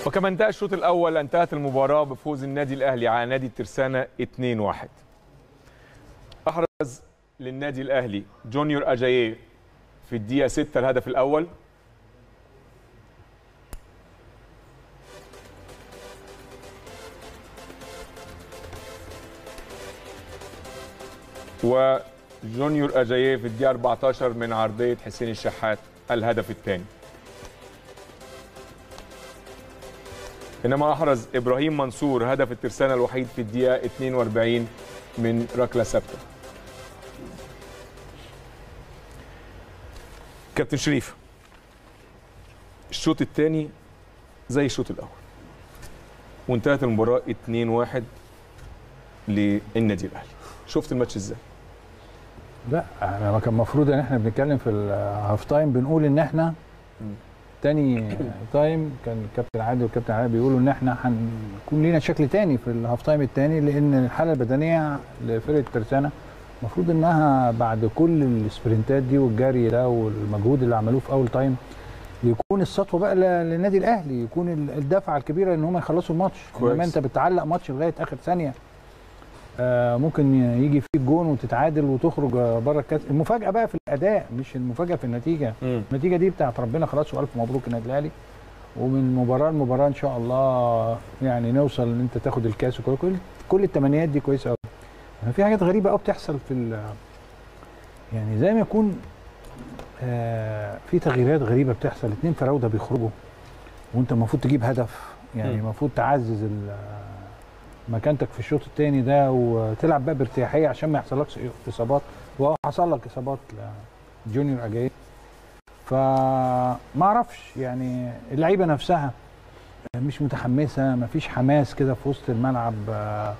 وكما انتهى الشوط الاول انتهت المباراه بفوز النادي الاهلي على نادي الترسانه 2-1 احرز للنادي الاهلي جونيور اجاييه في الدقيقه 6 الهدف الاول وجونيور اجاييه في الدقيقه 14 من عرضيه حسين الشحات الهدف الثاني انما احرز ابراهيم منصور هدف الترسانه الوحيد في الدقيقه 42 من ركله ثابته كابتن شريف الشوط الثاني زي الشوط الاول وانتهت المباراه 2-1 للنادي الاهلي شفت الماتش ازاي لا احنا ما كان المفروض ان احنا بنتكلم في الهاف تايم بنقول ان احنا تاني تايم كان الكابتن عادل والكابتن علاء بيقولوا ان احنا هنكون لينا شكل تاني في الهاف تايم التاني لان الحاله البدنيه لفرقه ترسانه المفروض انها بعد كل السبرنتات دي والجري ده والمجهود اللي عملوه في اول تايم يكون السطوه بقى للنادي الاهلي يكون الدفعه الكبيره ان هم يخلصوا الماتش كويس. انما انت بتعلق ماتش لغايه اخر ثانيه آه ممكن يجي فيك جون وتتعادل وتخرج بره الكاس المفاجاه بقى في الاداء مش المفاجاه في النتيجه مم. النتيجه دي بتاعت ربنا خلاص والف مبروك النادي الاهلي ومن مباراه لمباراه ان شاء الله يعني نوصل ان انت تاخد الكاس وكل كل, كل التمنيات دي كويسه قوي في حاجات غريبه قوي بتحصل في ال- يعني زي ما يكون آه في تغييرات غريبه بتحصل اتنين فراوده بيخرجوا وانت المفروض تجيب هدف يعني مم. المفروض تعزز ال- مكانتك في الشوط الثاني ده وتلعب بقى بارتياحيه عشان ما يحصلكش اصابات وهو حصل لك اصابات لجونيور اجاي فما اعرفش يعني اللعيبه نفسها مش متحمسه ما فيش حماس كده في وسط الملعب آه،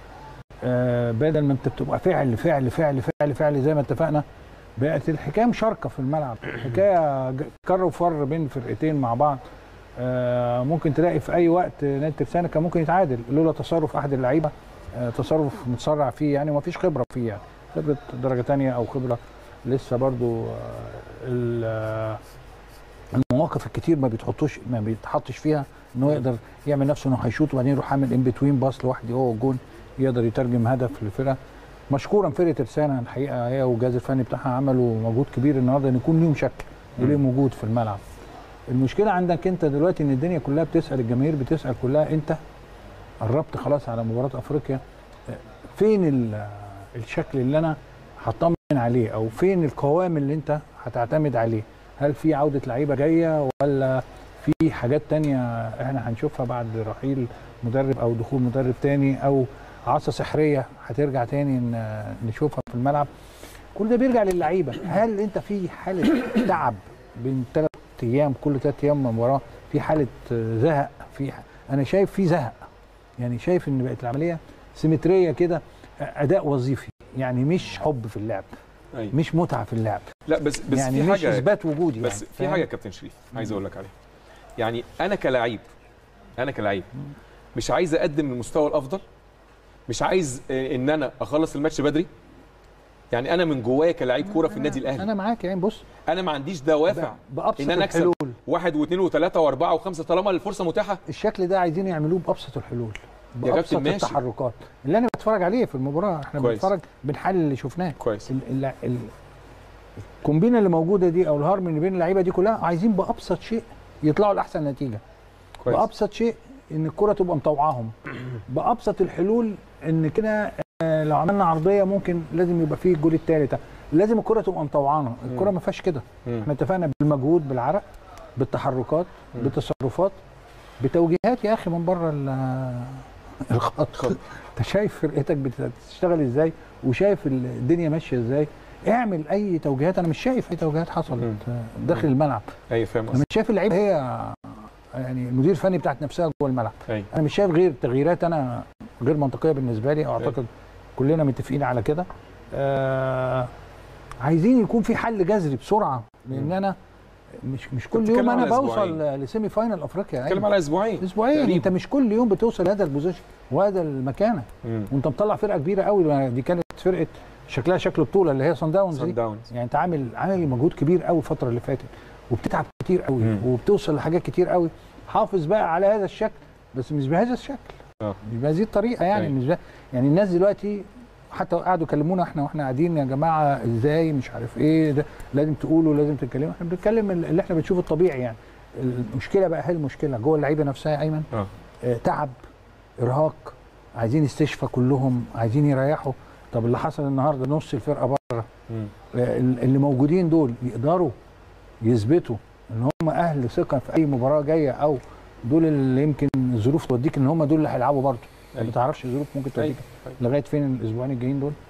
آه، بدل ما انت بتبقى فعل فعل فعل فعل فعل زي ما اتفقنا بقت الحكايه مشاركه في الملعب الحكايه ج- كر وفر بين فرقتين مع بعض آه، ممكن تلاقي في اي وقت نادي ترسانة كان ممكن يتعادل لولا تصرف احد اللعيبه آه، تصرف متسرع فيه يعني ومفيش خبره فيه يعني خبره درجه تانية او خبره لسه برضو آه، ال- آه، المواقف الكتير ما بيتحطوش ما بيتحطش فيها ان هو يقدر يعمل نفسه انه هيشوط وبعدين يروح عامل ان بتوين باص لوحده هو والجون يقدر يترجم هدف للفرقه مشكورا فرقه ترسانة الحقيقه هي والجهاز الفني بتاعها عملوا مجهود كبير النهارده ان يكون ليهم شكل وليهم وجود في الملعب المشكله عندك انت دلوقتي ان الدنيا كلها بتسال الجماهير بتسال كلها انت قربت خلاص على مباراه افريقيا فين ال- الشكل اللي انا هطمن عليه او فين القوام اللي انت هتعتمد عليه هل في عوده لعيبه جايه ولا في حاجات تانية احنا هنشوفها بعد رحيل مدرب او دخول مدرب تاني او عصا سحريه هترجع تاني ن- نشوفها في الملعب كل ده بيرجع للعيبه هل انت في حاله تعب بين ثلاث ايام كل ثلاث ايام مباراه في حاله زهق في ح- انا شايف في زهق يعني شايف ان بقت العمليه سيمتريه كده اداء وظيفي يعني مش حب في اللعب أيوة. مش متعه في اللعب لا بس بس يعني في مش حاجه اثبات وجودي بس يعني في فاهم؟ حاجه يا كابتن شريف عايز اقول لك عليها يعني انا كلاعب انا كلاعب مش عايز اقدم المستوى الافضل مش عايز آه، ان انا اخلص الماتش بدري يعني انا من جوايا كلاعب كوره في النادي الاهلي انا معاك يعني بص انا ما عنديش دوافع بابسط ان انا اكسب الحلول واحد واثنين وثلاثه واربعه وخمسه طالما الفرصه متاحه الشكل ده عايزين يعملوه بابسط الحلول يا بابسط كابتن ماشي. التحركات اللي انا بتفرج عليه في المباراه احنا كويس. بنتفرج بنحلل اللي شفناه كويس ال- ال- ال- الكومبينه اللي موجوده دي او الهارموني بين اللعيبه دي كلها عايزين بابسط شيء يطلعوا لاحسن نتيجه كويس بابسط شيء ان الكره تبقى مطوعاهم بابسط الحلول ان كده آه، لو عملنا عرضيه ممكن لازم يبقى فيه الجول الثالث لازم الكره تبقى مطوعانه الكره ما فيهاش كده مم. احنا اتفقنا بالمجهود بالعرق بالتحركات بالتصرفات بتوجيهات يا اخي من بره ال- الخط انت شايف فرقتك بتشتغل ازاي وشايف الدنيا ماشيه ازاي اعمل اي توجيهات انا مش شايف اي توجيهات حصلت داخل الملعب ايوه فاهم انا قصدك مش شايف اللعيبه هي يعني المدير الفني بتاعت نفسها جوه الملعب ايوه انا مش شايف غير تغييرات انا غير منطقيه بالنسبه لي او اعتقد كلنا متفقين على كده آه عايزين يكون في حل جذري بسرعه لان انا مش مش كل بتتكلم يوم انا على بوصل أسبوعين. لسيمي فاينل افريقيا بتكلم أيوة. على اسبوعين اسبوعين تقريباً. انت مش كل يوم بتوصل لهذا البوزيشن وهذا المكانه مم. وانت مطلع فرقه كبيره قوي دي كانت فرقه شكلها شكل بطوله اللي هي صن داونز صن دي داونز يعني انت عامل عامل مجهود كبير قوي الفتره اللي فاتت وبتتعب كتير قوي مم. وبتوصل لحاجات كتير قوي حافظ بقى على هذا الشكل بس مش بهذا الشكل اه مش بهذه الطريقه يعني أيوة. مش به... يعني الناس دلوقتي حتى قعدوا يكلمونا احنا واحنا قاعدين يا جماعه ازاي مش عارف ايه ده لازم تقولوا لازم تتكلموا احنا بنتكلم اللي احنا بنشوفه الطبيعي يعني المشكله بقى هي المشكله جوه اللعيبه نفسها يا ايمن اه آه، تعب ارهاق عايزين استشفى كلهم عايزين يريحوا طب اللي حصل النهارده نص الفرقه بره مم. آه، اللي موجودين دول يقدروا يثبتوا ان هم اهل ثقه في اي مباراه جايه او دول اللي يمكن الظروف توديك ان هم دول اللي هيلعبوا برضه ما أيوة. تعرفش الظروف ممكن توديك أيوة. لغايه فين الاسبوعين الجايين دول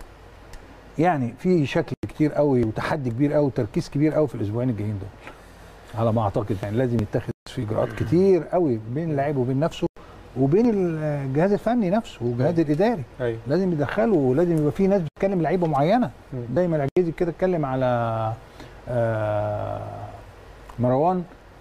يعني في شكل كتير قوي وتحدي كبير قوي وتركيز كبير قوي في الاسبوعين الجايين دول على ما اعتقد يعني لازم يتخذ في اجراءات كتير قوي بين اللاعب وبين نفسه وبين الجهاز الفني نفسه والجهاز الاداري ايوه لازم يدخلوا ولازم يبقى في ناس بتتكلم لعيبه معينه مم. دايما العجيزي كده اتكلم على آه، مروان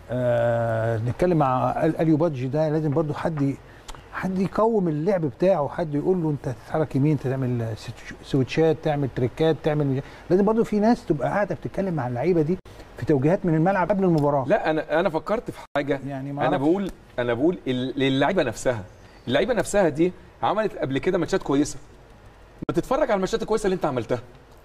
آه، نتكلم مع ال- اليو بادجي ده لازم برضو حد ي- حد يقوم اللعب بتاعه حد يقول له انت تتحرك يمين تعمل سويتش- سويتشات تعمل تريكات تعمل لازم برضو في ناس تبقى قاعده بتتكلم مع اللعيبه دي في توجيهات من الملعب قبل المباراه لا انا انا فكرت في حاجه يعني ما انا أعرفش. بقول انا بقول ال- للعيبه نفسها اللعيبه نفسها دي عملت قبل كده ماتشات كويسه ما تتفرج على الماتشات الكويسه اللي انت عملتها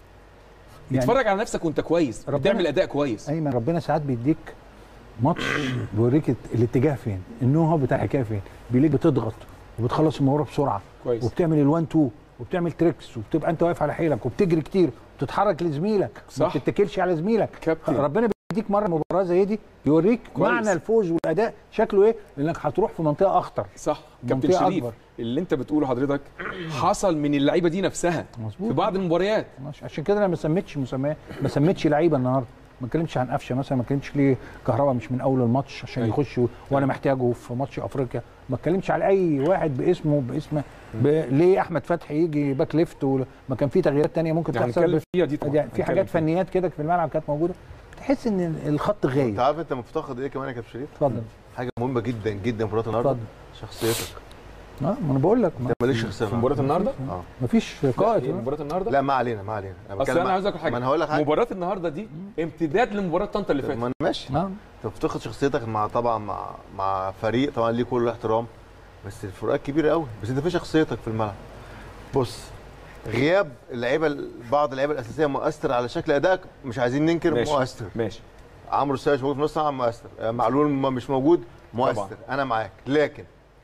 يعني اتفرج على نفسك وانت كويس ربنا- بتعمل اداء كويس ايمن ربنا ساعات بيديك ماتش بيوريك الاتجاه فين النو هو بتاع الحكايه فين بيليك بتضغط وبتخلص المباراه بسرعه كويس وبتعمل الوان تو وبتعمل تريكس وبتبقى انت واقف على حيلك وبتجري كتير وتتحرك لزميلك ما صح. بتتكلش على زميلك كابتن. ربنا بيديك مره مباراه زي دي يوريك كويس. معنى الفوز والاداء شكله ايه لانك هتروح في منطقه اخطر صح كابتن منطقة شريف أكبر. اللي انت بتقوله حضرتك حصل من اللعيبه دي نفسها مظبوط في بعض المباريات ماشي عشان كده انا ما سميتش مسميات ما سميتش لعيبه النهارده ما اتكلمتش عن قفشه مثلا ما اتكلمتش ليه كهربا مش من اول الماتش عشان أيوة. يخش و- وانا محتاجه في ماتش افريقيا ما اتكلمش على اي واحد باسمه باسمه ب... ليه احمد فتحي يجي باك ليفت وما كان في تغييرات تانية ممكن تحصل هنتكلم بس فيها دي طبعا يعني في حاجات هنتكلم فيها. فنيات كده في الملعب كانت موجوده تحس ان الخط انت غايب عارف انت مفتقد ايه كمان يا كابتن شريف؟ اتفضل حاجه مهمه جدا جدا في مباراه النهارده اتفضل شخصيتك اه ما انا بقول لك انت مالكش شخصيه في مباراه النهارده اه ما فيش لا، قائد إيه، مباراه النهارده لا ما علينا ما علينا انا اصل بتكلم انا مع- عايز اقول حاجه ما انا هقول لك حاجه مباراه النهارده دي امتداد لمباراه طنطا اللي ما فاتت انا ماشي اه انت بتفقد شخصيتك مع طبعا مع مع فريق طبعا ليه كل الاحترام بس الفروقات كبيره قوي بس انت في شخصيتك في الملعب بص غياب اللعيبه بعض اللعيبه الاساسيه مؤثر على شكل ادائك مش عايزين ننكر ماشي. مؤثر ماشي عمرو السيد مش موجود في نص الملعب مؤثر آه، معلول ما- مش موجود مؤثر طبعاً. انا معاك لكن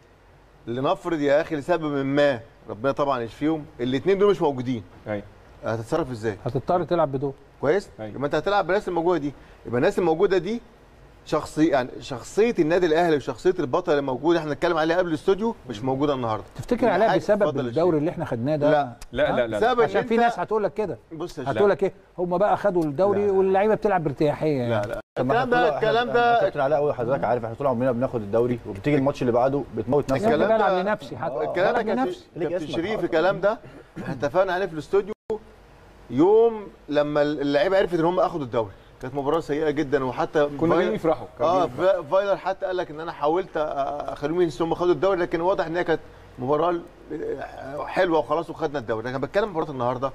لنفرض يا اخي لسبب ما ربنا طبعا يشفيهم الاثنين دول مش موجودين ايوه هتتصرف ازاي هتضطر تلعب بدول كويس أيوة. يبقى انت هتلعب بالناس الموجوده دي يبقى الناس الموجوده دي شخصيه يعني شخصيه النادي الاهلي وشخصيه البطل اللي موجوده احنا بنتكلم عليها قبل الاستوديو مش موجوده النهارده تفتكر عليها حاجة- بسبب اتفضل يا الدوري شريف. اللي احنا خدناه ده لا. لا ها؟ لا لا, بسبب لا. إن عشان في أنت- ناس هتقول لك كده بص يا شريف هتقول لك ايه هم بقى خدوا الدوري لا، لا. واللعيبه بتلعب بارتياحيه يعني. لا لا طب ما الكلام إحنا ده طول- الكلام إحنا- ده كابتن علاء قوي حضرتك عارف احنا طول عمرنا بناخد الدوري وبتيجي الماتش اللي بعده بتموت نفسك الكلام انا ده- بلعب لنفسي حتى الكلام ده بلعب كابتن لنفسي ليك كابتن اسمك. شريف الكلام ده احنا اتفقنا عليه في الاستوديو يوم لما اللعيبه عرفت ان هم اخدوا الدوري كانت مباراه سيئه جدا وحتى كنا فايلر- جايين يفرحوا كانوا اه جايين يفرحوا. فا- فايلر حتى قال لك ان انا حاولت أ- اخليهم ينسوا هم خدوا الدوري لكن واضح ان هي كانت مباراه حلوه وخلاص وخدنا الدوري لكن بتكلم مباراه النهارده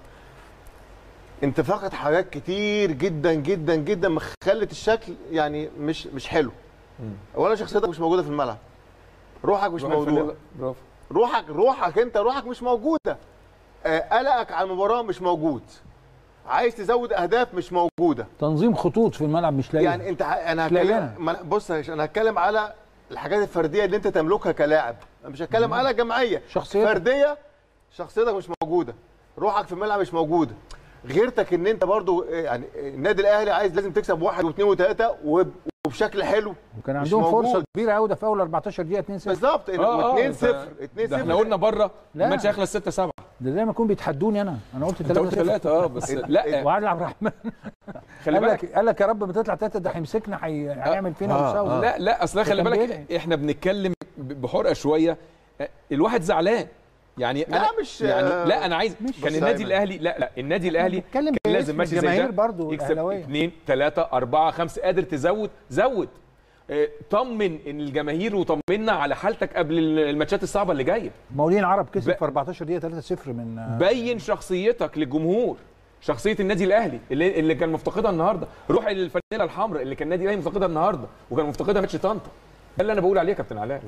انت فقد حاجات كتير جدا جدا جدا خلت الشكل يعني مش مش حلو مم. اولا شخصيتك مش موجوده في الملعب روحك مش روح موجوده الفانيلا. برافو روحك روحك انت روحك مش موجوده آه، قلقك على المباراه مش موجود عايز تزود اهداف مش موجوده تنظيم خطوط في الملعب مش لاقي يعني انت ه- انا تلاقي هتكلم لنا. ما أنا- بص يا هشام، انا هتكلم على الحاجات الفرديه اللي انت تملكها كلاعب انا مش هتكلم على جماعيه شخصيتك. فرديه شخصيتك مش موجوده روحك في الملعب مش موجوده غيرتك ان انت برضو آه، يعني النادي الاهلي عايز لازم تكسب واحد واثنين وثلاثه وب- وبشكل حلو وكان مش عندهم موجود. فرصه كبيره قوي ده في اول 14 دقيقه 2 0 بالظبط آه، آه، 2 ده- 0 2 ده 0 احنا قلنا بره لا. الماتش هيخلص 6 7 ده زي ما يكون بيتحدوني انا انا قلت انت قلت 3 ثلاثة اه بس لا وعادل عبد الرحمن خلي قال بالك لك قال لك يا رب ما تطلع ثلاثه ده هيمسكنا هي- هيعمل فينا آه، ويساوي آه. لا لا اصل خلي كان بالك بيدعي. احنا بنتكلم ب- بحرقه شويه الواحد زعلان يعني لا، انا مش- يعني لا انا عايز مش- كان بص النادي يا الاهلي لا لا النادي الاهلي بنتكلم كان لازم باسم ماتش زي الجماهير ده برضو يكسب الأهلاوية. 2 3 4 5 قادر تزود زود آه، طمن ان الجماهير وطمنا على حالتك قبل الماتشات الصعبه اللي جايه مولين عرب كسب ب- في 14 دقيقه 3 0 من بين شخصيتك للجمهور شخصيه النادي الاهلي اللي, اللي كان مفتقدها النهارده روح الفانيله الحمراء اللي كان النادي الاهلي مفتقدها النهارده وكان مفتقدها ماتش طنطا ده اللي انا بقول عليه يا كابتن علاء ما هو ده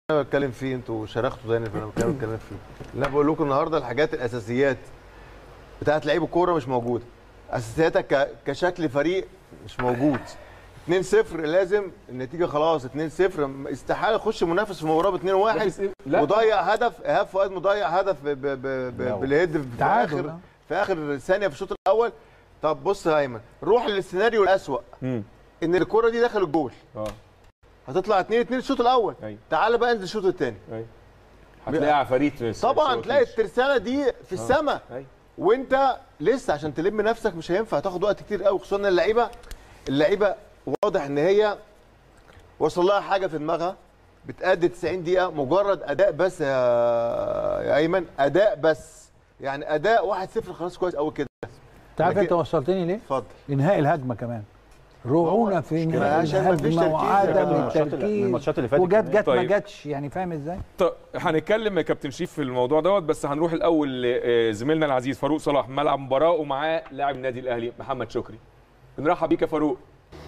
انا بتكلم فيه انتوا شرختوا تاني فانا بتكلم بتكلم فيه اللي انا بقول لكم النهارده الحاجات الاساسيات بتاعت لعيب الكوره مش موجوده اساسياتك ك- كشكل فريق مش موجود 2-0 لازم النتيجه خلاص 2-0 استحاله يخش منافس في مباراه ب 2-1 بس- لا مضيع هدف ايهاب فؤاد مضيع هدف ب- ب- ب- ب- لا. بالهيد في تعادل، اخر آه. في اخر ثانيه في الشوط الاول طب بص يا ايمن روح للسيناريو الاسوأ مم. ان الكره دي دخل الجول اه هتطلع 2 2 الشوط الاول ايوه تعال بقى انزل الشوط الثاني ايوه هتلاقي عفاريت طبعا تلاقي الترسانه دي في السماء ايوه وانت لسه عشان تلم نفسك مش هينفع تاخد وقت كتير قوي خصوصا ان اللعيبه اللعيبه واضح ان هي وصل لها حاجه في دماغها بتأدي 90 دقيقه مجرد اداء بس يا يا ايمن اداء بس يعني اداء 1-0 خلاص كويس قوي كده انت عارف لكن- انت وصلتني ليه؟ اتفضل انهاء الهجمه كمان روعونا في كده انهاء عشان مفيش الهجمه تركيز. وعدم كانت من الماتشات اللي- من التركيز الماتشات اللي فاتت وجت كمان. جت ما طيب. جاتش يعني فاهم ازاي؟ طب هنتكلم يا كابتن شيف في الموضوع دوت بس هنروح الاول لزميلنا العزيز فاروق صلاح ملعب مباراه ومعاه لاعب النادي الاهلي محمد شكري بنرحب بيك يا فاروق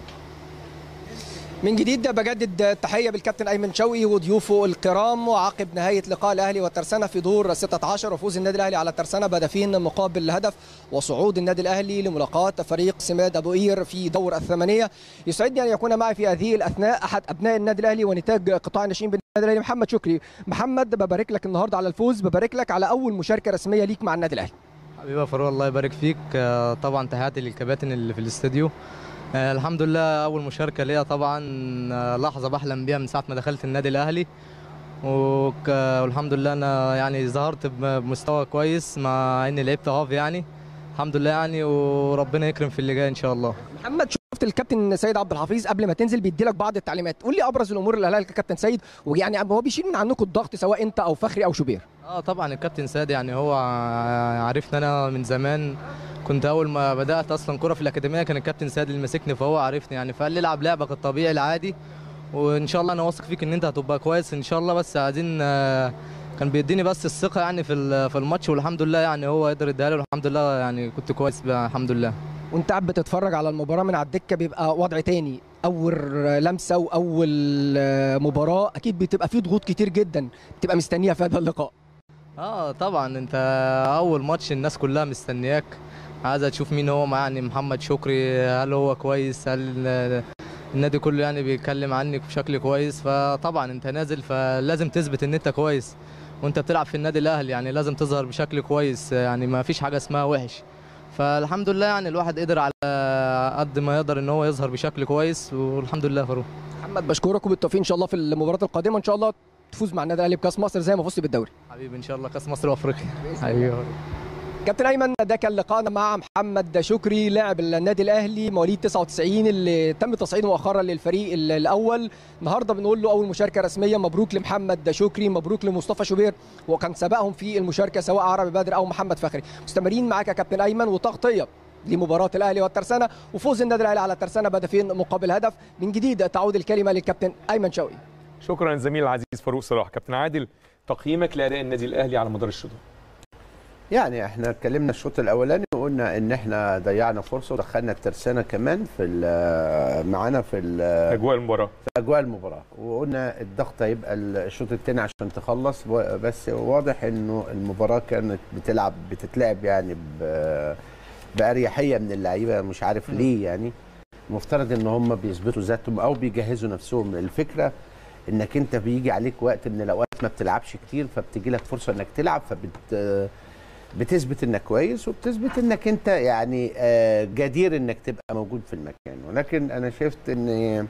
من جديد بجدد التحيه بالكابتن ايمن شوقي وضيوفه الكرام وعقب نهايه لقاء الاهلي والترسانه في دور 16 وفوز النادي الاهلي على الترسانه بهدفين مقابل هدف وصعود النادي الاهلي لملاقاه فريق سماد ابو قير في دور الثمانيه يسعدني ان يكون معي في هذه الاثناء احد ابناء النادي الاهلي ونتاج قطاع الناشئين بالنادي الاهلي محمد شكري محمد ببارك لك النهارده على الفوز ببارك لك على اول مشاركه رسميه ليك مع النادي الاهلي حبيبي يا فاروق الله يبارك فيك آه، طبعا تحياتي للكباتن اللي في الاستوديو آه، الحمد لله اول مشاركه ليا طبعا آه، لحظه بحلم بيها من ساعه ما دخلت النادي الاهلي وك- والحمد لله انا يعني ظهرت بمستوى كويس مع اني لعبت هاف يعني الحمد لله يعني وربنا يكرم في اللي جاي ان شاء الله محمد شفت الكابتن سيد عبد الحفيظ قبل ما تنزل بيدي لك بعض التعليمات قول لي ابرز الامور اللي قالها لك الكابتن سيد ويعني هو بيشيل من عنكم الضغط سواء انت او فخري او شوبير اه طبعا الكابتن ساد يعني هو ع- عارفني انا من زمان كنت اول ما بدات اصلا كره في الاكاديميه كان الكابتن ساد اللي ماسكني فهو عارفني يعني فقال لي العب لعبك الطبيعي العادي وان شاء الله انا واثق فيك ان انت هتبقى كويس ان شاء الله بس عايزين آه، كان بيديني بس الثقه يعني في ال- في الماتش والحمد لله يعني هو قدر يديها لي والحمد لله يعني كنت كويس بقى الحمد لله وانت قاعد بتتفرج على المباراه من على الدكه بيبقى وضع تاني اول لمسه واول مباراه اكيد بتبقى فيه ضغوط كتير جدا بتبقى مستنيها في هذا اللقاء اه طبعا انت اول ماتش الناس كلها مستنياك عايزه تشوف مين هو يعني محمد شكري هل هو كويس هل آه، النادي كله يعني بيتكلم عنك بشكل كويس فطبعا انت نازل فلازم تثبت ان انت كويس وانت بتلعب في النادي الاهلي يعني لازم تظهر بشكل كويس يعني ما فيش حاجه اسمها وحش فالحمد لله يعني الواحد قدر على قد ما يقدر ان هو يظهر بشكل كويس والحمد لله فاروق محمد بشكرك وبالتوفيق ان شاء الله في المباراه القادمه ان شاء الله تفوز مع النادي الاهلي بكاس مصر زي ما فزت بالدوري حبيبي ان شاء الله كاس مصر وافريقيا حبيبي كابتن ايمن ده كان لقاءنا مع محمد شكري لاعب النادي الاهلي مواليد 99 اللي تم تصعيده مؤخرا للفريق ال- الاول النهارده بنقول له اول مشاركه رسميه مبروك لمحمد شكري مبروك لمصطفى شوبير وكان سبقهم في المشاركه سواء عربي بدر او محمد فخري مستمرين معاك يا كابتن ايمن وتغطيه لمباراة الأهلي والترسانة وفوز النادي الأهلي على الترسانة بهدفين مقابل هدف من جديد تعود الكلمة للكابتن أيمن شوقي شكرا زميل العزيز فاروق صلاح كابتن عادل تقييمك لاداء النادي الاهلي على مدار الشوط يعني احنا اتكلمنا الشوط الاولاني وقلنا ان احنا ضيعنا فرصه ودخلنا الترسانه كمان في ال- معانا في ال- اجواء المباراه في اجواء المباراه وقلنا الضغط هيبقى الشوط الثاني عشان تخلص و- بس واضح انه المباراه كانت بتلعب بتتلعب يعني ب- باريحيه من اللعيبه مش عارف ليه يعني المفترض ان هم بيثبتوا ذاتهم او بيجهزوا نفسهم الفكره انك انت بيجي عليك وقت من الاوقات ما بتلعبش كتير فبتجي لك فرصه انك تلعب فبت بتثبت انك كويس وبتثبت انك انت يعني آه، جدير انك تبقى موجود في المكان ولكن انا شفت ان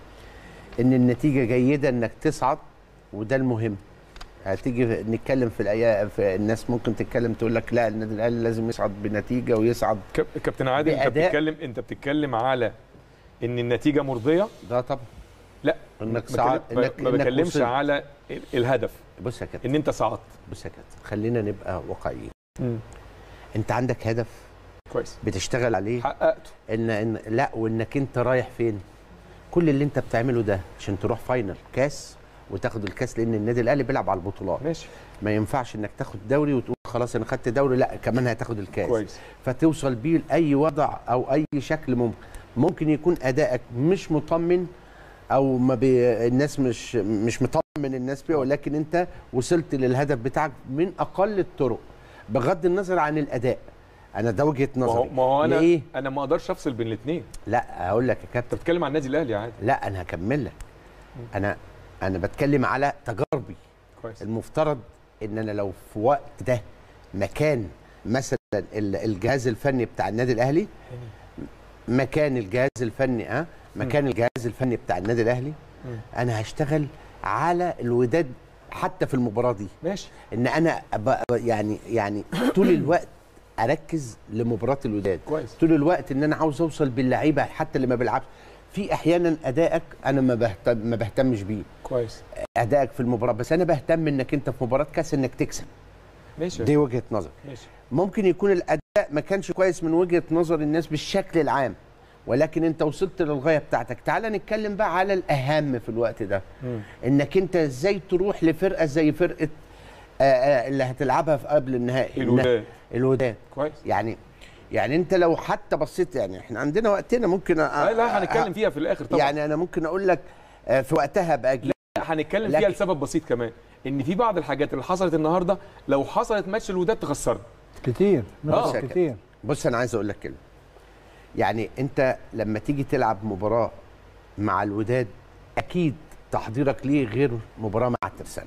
ان النتيجه جيده انك تصعد وده المهم هتيجي نتكلم في الايام في الناس ممكن تتكلم تقول لك لا النادي الاهلي لازم يصعد بنتيجه ويصعد كاب- كابتن عادل انت بأداء- بتتكلم انت بتتكلم على ان النتيجه مرضيه ده طبعا لا انك ما صعد بكلم- ما- ما إنك بكلمش وصلت. على ال- الهدف بص يا كابتن ان انت صعدت بص يا كابتن خلينا نبقى واقعيين انت عندك هدف كويس بتشتغل عليه حققته ان ان لا وانك انت رايح فين كل اللي انت بتعمله ده عشان تروح فاينل كاس وتاخد الكاس لان النادي الاهلي بيلعب على البطولات ماشي ما ينفعش انك تاخد دوري وتقول خلاص انا خدت دوري لا كمان هتاخد الكاس كويس فتوصل بيه لاي وضع او اي شكل ممكن ممكن يكون ادائك مش مطمن او ما بي الناس مش مش مطمن من الناس بيها ولكن انت وصلت للهدف بتاعك من اقل الطرق بغض النظر عن الاداء انا ده وجهه ما هو نظري ما هو انا ليه؟ انا ما اقدرش افصل بين الاثنين لا هقول لك يا كابتن انت بتتكلم عن النادي الاهلي عادي لا انا هكمل لك انا انا بتكلم على تجاربي كويس المفترض ان انا لو في وقت ده مكان مثلا ال- الجهاز الفني بتاع النادي الاهلي مكان الجهاز الفني اه مكان الجهاز الفني بتاع النادي الاهلي انا هشتغل على الوداد حتى في المباراه دي ماشي ان انا أبقى يعني يعني طول الوقت اركز لمباراه الوداد كويس. طول الوقت ان انا عاوز اوصل باللعيبه حتى اللي ما بيلعبش في احيانا ادائك انا ما بهتم ما بهتمش بيه كويس ادائك في المباراه بس انا بهتم انك انت في مباراه كاس انك تكسب ماشي دي وجهه نظر ماشي ممكن يكون الاداء ما كانش كويس من وجهه نظر الناس بالشكل العام ولكن انت وصلت للغايه بتاعتك تعال نتكلم بقى على الاهم في الوقت ده انك انت ازاي تروح لفرقه زي فرقه آه، آه، اللي هتلعبها في قبل النهائي الوداد. الوداد كويس يعني يعني انت لو حتى بصيت يعني احنا عندنا وقتنا ممكن أ... لا لا هنتكلم فيها في الاخر طبعا يعني انا ممكن اقول لك آه، في وقتها بقى لا هنتكلم لكن- فيها لسبب بسيط كمان ان في بعض الحاجات اللي حصلت النهارده لو حصلت ماتش الوداد تخسرنا كتير نقص آه. كتير بص انا عايز اقول لك كلمه يعني انت لما تيجي تلعب مباراه مع الوداد اكيد تحضيرك ليه غير مباراه مع الترسانه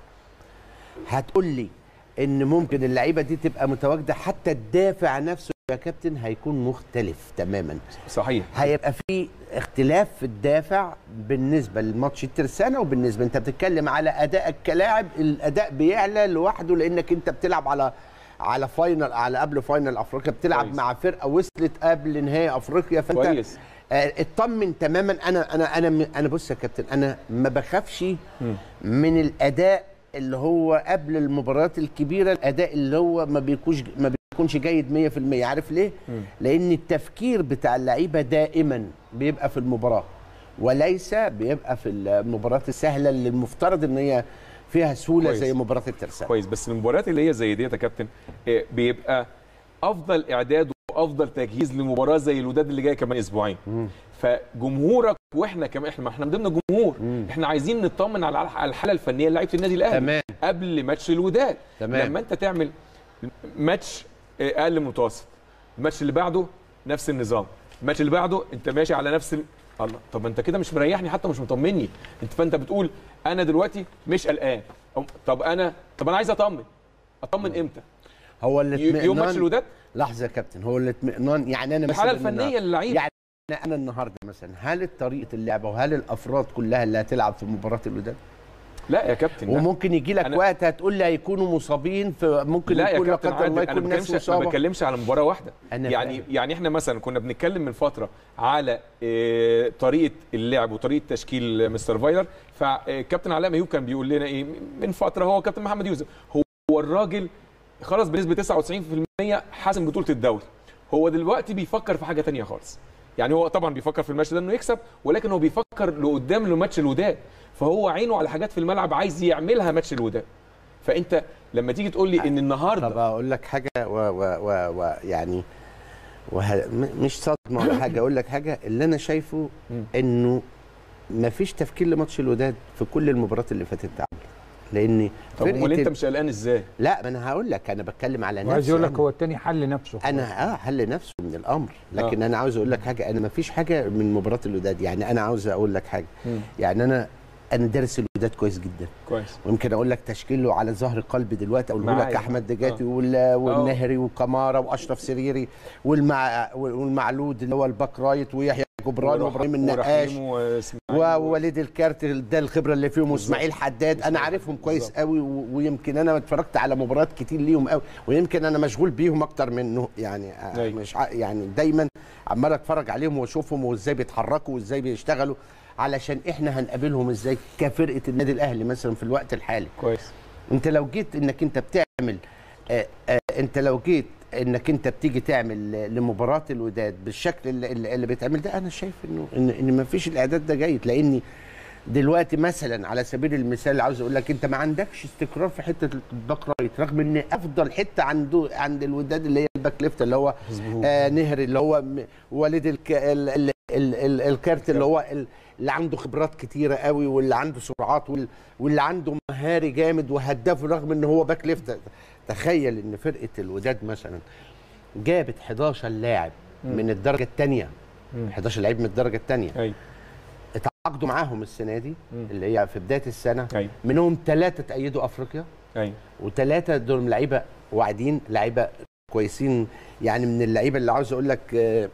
هتقول لي ان ممكن اللعيبه دي تبقى متواجده حتى الدافع نفسه يا كابتن هيكون مختلف تماما صحيح هيبقى في اختلاف في الدافع بالنسبه لماتش الترسانه وبالنسبه انت بتتكلم على ادائك كلاعب الاداء بيعلى لوحده لانك انت بتلعب على على فاينل على قبل فاينل افريقيا بتلعب كويس. مع فرقه وصلت قبل نهائي افريقيا فانت كويس آه، اطمن تماما انا انا انا انا بص يا كابتن انا ما بخافش من الاداء اللي هو قبل المباريات الكبيره الاداء اللي هو ما بيكونش ما بيكونش جيد 100% عارف ليه لان التفكير بتاع اللعيبه دائما بيبقى في المباراه وليس بيبقى في المباريات السهله اللي المفترض ان هي فيها سهوله كويس. زي مباراه الترسانه كويس بس المباريات اللي هي زي ديت يا كابتن آه، بيبقى افضل اعداد وافضل تجهيز لمباراه زي الوداد اللي جايه كمان اسبوعين فجمهورك واحنا كمان احنا ما احنا من ضمن الجمهور احنا عايزين نطمن على على الحاله الفنيه لعيبه النادي الاهلي تمام. قبل ماتش الوداد تمام. لما انت تعمل ماتش آه، اقل من متوسط الماتش اللي بعده نفس النظام الماتش اللي بعده انت ماشي على نفس ال... الله طب ما انت كده مش مريحني حتى مش مطمني انت فانت بتقول انا دلوقتي مش قلقان أو- طب انا طب انا عايز اطمن اطمن امتى هو يوم ماتش الاطمئنان الوداد لحظه يا كابتن هو الاطمئنان يعني انا الحاله مثلاً الفنيه للعيب يعني انا انا النهارده مثلا هل طريقه اللعبه وهل الافراد كلها اللي هتلعب في مباراه الوداد لا يا كابتن لا. وممكن يجي لك أنا- وقت هتقول لي هيكونوا مصابين فممكن لا يا يكون لا كابتن قدر الله عادل انا يكون ما ناس بتكلمش ما مصابه بتكلمش على مباراه واحده أنا يعني فاهم. يعني احنا مثلا كنا بنتكلم من فتره على آه، طريقه اللعب وطريقه تشكيل مستر فايلر فكابتن علاء ميوب كان بيقول لنا ايه من فتره هو كابتن محمد يوسف هو الراجل خلاص بنسبه 99% حاسم بطوله الدوري هو دلوقتي بيفكر في حاجه تانية خالص يعني هو طبعا بيفكر في الماتش ده انه يكسب ولكن هو بيفكر لقدام لماتش الوداد فهو عينه على حاجات في الملعب عايز يعملها ماتش الوداد فانت لما تيجي تقول لي ان النهارده طب اقول لك حاجه و, و, و, و يعني وه... م- مش صدمه ولا حاجه اقول لك حاجه اللي انا شايفه انه ما فيش تفكير لماتش الوداد في كل المباريات اللي فاتت اتعملت لان طب امال فرقة انت ال- مش قلقان ازاي؟ لا ما انا هقول لك انا بتكلم على وعايز نفسي يقول لك أنا. هو التاني حل نفسه انا اه حل نفسه من الامر لكن آه. انا عاوز اقول لك حاجه انا ما فيش حاجه من مباراه الوداد يعني انا عاوز اقول لك حاجه يعني انا انا دارس الوداد كويس جدا كويس ويمكن اقول لك تشكيله على ظهر قلب دلوقتي اقول لك معايا. احمد دجاتي آه. وال- والنهري وكمارا واشرف سريري والمع والمعلود اللي هو الباك رايت ويحيى جبران ورح- وابراهيم النقاش ورحيم وإسماعيل ووليد الكارت ده الخبره اللي فيهم واسماعيل حداد انا عارفهم كويس بالظبط. قوي و- ويمكن انا اتفرجت على مباريات كتير ليهم قوي ويمكن انا مشغول بيهم اكتر منه يعني آه، أيوة. مش ع- يعني دايما عمال اتفرج عليهم واشوفهم وازاي بيتحركوا وازاي بيشتغلوا علشان احنا هنقابلهم ازاي كفرقه النادي الاهلي مثلا في الوقت الحالي كويس انت لو جيت انك انت بتعمل آه آه انت لو جيت انك انت بتيجي تعمل آه، لمباراه الوداد بالشكل اللي, اللي اللي بيتعمل ده انا شايف انه ان ان ما فيش الاعداد ده جيد لاني دلوقتي مثلا على سبيل المثال عاوز اقول لك انت ما عندكش استقرار في حته الباك رايت رغم ان افضل حته عنده عند الوداد اللي هي الباك ليفت اللي هو آه نهر اللي هو م- والد الك... ال... ال... ال... ال... الكارت اللي هو ال... اللي عنده خبرات كتيره قوي واللي عنده سرعات وال... واللي عنده مهاري جامد وهداف رغم ان هو باك ليفت تخيل ان فرقه الوداد مثلا جابت 11 لاعب من الدرجه الثانيه 11 لعيب من الدرجه الثانيه ايوه اتعاقدوا معاهم السنه دي اللي هي في بدايه السنه ايوه منهم ثلاثه تأيدوا افريقيا ايوه وثلاثه دول لعيبه واعدين لعيبه كويسين يعني من اللعيبه اللي عاوز اقول لك آه،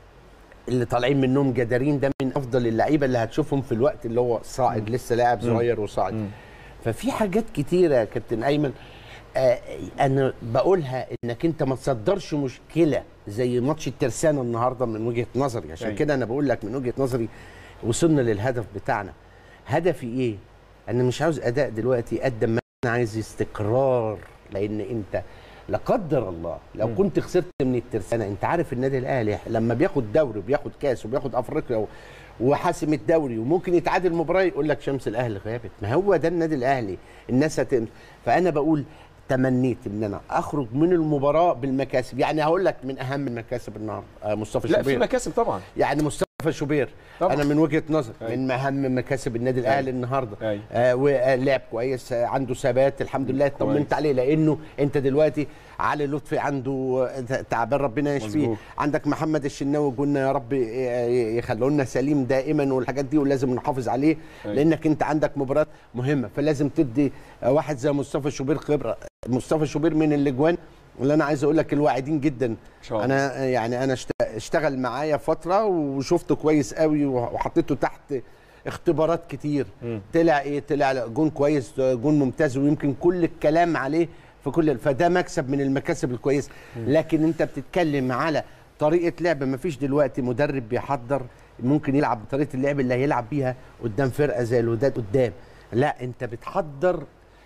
اللي طالعين منهم جدارين ده من افضل اللعيبه اللي هتشوفهم في الوقت اللي هو صاعد لسه لاعب صغير وصاعد ففي حاجات كتيره يا كابتن ايمن آه انا بقولها انك انت ما تصدرش مشكله زي ماتش الترسانه النهارده من وجهه نظري عشان أيوة. كده انا بقول لك من وجهه نظري وصلنا للهدف بتاعنا هدفي ايه انا مش عاوز اداء دلوقتي قد ما انا عايز استقرار لان انت لا قدر الله لو كنت خسرت من الترسانه انت عارف النادي الاهلي لما بياخد دوري وبياخد كاس وبياخد افريقيا و- وحاسم الدوري وممكن يتعادل مباراه يقول لك شمس الاهلي غابت ما هو ده النادي الاهلي الناس هتم فانا بقول تمنيت ان انا اخرج من المباراه بالمكاسب يعني هقول لك من اهم المكاسب النهارده آه، مصطفى لا في شوبير مكاسب طبعا يعني مصطفى شوبير طبعاً. انا من وجهه نظر أيوة. من اهم مكاسب النادي الاهلي النهارده أيوة. آه ولعب كويس آه عنده ثبات الحمد لله اطمنت كويس. عليه لانه انت دلوقتي علي لطفي عنده آه، تعبان ربنا يشفيه مظبوط. عندك محمد الشناوي قلنا يا رب يخلوا لنا سليم دائما والحاجات دي ولازم نحافظ عليه أيوة. لانك انت عندك مباراه مهمه فلازم تدي آه، واحد زي مصطفى شوبير خبره مصطفى شوبير من الاجوان اللي انا عايز اقول لك الواعدين جدا ان شاء الله انا يعني انا اشت- اشتغل معايا فتره وشفته كويس قوي وحطيته تحت اختبارات كتير مم. طلع ايه طلع جون كويس جون ممتاز ويمكن كل الكلام عليه في كل فده مكسب من المكاسب الكويسه لكن انت بتتكلم على طريقه لعب ما فيش دلوقتي مدرب بيحضر ممكن يلعب بطريقه اللعب اللي هيلعب بيها قدام فرقه زي الوداد قدام لا انت بتحضر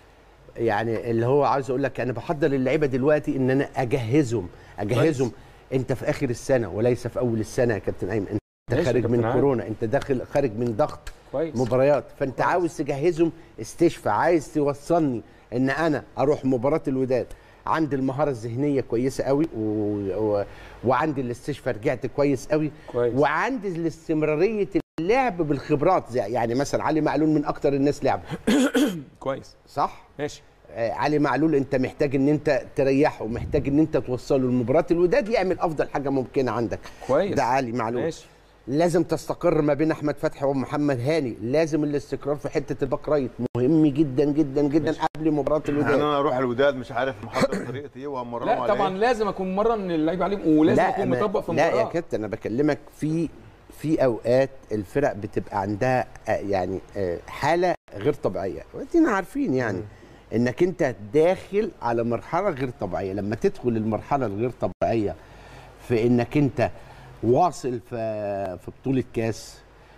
يعني اللي هو عاوز اقول لك انا بحضر اللعيبه دلوقتي ان انا اجهزهم اجهزهم انت في اخر السنه وليس في اول السنه يا كابتن ايمن انت ماشي يا خارج كابتن من عادل. كورونا انت داخل خارج من ضغط كويس مباريات فانت عاوز تجهزهم استشفى عايز توصلني ان انا اروح مباراه الوداد عندي المهاره الذهنيه كويسه قوي و... و... وعندي الاستشفاء رجعت كويس قوي كويس. وعندي الاستمراريه اللعب بالخبرات زي يعني مثلا علي معلول من اكتر الناس لعب كويس صح ماشي آه، علي معلول انت محتاج ان انت تريحه محتاج ان انت توصله لمباراه الوداد يعمل افضل حاجه ممكنه عندك كويس ده علي معلول ماشي لازم تستقر ما بين احمد فتحي ومحمد هاني لازم الاستقرار في حته الباك رايت مهم جدا جدا جدا قبل مباراه يعني الوداد انا اروح الوداد مش عارف محضر طريقه ايه وهمرنهم لا على طبعا إيه؟ لازم اكون مرن اللعيبه عليهم ولازم اكون ما- مطبق في لا يا المباراه كابتن انا بكلمك في في اوقات الفرق بتبقى عندها آه، يعني آه، حاله غير طبيعيه ودينا عارفين يعني انك انت داخل على مرحله غير طبيعيه لما تدخل المرحله الغير طبيعيه في انك انت واصل في في بطوله كاس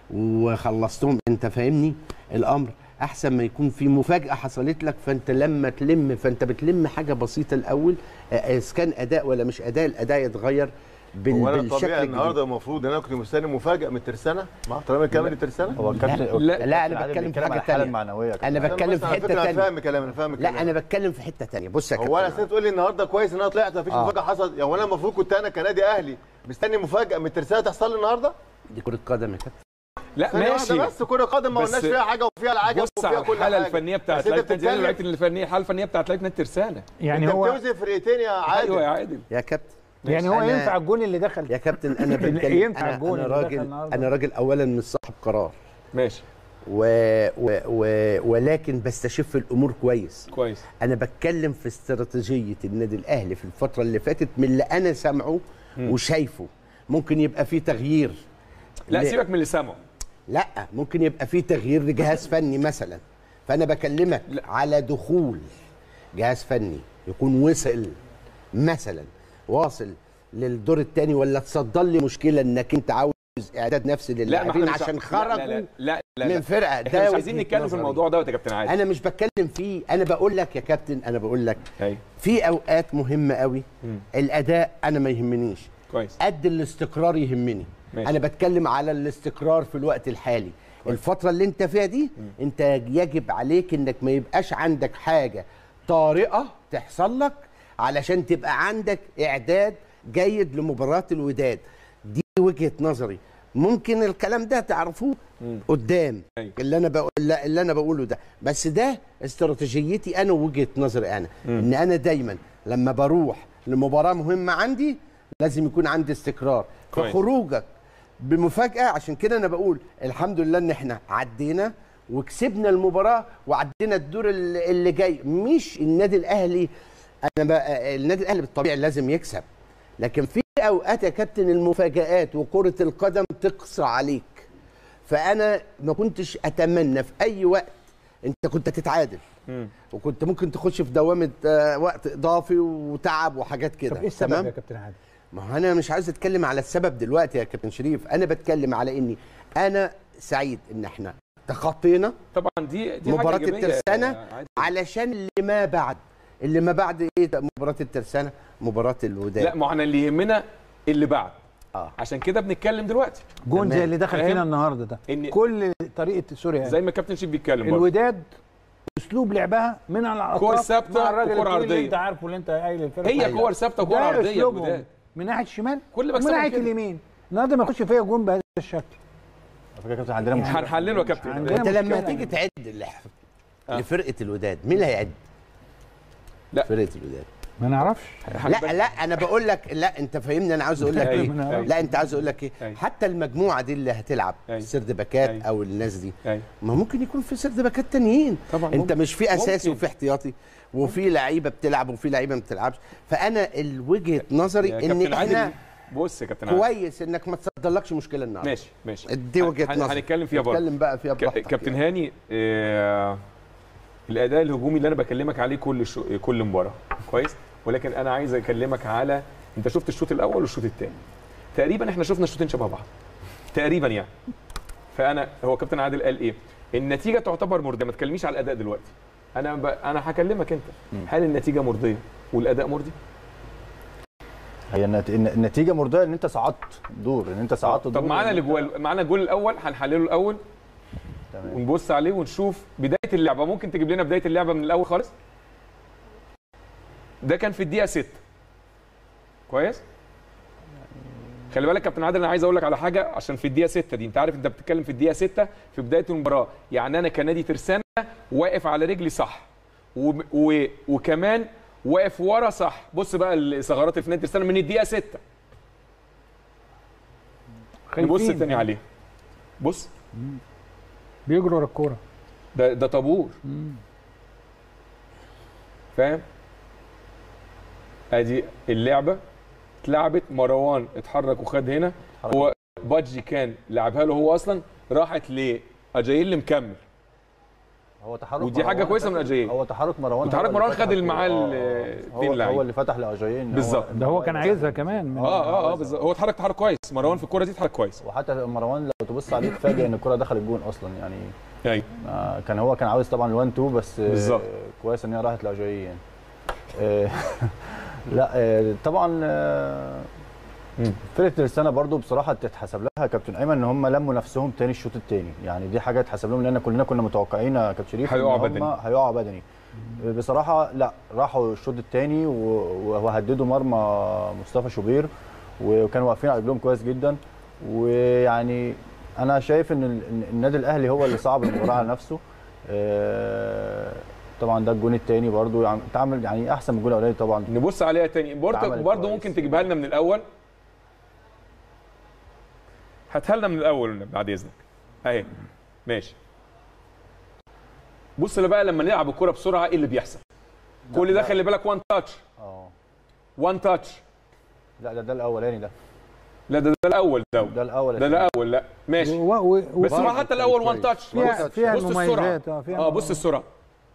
وخلصتهم انت فاهمني الامر احسن ما يكون في مفاجاه حصلت لك فانت لما تلم فانت بتلم حاجه بسيطه الاول آه، اذا كان اداء ولا مش اداء الاداء يتغير بال... هو انا بالشكل طبيعي الجديد. النهارده المفروض ان انا كنت مستني مفاجاه من الترسانه مع احترامي الكامل للترسانه هو الكابتن لا، هو لا، الكابتن أنا عادل بتكلم في بيتكلم حاجة على الحالة تانية. المعنويه يا أنا كابتن. بتكلم بس في على حتة فكرة أنا تانية. فاهم الكلام انا فاهم الكلام لا انا بتكلم في حته تانية بص يا هو انا كابتن أصل تقول لي النهارده كويس ان انا طلعت مفيش آه. مفاجاه حصلت يعني انا المفروض كنت انا كنادي اهلي مستني مفاجاه من الترسانه تحصل لي النهارده دي كره قدم يا كابتن لا ثانية ماشي واحدة بس كره قدم ما بس قلناش فيها حاجه وفيها العجب بص وفيها على كل الحاله حاجه الفنيه بتاعت بس انت لعيبه نادي بتتكلم الفنيه الفنيه الحاله الفنيه بتاعت لعيبه نادي ترسانه يعني انت هو بتوزن فرقتين يا عادل ايوه يا عادل يا كابتن يعني هو أنا- ينفع الجون اللي دخل يا كابتن انا بتكلم ينفع انا, الجون أنا اللي دخل راجل النهاردة. انا راجل اولا مش صاحب قرار ماشي و... و... و... ولكن بستشف الامور كويس كويس انا بتكلم في استراتيجيه النادي الاهلي في الفتره اللي فاتت من اللي انا سامعه وشايفه ممكن يبقى في تغيير لا ل- سيبك من اللي سامعه لا ممكن يبقى في تغيير لجهاز فني مثلا فانا بكلمك لا. على دخول جهاز فني يكون وصل مثلا واصل للدور الثاني ولا تصدر لي مشكله انك انت عاوز اعداد نفسي لا ما للاعبين احنا مش عشان لا خرجوا لا لا لا, لا, من لا. فرقه احنا مش عايزين وجهة نتكلم في نظري. الموضوع دوت يا كابتن عادل انا مش بتكلم فيه انا بقول لك يا كابتن انا بقول لك ايوه في اوقات مهمه قوي مم. الاداء انا ما يهمنيش كويس قد الاستقرار يهمني ماشي. انا بتكلم على الاستقرار في الوقت الحالي الفتره اللي انت فيها دي انت يجب عليك انك ما يبقاش عندك حاجه طارئه تحصل لك علشان تبقى عندك اعداد جيد لمباراه الوداد دي وجهه نظري ممكن الكلام ده تعرفوه قدام أيوة. اللي انا بقول اللي انا بقوله ده بس ده استراتيجيتي انا ووجهه نظري انا ان انا دايما لما بروح لمباراه مهمه عندي لازم يكون عندي استقرار كويس. فخروجك بمفاجاه عشان كده انا بقول الحمد لله ان احنا عدينا وكسبنا المباراه وعدينا الدور اللي اللي جاي مش النادي الاهلي انا بقى النادي الاهلي بالطبيعي لازم يكسب لكن في اوقات يا كابتن المفاجآت وكرة القدم تقصى عليك فانا ما كنتش اتمنى في اي وقت انت كنت تتعادل وكنت ممكن تخش في دوامه آه، وقت اضافي وتعب وحاجات كده طب ايه السبب يا كابتن عادل؟ ما هو انا مش عايز اتكلم على السبب دلوقتي يا كابتن شريف انا بتكلم على اني انا سعيد ان احنا تخطينا طبعا دي دي مباراة حاجة إيجابية الترسانة يا عادل. علشان اللي ما بعد اللي ما بعد ايه ده مباراه الترسانه مباراه الوداد لا ما احنا اللي يهمنا اللي بعد اه عشان كده بنتكلم دلوقتي جون تمام. زي اللي دخل فاهم؟ فينا النهارده ده إن- كل طريقه سوريا زي ما الكابتن شيف بيتكلم برضه الوداد اسلوب لعبها من على الاطراف كور ثابتة مع الراجل وكور الطويل اللي عرضية. انت عارفه اللي انت قايل الفرقه هي أيوة. كور ثابته وكور ده عرضيه أسلوبهم. الوداد. من ناحيه الشمال كل ومن مكسبهم ناحيه كده. اليمين النهارده ما يخش فيها جون بهذا الشكل على فكره يا كابتن عندنا مشكله هنحلله يا كابتن عندنا انت لما مشكلة. تيجي تعد اللي- آه. لفرقه الوداد مين اللي هيعد؟ لا. فرقه الوداد ما نعرفش لا لا انا بقول لك لا انت فاهمني انا عاوز اقول لك أيوة، ايه أيوة. لا انت عاوز اقول لك ايه أيوة. حتى المجموعه دي اللي هتلعب أيوة. سرد باكات أيوة. او الناس دي أيوة. ما ممكن يكون في سرد باكات تانيين طبعا انت ممكن. مش في اساسي ممكن. وفي احتياطي وفي لعيبه بتلعب وفي لعيبه ما بتلعبش فانا وجهه نظري يا ان كابتن احنا عادل بص يا كابتن عادل كويس انك ما تصدرلكش مشكله النهارده ماشي ماشي دي وجهه هن- نظري هنتكلم فيها برضه نتكلم بقى فيها ك- براحتك كابتن يعني. هاني آه الاداء الهجومي اللي انا بكلمك عليه كل شو كل مباراه كويس ولكن انا عايز اكلمك على انت شفت الشوط الاول والشوط الثاني تقريبا احنا شفنا الشوطين شبه بعض تقريبا يعني فانا هو كابتن عادل قال ايه النتيجه تعتبر مرضيه ما تكلمنيش على الاداء دلوقتي انا ب... انا هكلمك انت هل النتيجه مرضيه والاداء مرضي هي النت- الن- النتيجه مرضيه ان انت صعدت دور ان انت صعدت دور طب معانا إن أنت- الجوال معانا الجول الاول هنحلله الاول تمام ونبص عليه ونشوف بدايه اللعبه ممكن تجيب لنا بدايه اللعبه من الاول خالص ده كان في الدقيقه 6 كويس خلي بالك يا كابتن عادل انا عايز اقول لك على حاجه عشان في الدقيقه 6 دي انت عارف انت بتتكلم في الدقيقه 6 في بدايه المباراه يعني انا كنادي ترسانه واقف على رجلي صح و... و... وكمان واقف ورا صح بص بقى الثغرات اللي في نادي ترسانه من الدقيقه 6 نبص خايفين. تاني عليه بص بيجروا ورا الكوره ده ده طابور فاهم ادي اللعبه اتلعبت مروان اتحرك وخد هنا هو بادجي كان لعبها له هو اصلا راحت لاجايل اللي مكمل هو تحرك ودي حاجة مروان كويسة من فتح- أجاييه. هو تحرك مروان وتحرك هو اللي مروان فتح خد اللي معاه الكورة. ال- آه، اتنين هو, لعيبة. هو اللي فتح لاجايين إن بالظبط. ده هو كان عايزها كمان من اه اه اه بالظبط هو اتحرك تحرك كويس مروان في الكوره دي اتحرك كويس وحتى مروان لو تبص عليه تفاجئ ان الكره دخلت جون اصلا يعني ايوه آه، كان هو كان عاوز طبعا ال1 2 بس آه، بالظبط. كويس ان هي راحت لاجايين يعني آه، لا آه، طبعا آه، مم. فرقه السنه برضو بصراحه تتحسب لها كابتن ايمن ان هم لموا نفسهم تاني الشوط الثاني يعني دي حاجه تحسب لهم لان كلنا كنا متوقعين يا كابتن شريف إن هيقعوا هم بدني. هيقعوا بدني بصراحه لا راحوا الشوط الثاني وهددوا مرمى مصطفى شوبير وكانوا واقفين على رجلهم كويس جدا ويعني انا شايف ان ال- إن النادي الاهلي هو اللي صعب المباراه على نفسه آه، طبعا ده الجون الثاني برضو يعني تعمل يعني احسن من الجون الاولاني طبعا نبص عليها تاني برضه اتعملت برضه كويس. ممكن تجيبها لنا من الاول هاتها لنا من الاول بعد اذنك اهي ماشي بص بقى لما نلعب الكوره بسرعه ايه اللي بيحصل كل ده خلي بالك وان تاتش اه وان تاتش لا ده ده الاولاني ده لا ده, ده الاول ده ده الاول ده الاول لا ماشي و... و... و... بس هو حتى الاول وان تاتش فيها بص فيها بص السرعه المميزات اه فيها اه بص السرعه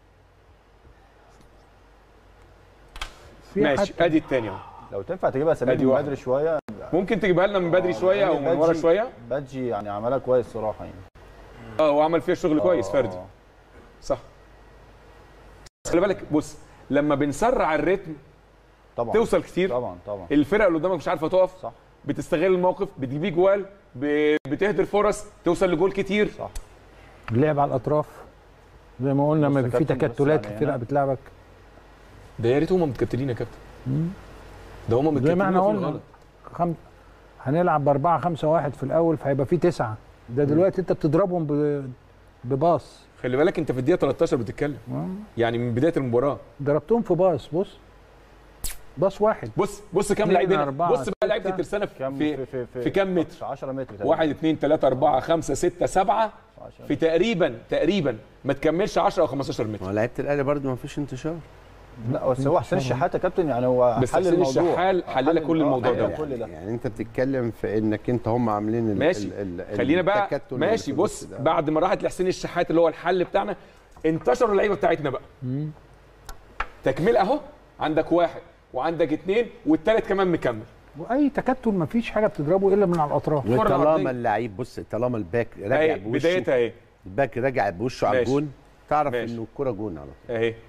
فيها ماشي حتى- ادي الثانيه اهو لو تنفع تجيبها سمير أدي من واحدة. بدري شويه ممكن تجيبها لنا من بدري شويه او من ورا بادجي- شويه بادجي يعني عملها كويس صراحه يعني اه هو عمل فيها شغل كويس آه، فردي آه. صح بس خلي بالك بص لما بنسرع الريتم طبعا توصل كتير طبعا طبعا الفرقه اللي قدامك مش عارفه تقف صح بتستغل الموقف بتجيب جوال ب- بتهدر فرص توصل لجول كتير صح اللعب على الاطراف زي ما قلنا بص ما يا في كابتن، بص تكتلات يعني الفرقه هنا- بتلعبك ده يا ريت هم متكتلين يا كابتن ده هم متكتلين زي ما احنا واقفين قلنا غلط. خم... هنلعب بأربعة خمسة واحد في الأول فهيبقى في تسعة ده دلوقتي أنت بتضربهم ب... بباص خلي بالك انت في الدقيقه 13 بتتكلم آه. يعني من بدايه المباراه ضربتهم في باص بص باص واحد بص بص كام اتنين، لعيب هنا أربعة، بص بقى لعيبه ستة. الترسانه كام في في في, في كام متر؟ 10 متر تقريبا. واحد اثنين ثلاثة أربعة خمسة ستة سبعة 10 في تقريبا تقريبا ما تكملش 10 أو 15 ما متر هو لعيبه الاهلي برضه ما فيش انتشار لا بس هو حسين الشحات يا كابتن يعني هو بس حل حسين الموضوع الشحال حل لك كل آه، الموضوع حل ده. كل ده يعني, يعني انت بتتكلم في انك انت هم عاملين ال ماشي. ال ال خلينا بقى التكتل اللي ماشي في النص بص ده. بعد ما راحت لحسين الشحات اللي هو الحل بتاعنا انتشروا اللعيبه بتاعتنا بقى تكمل اهو عندك واحد وعندك اثنين والثالث كمان مكمل وأي تكتل ما فيش حاجة بتضربه إلا من على الأطراف الكرة العرضية. وطالما اللعيب بص طالما الباك راجع اهي بوشه بدايتها اهي الباك راجع بوشه على ماشي. الجون تعرف ماشي. انه الكره جون على طول اهي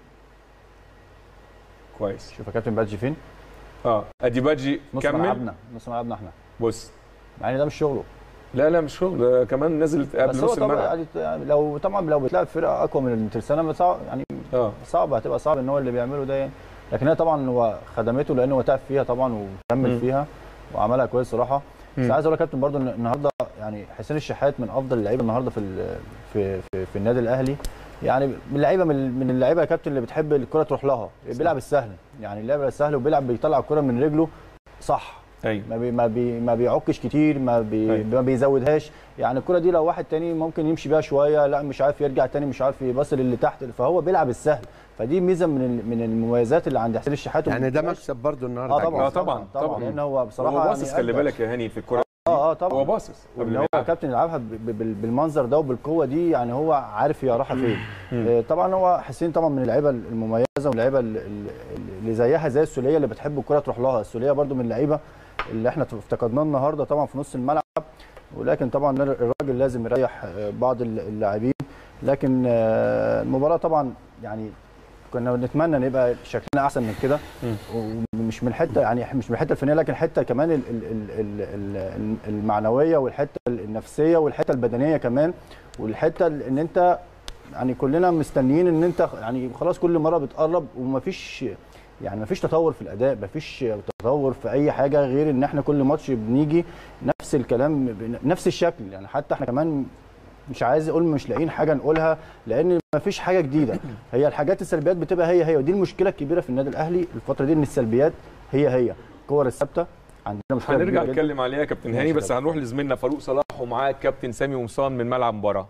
كويس شوف يا كابتن بادجي فين اه ادي باجي نص كمل ملعبنا نص ملعبنا احنا بص مع ان ده مش شغله لا لا مش شغل ده كمان نزل بس قبل هو نص طبعا الملعب يعني يعني لو طبعا لو بتلعب فرقه اقوى من الترسانه صعب يعني اه صعب هتبقى صعب ان هو اللي بيعمله ده يعني لكن هي طبعا هو خدمته لان هو تعب فيها طبعا وكمل مم. فيها وعملها كويس صراحه بس مم. عايز اقول لك يا كابتن برضو ان النهارده يعني حسين الشحات من افضل اللعيبه النهارده في ال- في في, في النادي الاهلي يعني من اللعيبه من من اللعيبه يا كابتن اللي بتحب الكره تروح لها بيلعب السهل يعني اللعب السهل وبيلعب بيطلع الكره من رجله صح ايوه ما بي ما بي ما بيعكش كتير ما بي أيوة. ما بيزودهاش يعني الكره دي لو واحد تاني ممكن يمشي بيها شويه لا مش عارف يرجع تاني مش عارف يبص للي تحت فهو بيلعب السهل فدي ميزه من ال- من المميزات اللي عند حسين الشحات يعني ده وما مكسب برضه النهارده اه طبعا آه طبعا، طبعا طبعا. لان هو بصراحه هو باصص يعني خلي أدى. بالك يا هاني في الكوره اه اه طبعا هو باصص قبل وان ما هو يلعب. كابتن يلعبها ب- ب- بال- بالمنظر ده وبالقوه دي يعني هو عارف هي رايحه فين آه، طبعا هو حسين طبعا من اللعيبه المميزه واللعيبه ال- ال- اللي زيها زي السوليه اللي بتحب الكره تروح لها السوليه برده من اللعيبه اللي احنا افتقدناه النهارده طبعا في نص الملعب ولكن طبعا الراجل لازم يريح آه، بعض اللاعبين لكن آه، المباراه طبعا يعني كنا بنتمنى ان يبقى شكلنا احسن من كده ومش من الحته يعني مش من الحته الفنيه لكن الحته كمان ال- ال- ال- ال- ال- المعنويه والحته النفسيه والحته البدنيه كمان والحته ال- ان انت يعني كلنا مستنيين ان انت يعني خلاص كل مره بتقرب ومفيش يعني مفيش تطور في الاداء مفيش تطور في اي حاجه غير ان احنا كل ماتش بنيجي نفس الكلام ب- نفس الشكل يعني حتى احنا كمان مش عايز اقول مش لاقيين حاجه نقولها لان مفيش حاجه جديده هي الحاجات السلبيات بتبقى هي هي ودي المشكله الكبيره في النادي الاهلي الفتره دي ان السلبيات هي هي الكور الثابته عندنا مشكله هنرجع كبيرة جداً. نتكلم عليها يا كابتن ماشي هاني يا بس كابتن. هنروح لزميلنا فاروق صلاح ومعاه الكابتن سامي قمصان من ملعب مباراه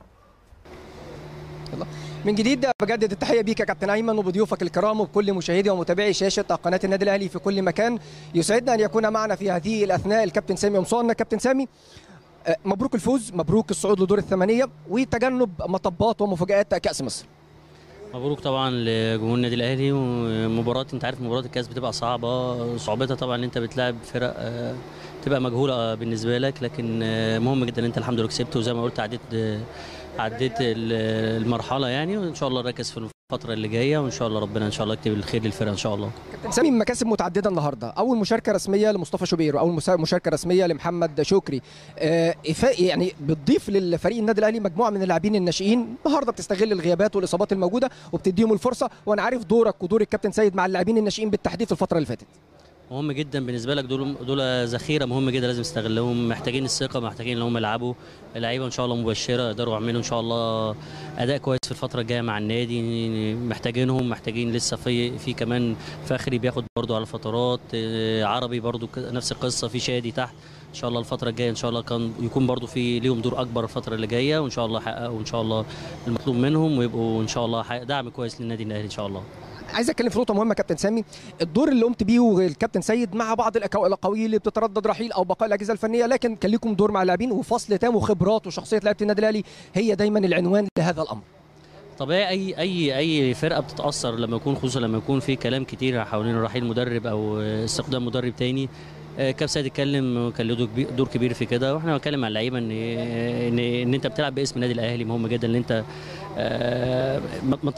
من جديد بجدد التحيه بيك يا كابتن ايمن وبضيوفك الكرام وبكل مشاهدي ومتابعي شاشه قناه النادي الاهلي في كل مكان يسعدنا ان يكون معنا في هذه الاثناء الكابتن سامي قمصان كابتن سامي آه، مبروك الفوز مبروك الصعود لدور الثمانيه وتجنب مطبات ومفاجات كاس مصر مبروك طبعا لجمهور النادي الاهلي ومباراه انت عارف مباراه الكاس بتبقى صعبه صعوبتها طبعا ان انت بتلعب فرق آه، تبقى مجهوله بالنسبه لك لكن آه، مهم جدا ان انت الحمد لله كسبت وزي ما قلت عديت آه، عديت ال- المرحله يعني وان شاء الله نركز في الفتره اللي جايه وان شاء الله ربنا ان شاء الله يكتب الخير للفرقه ان شاء الله كابتن سامي مكاسب متعدده النهارده اول مشاركه رسميه لمصطفى شوبير واول مسا- مشاركه رسميه لمحمد شكري آه إفاء- يعني بتضيف للفريق النادي الاهلي مجموعه من اللاعبين الناشئين النهارده بتستغل الغيابات والاصابات الموجوده وبتديهم الفرصه وانا عارف دورك ودور الكابتن سيد مع اللاعبين الناشئين بالتحديد في الفتره اللي فاتت مهم جدا بالنسبه لك دول دول ذخيره مهم جدا لازم تستغلهم محتاجين الثقه محتاجين ان هم يلعبوا لعيبه ان شاء الله مبشره يقدروا يعملوا ان شاء الله اداء كويس في الفتره الجايه مع النادي محتاجينهم محتاجين لسه في في كمان فخري بياخد برضو على فترات آه، عربي برضو ك- نفس القصه في شادي تحت ان شاء الله الفتره الجايه ان شاء الله كان يكون برضو في ليهم دور اكبر الفتره اللي جايه وان شاء الله يحققوا ان شاء الله المطلوب منهم ويبقوا ان شاء الله حق- دعم كويس للنادي الاهلي ان شاء الله عايز اتكلم في نقطه مهمه كابتن سامي الدور اللي قمت بيه والكابتن سيد مع بعض الأكو- الاقاويل اللي بتتردد رحيل او بقاء الاجهزه الفنيه لكن كان ليكم دور مع اللاعبين وفصل تام وخبرات وشخصيه لعيبه النادي الاهلي هي دايما العنوان لهذا الامر طبيعي اي اي اي فرقه بتتاثر لما يكون خصوصا لما يكون في كلام كتير حوالين رحيل مدرب او استخدام مدرب تاني آه، كاب سيد اتكلم كان له دور كبير- دور كبير في كده واحنا بنتكلم مع اللعيبه ان ان ان انت بتلعب باسم النادي الاهلي مهم جدا ان انت آه، ما ما تاثرش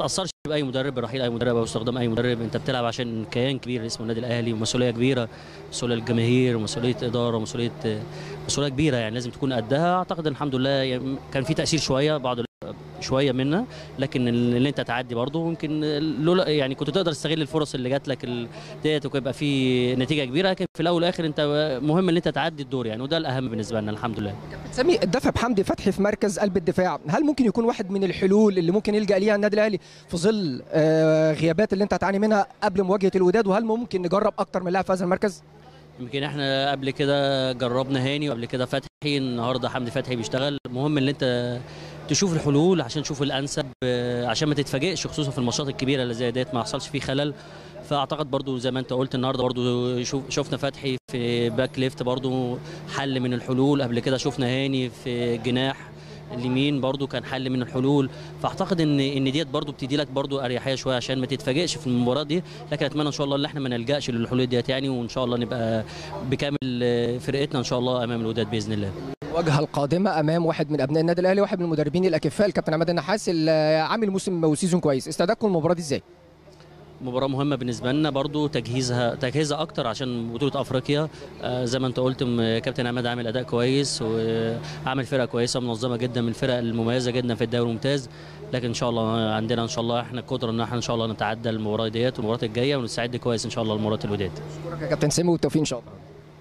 اي مدرب رحيل اي مدرب او استخدام اي مدرب انت بتلعب عشان كيان كبير اسمه النادي الاهلي ومسؤوليه كبيره مسؤوليه الجماهير ومسؤوليه اداره ومسؤوليه مسؤوليه كبيره يعني لازم تكون قدها اعتقد الحمد لله يعني كان في تاثير شويه بعض شويه منا لكن اللي انت تعدي برضه ممكن لولا يعني كنت تقدر تستغل الفرص اللي جات لك ال- ديت ويبقى في نتيجه كبيره لكن في الاول والاخر انت مهم ان انت تعدي الدور يعني وده الاهم بالنسبه لنا الحمد لله سامي الدفع بحمدي فتحي في مركز قلب الدفاع هل ممكن يكون واحد من الحلول اللي ممكن يلجا ليها النادي الاهلي في ظل آه، غيابات اللي انت هتعاني منها قبل مواجهه الوداد وهل ممكن نجرب اكتر من لاعب في هذا المركز يمكن احنا قبل كده جربنا هاني وقبل كده فتحي النهارده حمدي فتحي بيشتغل المهم ان انت تشوف الحلول عشان تشوف الانسب آه، عشان ما تتفاجئش خصوصا في الماتشات الكبيره اللي زي ديت ما يحصلش فيه خلل فاعتقد برضو زي ما انت قلت النهارده برضو شوف شفنا فتحي في باك ليفت برضو حل من الحلول قبل كده شفنا هاني في جناح اليمين برضو كان حل من الحلول فاعتقد ان ان ديت برضو بتدي لك برضو اريحيه شويه عشان ما تتفاجئش في المباراه دي لكن اتمنى ان شاء الله ان احنا ما نلجاش للحلول ديت يعني وان شاء الله نبقى بكامل آه، فرقتنا ان شاء الله امام الوداد باذن الله الواجهه القادمه امام واحد من ابناء النادي الاهلي واحد من المدربين الاكفاء الكابتن عماد النحاس اللي عامل موسم وسيزون كويس استعدادكم للمباراه دي ازاي؟ مباراة مهمة بالنسبة لنا برضو تجهيزها تجهيزها أكتر عشان بطولة أفريقيا آه، زي ما أنت قلت م- كابتن عماد عامل أداء كويس وعامل فرقة كويسة منظمة جدا من الفرق المميزة جدا في الدوري الممتاز لكن إن شاء الله عندنا إن شاء الله إحنا القدرة إن إحنا إن شاء الله نتعدى المباراة ديت والمباريات الجاية ونستعد كويس إن شاء الله لمباراة الوداد اشكرك يا كابتن سامي والتوفيق ان شاء الله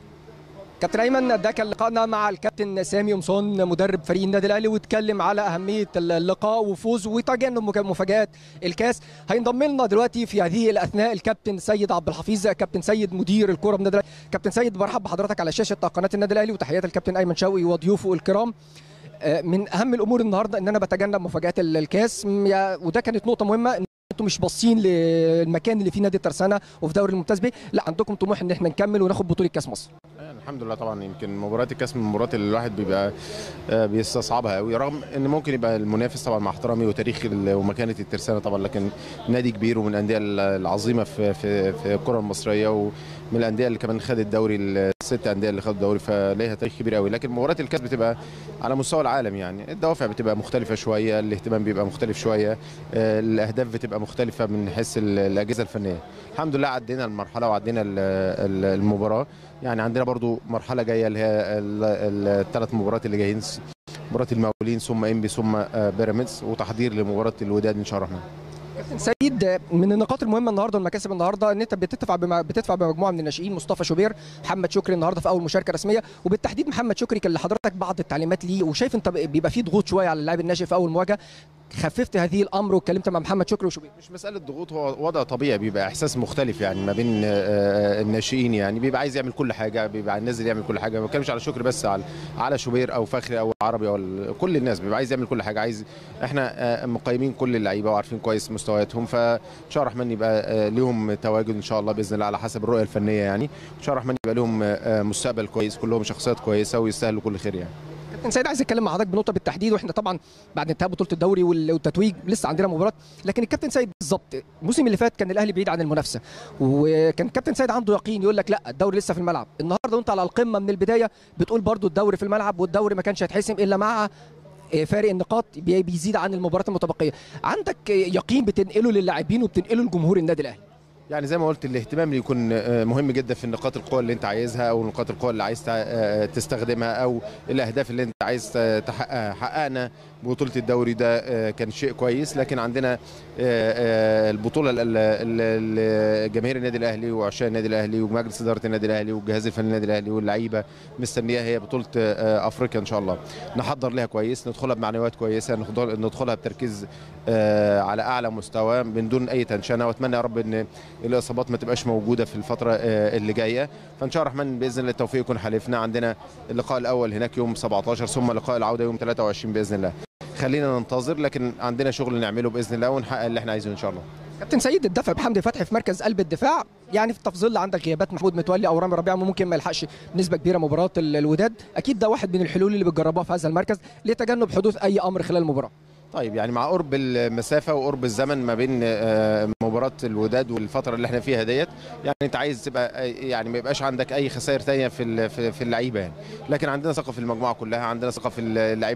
كابتن ايمن ده كان لقائنا مع الكابتن سامي قمصان مدرب فريق النادي الاهلي واتكلم على اهميه اللقاء وفوز وتجنب مك- مفاجات الكاس هينضم لنا دلوقتي في هذه الاثناء الكابتن سيد عبد الحفيظ كابتن سيد مدير الكره بالنادي الاهلي كابتن سيد برحب بحضرتك على شاشه قناه النادي الاهلي وتحيات الكابتن ايمن شوقي وضيوفه الكرام آه، من اهم الامور النهارده ان انا بتجنب مفاجات ال- الكاس م- يا- وده كانت نقطه مهمه ان انتوا مش باصين للمكان اللي فيه نادي الترسانه وفي دوري الممتاز بيه لا عندكم طموح ان احنا نكمل وناخد بطوله كاس مصر يعني الحمد لله طبعا يمكن مباريات الكاس من المباريات اللي الواحد بيبقى آه، بيستصعبها قوي رغم ان ممكن يبقى المنافس طبعا مع احترامي وتاريخ ال- ومكانه الترسانه طبعا لكن نادي كبير ومن الانديه ال- العظيمه في في في الكره المصريه ومن الانديه اللي كمان خدت الدوري الست انديه اللي خدوا الدوري فليها تاريخ كبير قوي لكن مباريات الكاس بتبقى على مستوى العالم يعني الدوافع بتبقى مختلفه شويه الاهتمام بيبقى مختلف شويه آه، الاهداف بتبقى مختلفه من حيث ال- الاجهزه الفنيه الحمد لله عدينا المرحله وعدينا ال- ال- المباراه يعني عندنا برضو مرحله جايه اللي هي الثلاث مباريات اللي جايين مباراه المقاولين ثم انبي ثم آه، بيراميدز وتحضير لمباراه الوداد ان شاء الله الرحمن كابتن سيد من النقاط المهمه النهارده والمكاسب النهارده ان انت بتدفع بم... بتدفع بمجموعه من الناشئين مصطفى شوبير محمد شكري النهارده في اول مشاركه رسميه وبالتحديد محمد شكري كان لحضرتك بعض التعليمات ليه وشايف انت بيبقى فيه ضغوط شويه على اللاعب الناشئ في اول مواجهه خففت هذه الامر واتكلمت مع محمد شكري وشوبير مش مساله ضغوط هو وضع طبيعي بيبقى احساس مختلف يعني ما بين آه، الناشئين يعني بيبقى عايز يعمل كل حاجه بيبقى نازل يعمل كل حاجه ما بتكلمش على شكر بس على على شوبير او فخري او عربي او ال- كل الناس بيبقى عايز يعمل كل حاجه عايز احنا آه، مقيمين كل اللعيبه وعارفين كويس مستوياتهم فان شاء الله الرحمن يبقى آه، ليهم تواجد ان شاء الله باذن الله على حسب الرؤيه الفنيه يعني ان شاء الله الرحمن يبقى لهم آه، مستقبل كويس كلهم شخصيات كويسه ويستاهلوا كل خير يعني كابتن سيد عايز اتكلم مع حضرتك بنقطه بالتحديد واحنا طبعا بعد انتهاء بطوله الدوري وال- والتتويج لسه عندنا مباراه لكن الكابتن سيد بالظبط الموسم اللي فات كان الاهلي بعيد عن المنافسه وكان الكابتن سيد عنده يقين يقول لك لا الدوري لسه في الملعب النهارده وانت على القمه من البدايه بتقول برضو الدوري في الملعب والدوري ما كانش هيتحسم الا مع آه، فارق النقاط بي- بيزيد عن المباريات المتبقيه عندك آه، يقين بتنقله للاعبين وبتنقله لجمهور النادي الاهلي يعني زي ما قلت الاهتمام اللي يكون آه، مهم جدا في نقاط القوة اللي انت عايزها او نقاط القوة اللي عايز تع- آه، تستخدمها او الاهداف اللي انت عايز ت- تحققها حققنا بطولة الدوري ده آه، كان شيء كويس لكن عندنا آه، آه، البطولة ال- ال- ال- جماهير النادي الاهلي وعشاق النادي الاهلي ومجلس ادارة النادي الاهلي والجهاز الفني للنادي الاهلي واللعيبة مستنياها هي بطولة آه، افريقيا ان شاء الله نحضر لها كويس ندخلها بمعنويات كويسة ندخل- ندخلها بتركيز آه، على اعلى مستوى من دون اي تنشنة واتمنى يا رب ان الاصابات ما تبقاش موجوده في الفتره آه، اللي جايه فان شاء الله الرحمن باذن الله التوفيق يكون حليفنا عندنا اللقاء الاول هناك يوم 17 ثم لقاء العوده يوم 23 باذن الله خلينا ننتظر لكن عندنا شغل نعمله باذن الله ونحقق اللي احنا عايزينه ان شاء الله كابتن سيد الدفع بحمدي فتحي في مركز قلب الدفاع يعني في ظل عندك غيابات محمود متولي او رامي ربيعه ممكن ما يلحقش بنسبه كبيره مباراه ال- الوداد اكيد ده واحد من الحلول اللي بتجربوها في هذا المركز لتجنب حدوث اي امر خلال المباراه طيب يعني مع قرب المسافه وقرب الزمن ما بين آه، مباراه الوداد والفتره اللي احنا فيها ديت يعني انت عايز تبقى آه، يعني ما يبقاش عندك اي خسائر تانية في ال- في في اللعيبه يعني لكن عندنا ثقه في المجموعه كلها عندنا ثقه في اللعيبه كلها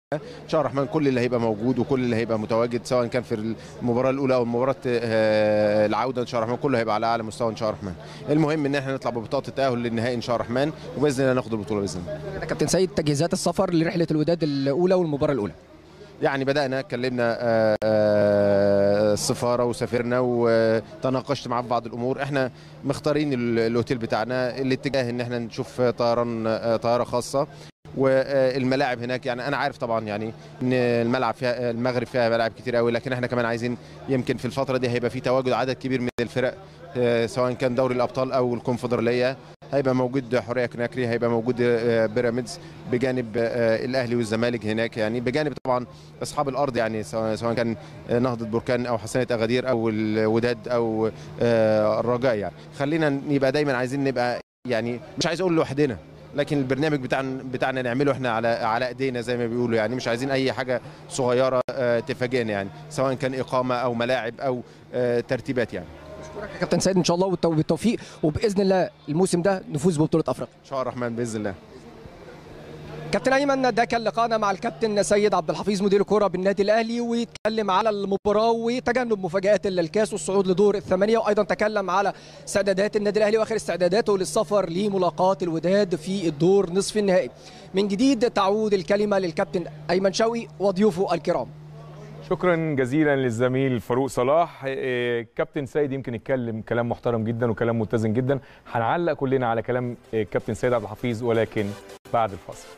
ان شاء الله الرحمن كل اللي هيبقى موجود وكل اللي هيبقى متواجد سواء كان في المباراه الاولى او مباراه آه، العوده ان شاء الله الرحمن كله هيبقى على اعلى مستوى ان شاء الله الرحمن المهم ان احنا نطلع ببطاقه التاهل للنهائي ان شاء الله الرحمن وباذن الله ناخد البطوله باذن الله ده كابتن سيد تجهيزات السفر لرحله الوداد الاولى والمباراه الاولى يعني بدأنا اتكلمنا آه، آه، السفارة وسافرنا وتناقشت معاه في بعض الأمور احنا مختارين ال- الأوتيل بتاعنا الاتجاه ان احنا نشوف طيران آه، طيارة خاصة والملاعب هناك يعني انا عارف طبعا يعني ان الملعب فيها المغرب فيها ملاعب كتير قوي لكن احنا كمان عايزين يمكن في الفتره دي هيبقى في تواجد عدد كبير من الفرق آه، سواء كان دوري الابطال او الكونفدراليه هيبقى موجود حوريه كناكري هيبقى موجود آه، بيراميدز بجانب آه، الاهلي والزمالك هناك يعني بجانب طبعا اصحاب الارض يعني سواء سواء كان آه، نهضه بركان او حسنيه اغادير او الوداد او آه، الرجاء يعني خلينا يبقى دايما عايزين نبقى يعني مش عايز اقول لوحدنا لكن البرنامج بتاعنا بتاعنا نعمله احنا على على ايدينا زي ما بيقولوا يعني مش عايزين اي حاجه صغيره آه، تفاجئنا يعني سواء كان اقامه او ملاعب او آه، ترتيبات يعني اشكرك يا كابتن سيد ان شاء الله والتو- بالتوفيق وباذن الله الموسم ده نفوز ببطوله افريقيا ان شاء الله الرحمن باذن الله كابتن ايمن ده كان لقاءنا مع الكابتن سيد عبد الحفيظ مدير الكره بالنادي الاهلي ويتكلم على المباراه وتجنب مفاجات الكاس والصعود لدور الثمانيه وايضا تكلم على استعدادات النادي الاهلي واخر استعداداته للسفر لملاقاه الوداد في الدور نصف النهائي من جديد تعود الكلمه للكابتن ايمن شوقي وضيوفه الكرام شكرا جزيلا للزميل فاروق صلاح إيه، كابتن سيد يمكن يتكلم كلام محترم جدا وكلام متزن جدا هنعلق كلنا على كلام إيه، كابتن سيد عبد الحفيظ ولكن بعد الفاصل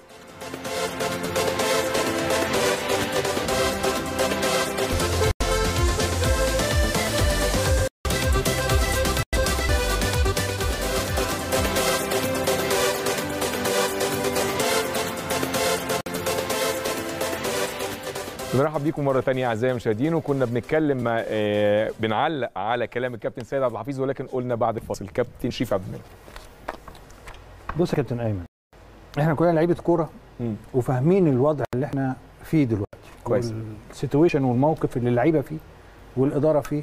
بنرحب بيكم مره ثانيه اعزائي المشاهدين وكنا بنتكلم مع- آه، بنعلق على كلام الكابتن سيد عبد الحفيظ ولكن قلنا بعد الفاصل الكابتن شريف عبد المنعم بص يا كابتن ايمن احنا كلنا لعيبه كوره مم. وفاهمين الوضع اللي احنا فيه دلوقتي كويس. السيتويشن والموقف اللي اللعيبه فيه والاداره فيه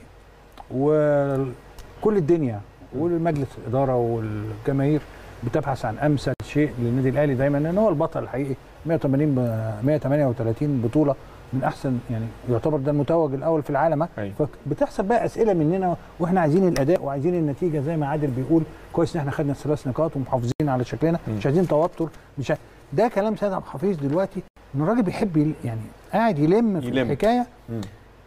وكل الدنيا والمجلس الاداره والجماهير بتبحث عن امثل شيء للنادي الاهلي دايما لان هو البطل الحقيقي 180 ب 138 بطوله من احسن يعني يعتبر ده المتوج الاول في العالم ها؟ أيوة. فبتحصل بقى اسئله مننا واحنا عايزين الاداء وعايزين النتيجه زي ما عادل بيقول كويس ان احنا خدنا الثلاث نقاط ومحافظين على شكلنا مم. مش عايزين توتر مش ع... ده كلام سيد عبد الحفيظ دلوقتي ان الراجل بيحب يل... يعني قاعد يلم في يلم. الحكايه مم.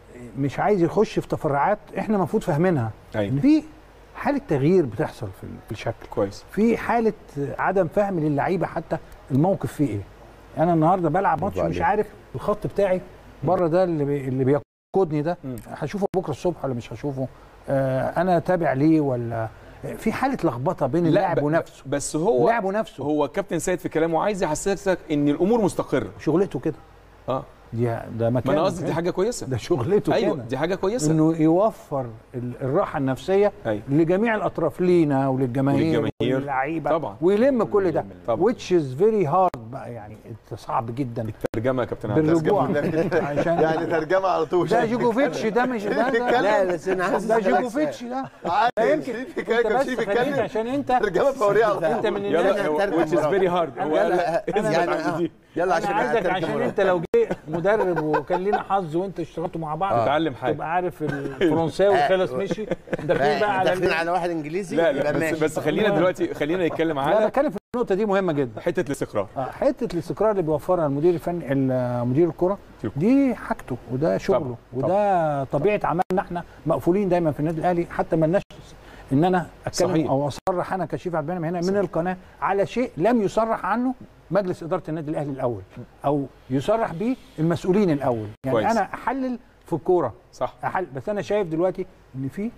مش عايز يخش في تفرعات احنا المفروض فاهمينها أيوة. ان في حاله تغيير بتحصل في ال- في الشكل كويس في حاله عدم فهم للعيبه حتى الموقف فيه ايه انا النهارده بلعب ماتش برافو مش عليك. عارف الخط بتاعي بره ده اللي بي... اللي بيقودني ده مم. هشوفه بكره الصبح ولا مش هشوفه آه انا تابع ليه ولا في حاله لخبطه بين اللاعب ب- ونفسه بس هو اللاعب ونفسه هو كابتن سيد في كلامه عايز يحسسك ان الامور مستقره شغلته كده اه دي ده مكان ما انا قصدي دي حاجه كويسه ده شغلته ايوه كده دي حاجه كويسه انه يوفر ال- الراحه النفسيه أيوة. لجميع الاطراف لينا وللجماهير وللجماهير. وللعيبه طبعا. ويلم كل ده طبعا. which is very hard بقى يعني صعب جدا ترجمه يا كابتن عبد بالرجوع عشان يعني ترجمه على طول ده جوجوفيتش ده مش ده ده لا بس انا عايز ده أسألك جوجوفيتش ده عادي يمكن شريف انت كده بس شريف خليك بيتكلم عشان انت ترجمه فوريه على طول انت من الناس يلا أنا which is very hard هو لا، قال لا، لك أنا- اثبت يعني عند دي يلا انا عشان عايزك هترجم عشان ورا. انت لو جه مدرب وكان لنا حظ وانت اشتغلتوا مع بعض تتعلم حاجه تبقى عارف الفرنساوي خلص مشي داخلين بقى على داخلين ال- على واحد انجليزي لا يبقى لا بس, ماشي. بس خلينا دلوقتي خلينا نتكلم لا على بتكلم في النقطه دي مهمه جدا حته الاستقرار آه، حته الاستقرار اللي بيوفرها المدير الفني ال- مدير الكره دي حاجته وده شغله طبعاً، وده طبيعه عملنا احنا مقفولين دايما في النادي الاهلي حتى ما لناش ان انا اتكلم صحيح. او اصرح انا كشريف عبد المنعم هنا من القناه على شيء لم يصرح عنه مجلس اداره النادي الاهلي الاول او يصرح به المسؤولين الاول يعني كويس. انا احلل في الكوره صح أحل بس انا شايف دلوقتي ان في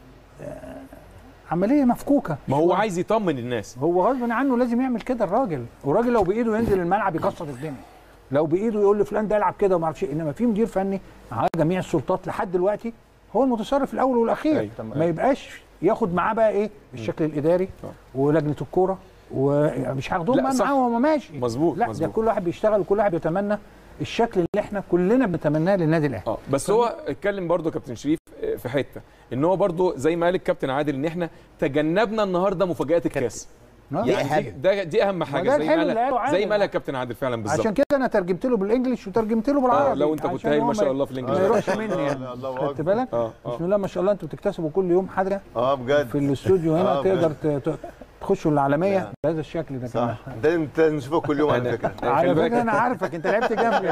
آه، عمليه مفكوكه ما هو شوية. عايز يطمن الناس هو غصب عنه لازم يعمل كده الراجل والراجل لو بايده ينزل الملعب يكسر الدنيا لو بايده يقول لفلان ده العب كده وما اعرفش إيه. انما في مدير فني مع جميع السلطات لحد دلوقتي هو المتصرف الاول والاخير أيوة، تمام. ما يبقاش ياخد معاه بقى ايه الشكل الاداري طبعا. ولجنه الكوره ومش هاخدهم لا، بقى صح. معاه وهو ماشي مظبوط لا ده مظبوط كل واحد بيشتغل وكل واحد بيتمنى الشكل اللي احنا كلنا بنتمناه للنادي الاهلي اه بس هو اتكلم برضو يا كابتن شريف آه، في حته ان هو برضو زي ما قال الكابتن عادل ان احنا تجنبنا النهارده مفاجات الكاس آه. دي يعني دي, أهم. ده دي اهم ده حاجه زي الحلو ما اللي قاله قالها زي عادل. ما قالها كابتن عادل فعلا بالظبط عشان كده انا ترجمت له بالانجلش وترجمت له آه بالعربي لو انت كنت عشان هايل هو ما شاء الله في ما الانجليزي يروحش مني يعني الله- الله خدت أكبر. بالك اه اه بسم الله ما شاء الله انتوا بتكتسبوا كل يوم حاجه اه بجد في الاستوديو هنا آه، تقدر بجد. ت- ت- تخشوا العالميه نعم. بهذا الشكل ده كمان صح ده انت نشوفه كل يوم على فكره على خلي بالك. فكره انا عارفك انت لعبت جنبي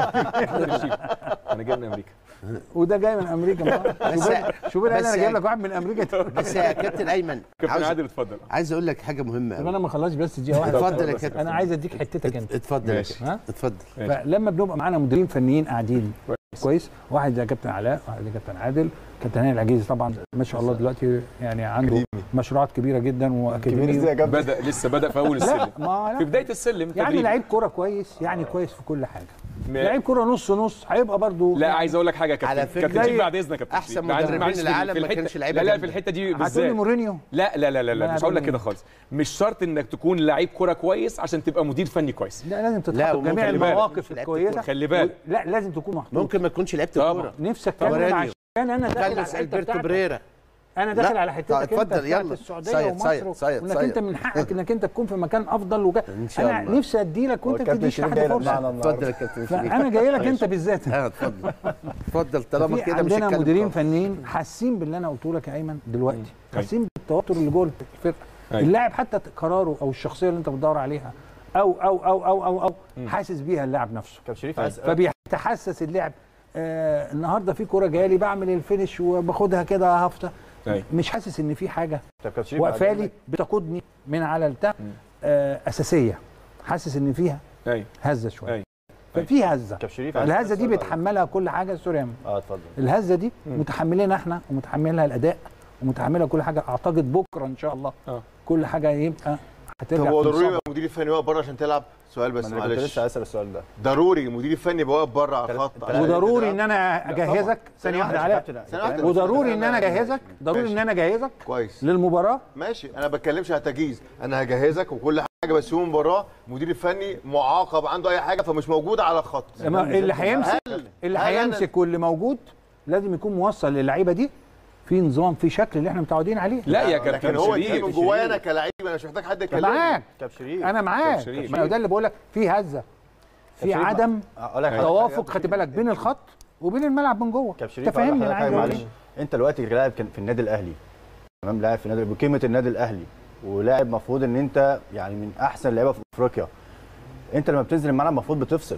انا جاي من امريكا وده جاي من امريكا شوبير شوبير قال بس انا جايب يعني- لك واحد من امريكا بس يا كابتن ايمن كابتن عاوز, عادل اتفضل عايز اقول لك حاجه مهمه طب أوي. انا ما خلصش بس دقيقه واحده اتفضل يا كابتن انا عايز اديك حتتك انت اتفضل يا ماشي. كابتن ها اتفضل ماشي. فلما بنبقى معانا مديرين فنيين قاعدين كويس. كويس واحد زي كابتن علاء واحد زي كابتن عادل كابتن هاني العجيزي طبعا ما شاء الله دلوقتي يعني عنده مشروعات كبيره جدا كبير واكاديميه ازاي يا كابتن بدا لسه بدا في اول لا السلم ما في لا. بدايه السلم يعني تدريب. لعيب كوره كويس يعني كويس في كل حاجه ما- لعيب كوره نص نص هيبقى برضو لا عايز اقول لك حاجه يا كابتن على فكرة كابتن زي- شريف بعد اذنك يا كابتن أحسن شريف. معلش- مدربين معلش في- العالم في ما الحتة- كانش لعيبة لا لا جامدة. في الحته دي هتقولي بالذات مورينيو لا لا لا لا, لا لا، مش هقول لك هتقولي كده خالص مش شرط انك تكون لعيب كوره كويس عشان تبقى مدير فني كويس لا لازم لا، تتحط وممكن جميع خلي بالك. المواقف لعبت الكويسه خلي بالك لا لازم تكون محطوط ممكن ما تكونش لعبت طبعا. كوره نفسك كمان مورينيو. عشان انا داخل على كارلوس الحته البرتو بتاعتك بريرا انا داخل لا. على حتتك طيب، انت اتفضل، بتاعت يلا. السعوديه صيد، ومصر صيد، صيد، وانك صيد. انت من حقك انك انت تكون في مكان افضل وك... إن شاء انا الله. نفسي ادي لك هو وانت ما الكابتن تديش شريف لحد جاي لك فرصه معانا اتفضل النهارده يا كابتن شريف فانا جاي لك انت بالذات اه اتفضل اتفضل طالما في كده مش عندنا هتكلم مديرين خالص. فنيين حاسين باللي انا قلته لك يا ايمن دلوقتي أيوة. حاسين بالتوتر اللي جوه الفرقه أيوة. اللاعب حتى قراره او الشخصيه اللي انت بتدور عليها او او او او او, أو حاسس بيها اللاعب نفسه كابتن شريف عايز فبيتحسس اللاعب آه النهارده في كوره جايه لي بعمل الفينش وباخدها كده هفته أيوة. مش حاسس ان في حاجه طب كابتن شريف واقفه عايز لي بتقودني من على البتاع آه اساسيه حاسس ان فيها ايوه هزه شويه أيوة. ففي هزه كابتن شريف عايز الهزه دي أسأل على- بيتحملها كل حاجه سوري يا عم. اه اتفضل الهزه دي متحملينها احنا ومتحملها الاداء ومتحملها كل حاجه اعتقد بكره ان شاء الله آه. كل حاجه يبقى طب هترجع هو في ضروري الصبر. يبقى مدير الفني واقف بره عشان تلعب سؤال بس ما انا كنت معلش لسه هسال السؤال ده ضروري المدير الفني يبقى واقف بره على الخط عشان وضروري تلعب. ان انا اجهزك ثانيه واحده واحدة. علاء ثانية واحدة. وضروري ان انا اجهزك ضروري ماشي. ان انا اجهزك كويس للمباراه ماشي انا بتكلمش على تجهيز انا هجهزك وكل حاجه بس يوم مباراه المدير الفني معاقب عنده اي حاجه فمش موجود على الخط أما اللي هيمسك هل- اللي هل أنا- هيمسك واللي موجود لازم يكون موصل للعيبه دي في نظام في شكل اللي احنا متعودين عليه لا يا لكن كابتن هو دي شريف من جوايا انا كلاعب انا مش محتاج حد يكلمني معاك كابتن شريف انا معاك شريف. ما هو ده اللي بقول لك في هزه في شريف، عدم اقول لك حاجة- توافق خدت بالك بين الخط وبين الملعب من جوه كابتن شريف انت فاهمني أقول انا لك عايز حاجة اقول معلش ايه انت دلوقتي لاعب كان في النادي الاهلي تمام لاعب في النادي بقيمه النادي الاهلي ولاعب المفروض ان انت يعني من احسن اللعيبه في افريقيا انت لما بتنزل الملعب المفروض بتفصل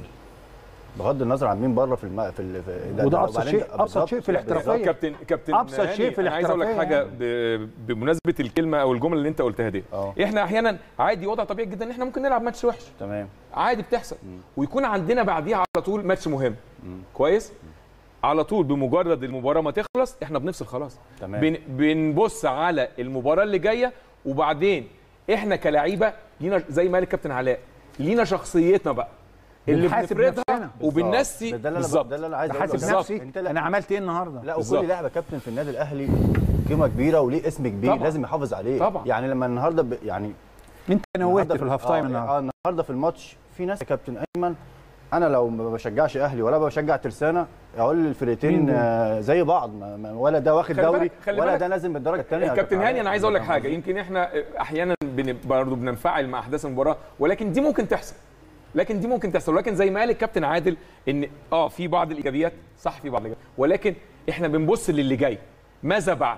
بغض النظر عن مين بره في الم... في, ال... في ده- وده ده- أبسط وبعدين شيء- ده- أبسط بالظبط. شيء في بالظبط. الاحترافية. كابتن كابتن أبسط هاني، شيء في انا عايز اقول لك الاحترافية حاجه ب- بمناسبه الكلمه او الجمله اللي انت قلتها دي اه. احنا احيانا عادي وضع طبيعي جدا ان احنا ممكن نلعب ماتش وحش تمام عادي بتحصل ويكون عندنا بعديها على طول ماتش مهم كويس على طول بمجرد المباراه ما تخلص احنا بنفصل خلاص تمام. بن بنبص على المباراه اللي جايه وبعدين احنا كلاعيبه لينا زي ما قال الكابتن علاء لينا شخصيتنا بقى اللي بنحاسب بنفرضها نفسنا. وبننسي ده اللي انا بالظبط ده اللي انا عايز حاسب أقوله. نفسي انت لا انا عملت ايه النهارده لا بالظبط. وكل لاعب يا كابتن في النادي الاهلي قيمه كبيره وليه اسم كبير طبعا. لازم يحافظ عليه طبعا. يعني لما النهارده ب... يعني انت نوهت النهاردة في الهاف تايم آه، النهارده اه النهارده في الماتش في ناس يا كابتن ايمن انا لو ما بشجعش اهلي ولا بشجع ترسانه اقول مين للفرقتين دول؟ آه زي بعض ما ما ولا ده واخد خلي دوري بالك- خلي ولا بالك. ده نازل من الدرجه الثانيه الكابتن هاني انا عايز اقول لك حاجه يمكن احنا احيانا بن- برضه بننفعل مع احداث المباراه ولكن دي ممكن تحصل لكن دي ممكن تحصل ولكن زي ما قال الكابتن عادل ان اه في بعض الايجابيات صح في بعض الايجابيات ولكن احنا بنبص للي جاي ماذا بعد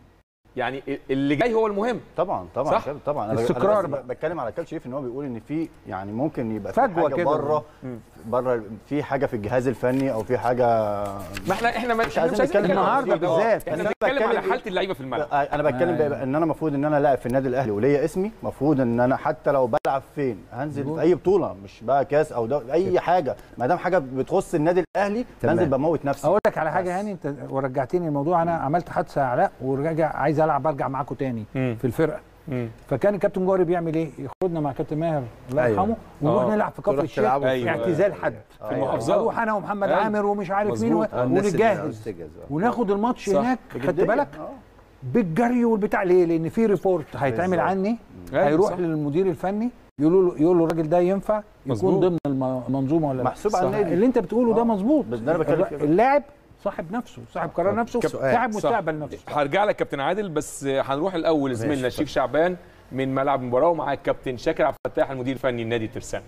يعني اللي جاي هو المهم طبعا طبعا صح؟ صح؟ طبعا انا استقرار أنا بس بقى. بتكلم على كابتن شريف ان هو بيقول ان في يعني ممكن يبقى في فجوة حاجه كده. بره بره في حاجه في الجهاز الفني او في حاجه ما احنا احنا ما- مش احنا عايزين نتكلم عن النهاردة الموضوع ده. بالذات. احنا أنا بنتكلم على بتكلم حاله اللعيبه في الملعب انا بتكلم بقى ان انا المفروض ان انا لاعب في النادي الاهلي وليا اسمي المفروض ان انا حتى لو بلعب فين هنزل في اي بطوله مش بقى كاس او دوري اي حاجه ما دام حاجه بتخص النادي الاهلي تمام. بنزل بموت نفسي اقول لك على حاجه هاني انت ورجعتني الموضوع انا عملت حادثه يا علاء ورجع عايز العب ارجع معاكم تاني مم. في الفرقه مم. فكان الكابتن جوهري بيعمل ايه؟ ياخدنا مع كابتن ماهر الله أيوة. يرحمه ونروح آه. نلعب في كفر تروح الشيخ تلعبوا في- اعتزال حد في المحافظات اروح انا ومحمد أيوة. عامر ومش عارف مين و- مظبوط. آه، الناس اللي عاوز ونجهز تجهز، آه. وناخد الماتش صح. هناك خدت بجدية. بالك آه. بالجري والبتاع ليه؟ لان في ريبورت هيتعمل بالظبط. عني أيوة، هيروح صح. للمدير الفني يقولوا له يقول له الراجل ده ينفع يكون مظبوط. ضمن الم- المنظومه ولا لا محسوب على صح. النادي. اللي انت بتقوله ده آه. مظبوط بس ده أنا بتكلم فيه بقى. اللاعب صاحب نفسه صاحب قرار نفسه سؤال. صاحب صح. مستقبل نفسه هرجع لك كابتن عادل بس هنروح الاول زميلنا ماشي، الشيف شعبان من ملعب المباراه ومعايا الكابتن شاكر عبد الفتاح المدير الفني لنادي ترسانه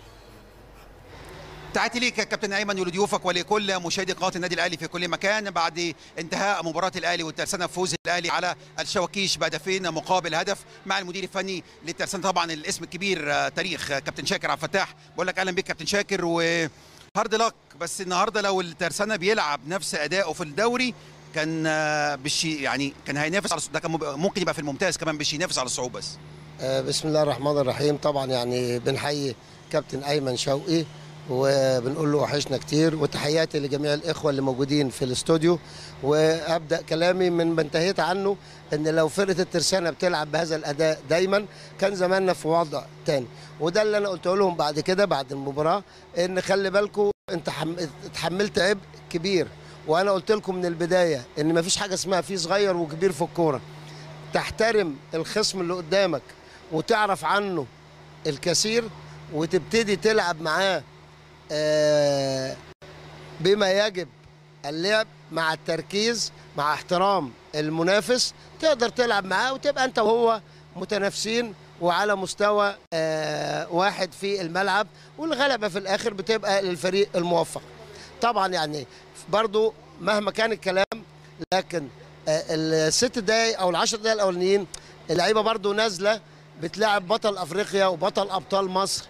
تحياتي ليك يا كابتن ايمن ولضيوفك ولكل مشاهدي قناه النادي الاهلي في كل مكان بعد انتهاء مباراه الاهلي والترسانه فوز الاهلي على الشواكيش بهدفين مقابل هدف مع المدير الفني للترسانه طبعا الاسم الكبير آه، تاريخ آه، كابتن شاكر عبد الفتاح بقول لك اهلا بك كابتن شاكر وهارد لك بس النهارده لو الترسانه بيلعب نفس ادائه في الدوري كان آه، بشي يعني كان هينافس على ده كان مب- ممكن يبقى في الممتاز كمان مش ينافس على الصعود بس آه، بسم الله الرحمن الرحيم طبعا يعني بنحيي كابتن ايمن شوقي وبنقول له وحشنا كتير وتحياتي لجميع الاخوه اللي موجودين في الاستوديو وابدا كلامي من ما انتهيت عنه ان لو فرقه الترسانه بتلعب بهذا الاداء دايما كان زماننا في وضع تاني وده اللي انا قلته لهم بعد كده بعد المباراه ان خلي بالكم انت حم... اتحملت عبء كبير وانا قلت لكم من البدايه ان مفيش حاجه اسمها في صغير وكبير في الكوره تحترم الخصم اللي قدامك وتعرف عنه الكثير وتبتدي تلعب معاه آه، بما يجب اللعب مع التركيز مع احترام المنافس تقدر تلعب معاه وتبقى انت وهو متنافسين وعلى مستوى آه، واحد في الملعب والغلبة في الآخر بتبقى للفريق الموفق طبعا يعني برضو مهما كان الكلام لكن آه، الست دقايق او العشر دقايق الاولانيين اللعيبه برضو نازله بتلاعب بطل افريقيا وبطل ابطال مصر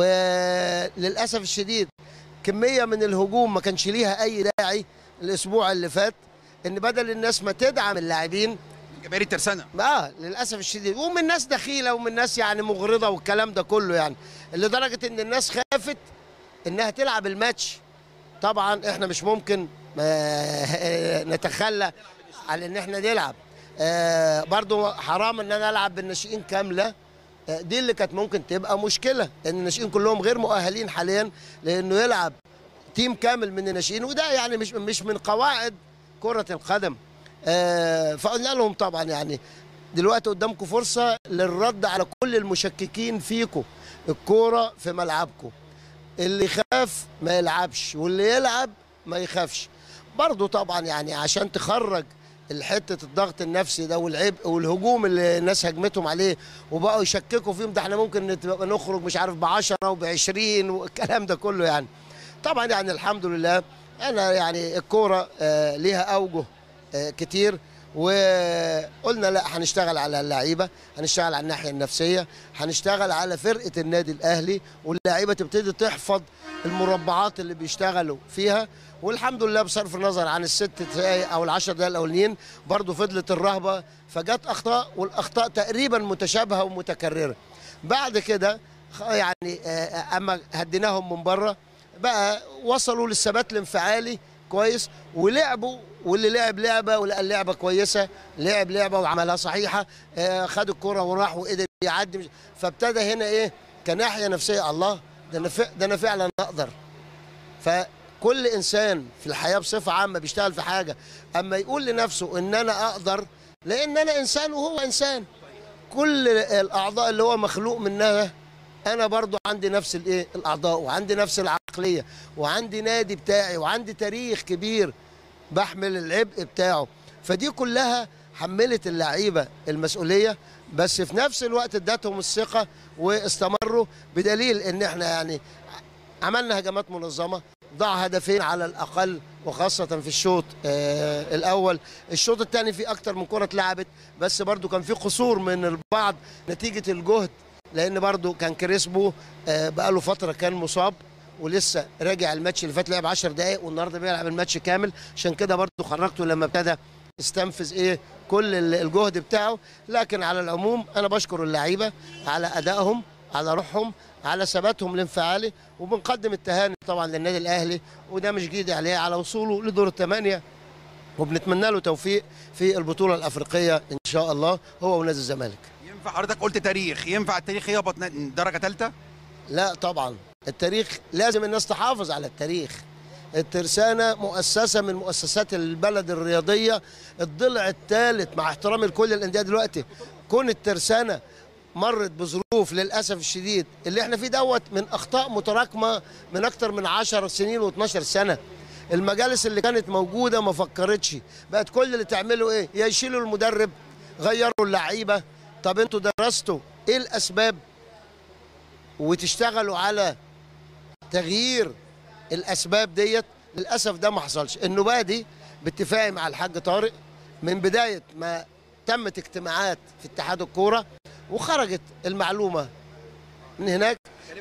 وللاسف الشديد كميه من الهجوم ما كانش ليها اي داعي الاسبوع اللي فات ان بدل الناس ما تدعم اللاعبين جماهير الترسانه اه للاسف الشديد ومن ناس دخيله ومن ناس يعني مغرضه والكلام ده كله يعني لدرجه ان الناس خافت انها تلعب الماتش طبعا احنا مش ممكن آه، نتخلى على ان احنا نلعب آه، برضو حرام ان انا العب بالناشئين كامله آه، دي اللي كانت ممكن تبقى مشكله لان الناشئين كلهم غير مؤهلين حاليا لانه يلعب تيم كامل من الناشئين وده يعني مش مش من قواعد كره القدم آه، فقلنا لهم طبعا يعني دلوقتي قدامكم فرصه للرد على كل المشككين فيكم الكوره في ملعبكم اللي يخاف ما يلعبش واللي يلعب ما يخافش برضو طبعا يعني عشان تخرج الحته الضغط النفسي ده والعبء والهجوم اللي الناس هجمتهم عليه وبقوا يشككوا فيهم ده احنا ممكن نت- نخرج مش عارف ب 10 وب 20 والكلام ده كله يعني طبعا يعني الحمد لله انا يعني الكوره آه ليها اوجه آه كتير وقلنا لا هنشتغل على اللعيبه هنشتغل على الناحيه النفسيه هنشتغل على فرقه النادي الاهلي واللعيبه تبتدي تحفظ المربعات اللي بيشتغلوا فيها والحمد لله بصرف النظر عن الست دقايق او العشر دقايق الاولانيين برضو فضلت الرهبه فجت اخطاء والاخطاء تقريبا متشابهه ومتكرره بعد كده خ- يعني آه، اما هديناهم من بره بقى وصلوا للثبات الانفعالي كويس ولعبوا واللي لعب لعبه ولقى اللعبه كويسه لعب لعبه وعملها صحيحه آه، خد الكره وراح وقدر يعدي مش- فابتدى هنا ايه كناحيه نفسيه الله ده انا ف- ده انا فعلا اقدر فكل انسان في الحياه بصفه عامه بيشتغل في حاجه اما يقول لنفسه ان انا اقدر لان انا انسان وهو انسان كل الاعضاء اللي هو مخلوق منها انا برضو عندي نفس الايه الاعضاء وعندي نفس العقليه وعندي نادي بتاعي وعندي تاريخ كبير بحمل العبء بتاعه فدي كلها حملت اللعيبه المسؤوليه بس في نفس الوقت ادتهم الثقه واستمروا بدليل ان احنا يعني عملنا هجمات منظمه ضع هدفين على الاقل وخاصه في الشوط آه الاول الشوط الثاني في اكتر من كره اتلعبت بس برضو كان في قصور من البعض نتيجه الجهد لان برضو كان كريسبو آه بقاله فتره كان مصاب ولسه راجع الماتش اللي فات لعب 10 دقائق والنهارده بيلعب الماتش كامل عشان كده برضو خرجته لما ابتدى استنفذ ايه كل ال- الجهد بتاعه لكن على العموم انا بشكر اللعيبه على ادائهم على روحهم على ثباتهم الانفعالي وبنقدم التهاني طبعا للنادي الاهلي وده مش جديد عليه على وصوله لدور الثمانيه وبنتمنى له توفيق في البطوله الافريقيه ان شاء الله هو ونادي الزمالك ينفع حضرتك قلت تاريخ ينفع التاريخ يهبط ن- درجه ثالثه لا طبعا التاريخ لازم الناس تحافظ على التاريخ الترسانة مؤسسة من مؤسسات البلد الرياضية الضلع الثالث مع احترامي لكل الأندية دلوقتي كون الترسانة مرت بظروف للأسف الشديد اللي احنا فيه دوت من أخطاء متراكمة من أكتر من 10 سنين و12 سنة المجالس اللي كانت موجودة ما فكرتش بقت كل اللي تعمله ايه يا يشيلوا المدرب غيروا اللعيبة طب انتوا درستوا ايه الاسباب وتشتغلوا على تغيير الاسباب ديت للاسف ده ما حصلش النوبه دي باتفاقي مع الحاج طارق من بدايه ما تمت اجتماعات في اتحاد الكوره وخرجت المعلومه من هناك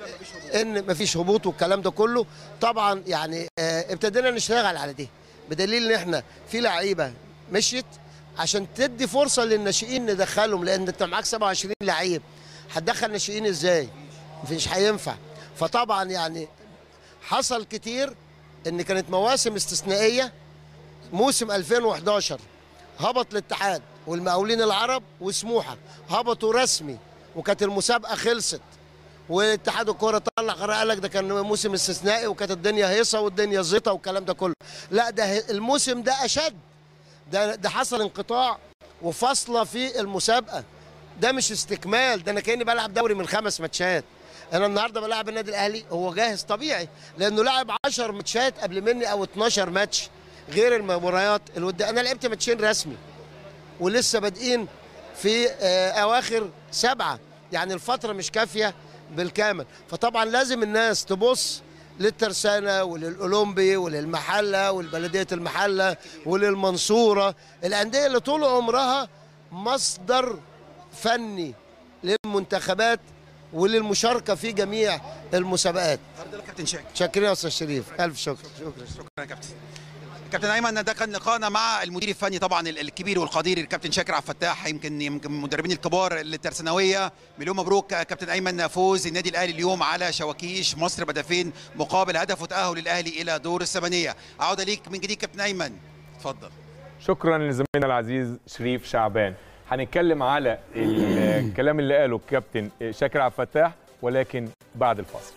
ان مفيش هبوط والكلام ده كله طبعا يعني آه، ابتدينا نشتغل على دي بدليل ان احنا في لعيبه مشيت عشان تدي فرصه للناشئين ندخلهم لان انت معاك 27 لعيب هتدخل ناشئين ازاي؟ مفيش هينفع فطبعا يعني حصل كتير ان كانت مواسم استثنائيه موسم 2011 هبط الاتحاد والمقاولين العرب وسموحه هبطوا رسمي وكانت المسابقه خلصت واتحاد الكوره طلع قرار قال لك ده كان موسم استثنائي وكانت الدنيا هيصه والدنيا زيطه والكلام ده كله لا ده ه- الموسم ده اشد ده ده حصل انقطاع وفاصله في المسابقه ده مش استكمال ده انا كاني بلعب دوري من خمس ماتشات انا النهارده بلعب النادي الاهلي هو جاهز طبيعي لانه لعب 10 ماتشات قبل مني او 12 ماتش غير المباريات الود انا لعبت ماتشين رسمي ولسه بادئين في آه، اواخر سبعه يعني الفتره مش كافيه بالكامل فطبعا لازم الناس تبص للترسانة وللأولمبي وللمحلة والبلدية المحلة وللمنصورة الأندية اللي طول عمرها مصدر فني للمنتخبات وللمشاركة في جميع المسابقات كابتن شاكر شاكرين يا أستاذ شريف ألف شكر شكرا يا كابتن كابتن ايمن ده كان لقاءنا مع المدير الفني طبعا ال- الكبير والقدير الكابتن شاكر عبد الفتاح يمكن يمكن من المدربين الكبار الترسانويه مليون مبروك يا كابتن ايمن فوز النادي الاهلي اليوم على شواكيش مصر بدفين مقابل هدف وتاهل الاهلي الى دور الثمانيه اعود ليك من جديد كابتن ايمن اتفضل شكرا لزميلنا العزيز شريف شعبان هنتكلم على الكلام اللي قاله الكابتن شاكر عبد الفتاح ولكن بعد الفاصل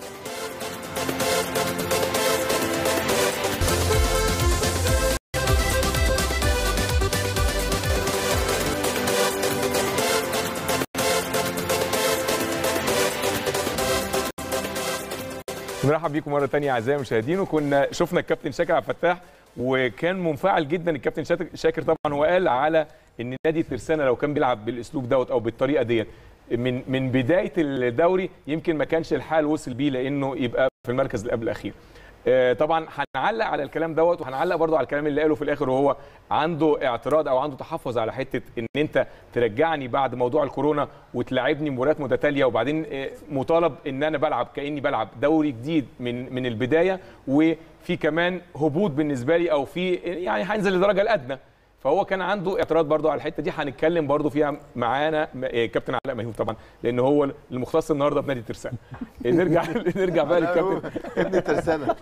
بنرحب بيكم مره تانية اعزائي المشاهدين وكنا شفنا الكابتن شاكر عبد الفتاح وكان منفعل جدا الكابتن شاكر- شاكر طبعا هو قال على ان نادي ترسانه لو كان بيلعب بالاسلوب دوت او بالطريقه ديت من من بدايه الدوري يمكن ما كانش الحال وصل بيه لانه يبقى في المركز اللي قبل الاخير آه، طبعا هنعلق على الكلام دوت وهنعلق برضو على الكلام اللي قاله في الاخر وهو عنده اعتراض او عنده تحفظ على حته ان انت ترجعني بعد موضوع الكورونا وتلاعبني مباريات متتاليه وبعدين آه، مطالب ان انا بلعب كاني بلعب دوري جديد من من البدايه وفي كمان هبوط بالنسبه لي او في يعني هنزل للدرجه الادنى فهو كان عنده اعتراض برضو على الحته دي هنتكلم برضو فيها معانا م- آه، كابتن علاء ميهوب طبعا لان هو المختص النهارده بنادي ترسانه نرجع نرجع بقى للكابتن ابن ترسانه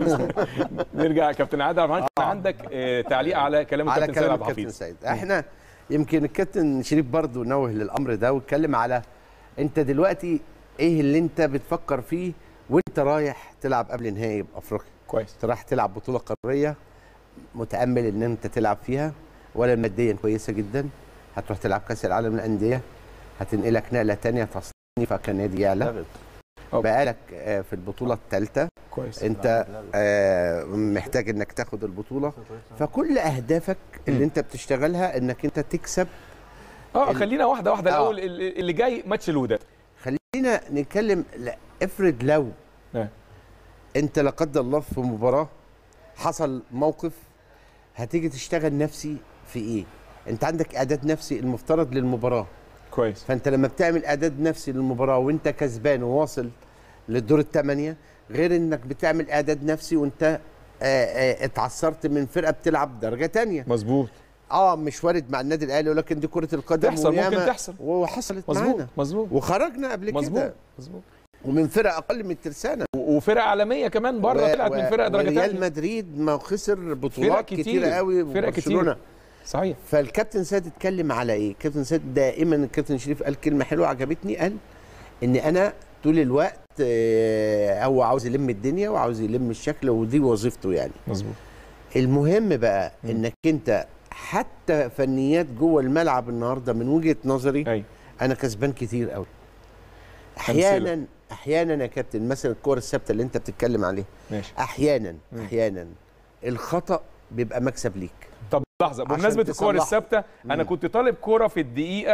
نرجع يا كابتن عادل عبد الرحمن كان عندك آه، تعليق على كلام على الكابتن سيد كلام عبد الكابتن الحفيظ سيد احنا يمكن الكابتن شريف برضو نوه للامر ده واتكلم على انت دلوقتي ايه اللي انت بتفكر فيه وانت رايح تلعب قبل نهائي افريقيا كويس انت رايح تلعب بطوله قاريه متامل ان انت تلعب فيها ولا ماديا كويسه جدا هتروح تلعب كاس العالم للانديه هتنقلك نقله تانية تصنيفك كنادي يعلى بقالك آه، في البطوله الثالثه كويس انت آه، محتاج انك تاخد البطوله فكل اهدافك اللي انت بتشتغلها انك انت تكسب اه ال- خلينا واحده واحده آه. الاول ال- اللي جاي ماتش الوداد خلينا نتكلم لا افرض لو آه. انت لا قدر الله في مباراه حصل موقف هتيجي تشتغل نفسي في ايه انت عندك اعداد نفسي المفترض للمباراه كويس فانت لما بتعمل اعداد نفسي للمباراه وانت كسبان وواصل للدور الثمانيه غير انك بتعمل اعداد نفسي وانت آه، آه، اتعثرت من فرقه بتلعب درجه تانية مظبوط اه مش وارد مع النادي الاهلي ولكن دي كره القدم تحصل، ممكن وياما- تحصل. وحصلت مظبوط معانا مظبوط وخرجنا قبل مظبوط كده مظبوط ومن فرق اقل من الترسانه و- وفرق عالميه كمان بره و- طلعت من و- فرق درجه وريال ثانيه مدريد ما خسر فرق بطولات كتير كتيره قوي فرق وبرشلونة. كتير صحيح فالكابتن سيد اتكلم على ايه الكابتن سيد دائما الكابتن شريف قال كلمه حلوه عجبتني قال ان انا طول الوقت آه، هو عاوز يلم الدنيا وعاوز يلم الشكل ودي وظيفته يعني مظبوط المهم بقى انك انت حتى فنيات جوه الملعب النهارده من وجهه نظري أي. انا كسبان كتير قوي أمثلة. احيانا احيانا يا كابتن مثلا الكور الثابته اللي انت بتتكلم عليها ماشي احيانا احيانا الخطا بيبقى مكسب ليك طب لحظه عشان بمناسبه الكور تصلحه. الثابته انا مم. كنت طالب كوره في الدقيقه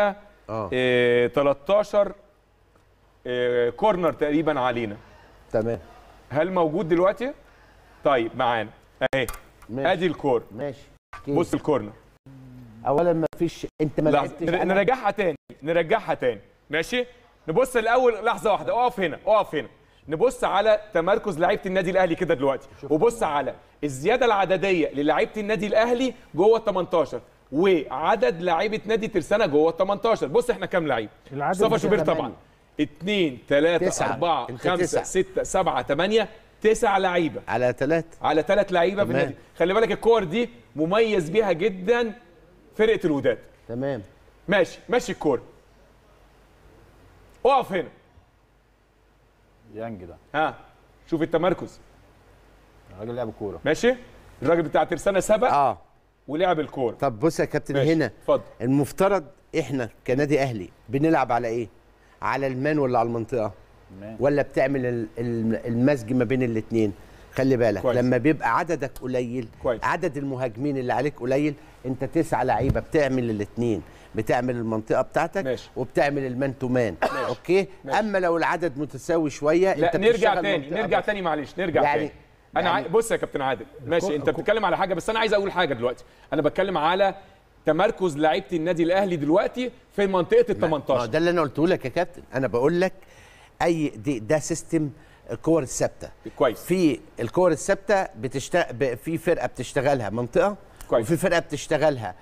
اه آه 13 آه كورنر تقريبا علينا تمام هل موجود دلوقتي طيب معانا اهي ماشي ادي الكور ماشي أوكي. بص الكورنر اولا ما فيش انت ما لحظه لعبتش نر- على- نرجعها تاني نرجعها تاني ماشي نبص الاول لحظه واحده اقف هنا اقف هنا نبص على تمركز لعيبه النادي الاهلي كده دلوقتي وبص على الزياده العدديه للاعيبه النادي الاهلي جوه ال 18 وعدد لعيبه نادي ترسانه جوه ال 18 بص احنا كام لعيب العدد مصطفى شوبير تمانية. طبعا 2 3 تسعة. 4 أنت 5 تسعة. 6 7 8 9 لعيبه على ثلاثة على ثلاث لعيبه في تمام. النادي خلي بالك الكور دي مميز بيها جدا فرقه الوداد تمام ماشي ماشي الكوره اقف هنا يانج ده ها شوف التمركز الراجل لعب كوره ماشي الراجل بتاع ترسانه سبق اه ولعب الكوره طب بص يا كابتن ماشي. هنا اتفضل المفترض احنا كنادي اهلي بنلعب على ايه على المان ولا على المنطقه مان. ولا بتعمل ال- ال- المزج ما بين الاثنين خلي بالك كويس. لما بيبقى عددك قليل كويس. عدد المهاجمين اللي عليك قليل انت تسعة لعيبه بتعمل الاثنين بتعمل المنطقه بتاعتك ماشي. وبتعمل المان تو مان اوكي ماشي. اما لو العدد متساوي شويه لا انت نرجع بتشتغل تاني منطقة نرجع بس. تاني معلش نرجع يعني- تاني انا يعني- عاي... بص يا كابتن عادل ماشي انت بتتكلم على حاجه بس انا عايز اقول حاجه دلوقتي انا بتكلم على تمركز لعيبه النادي الاهلي دلوقتي في منطقه ال ما هو 18 ده اللي انا قلته لك يا كابتن انا بقول لك اي دي ده سيستم الكور الثابته كويس في الكور الثابته بتشتغل في فرقه بتشتغلها منطقه كويس. وفي فرقه بتشتغلها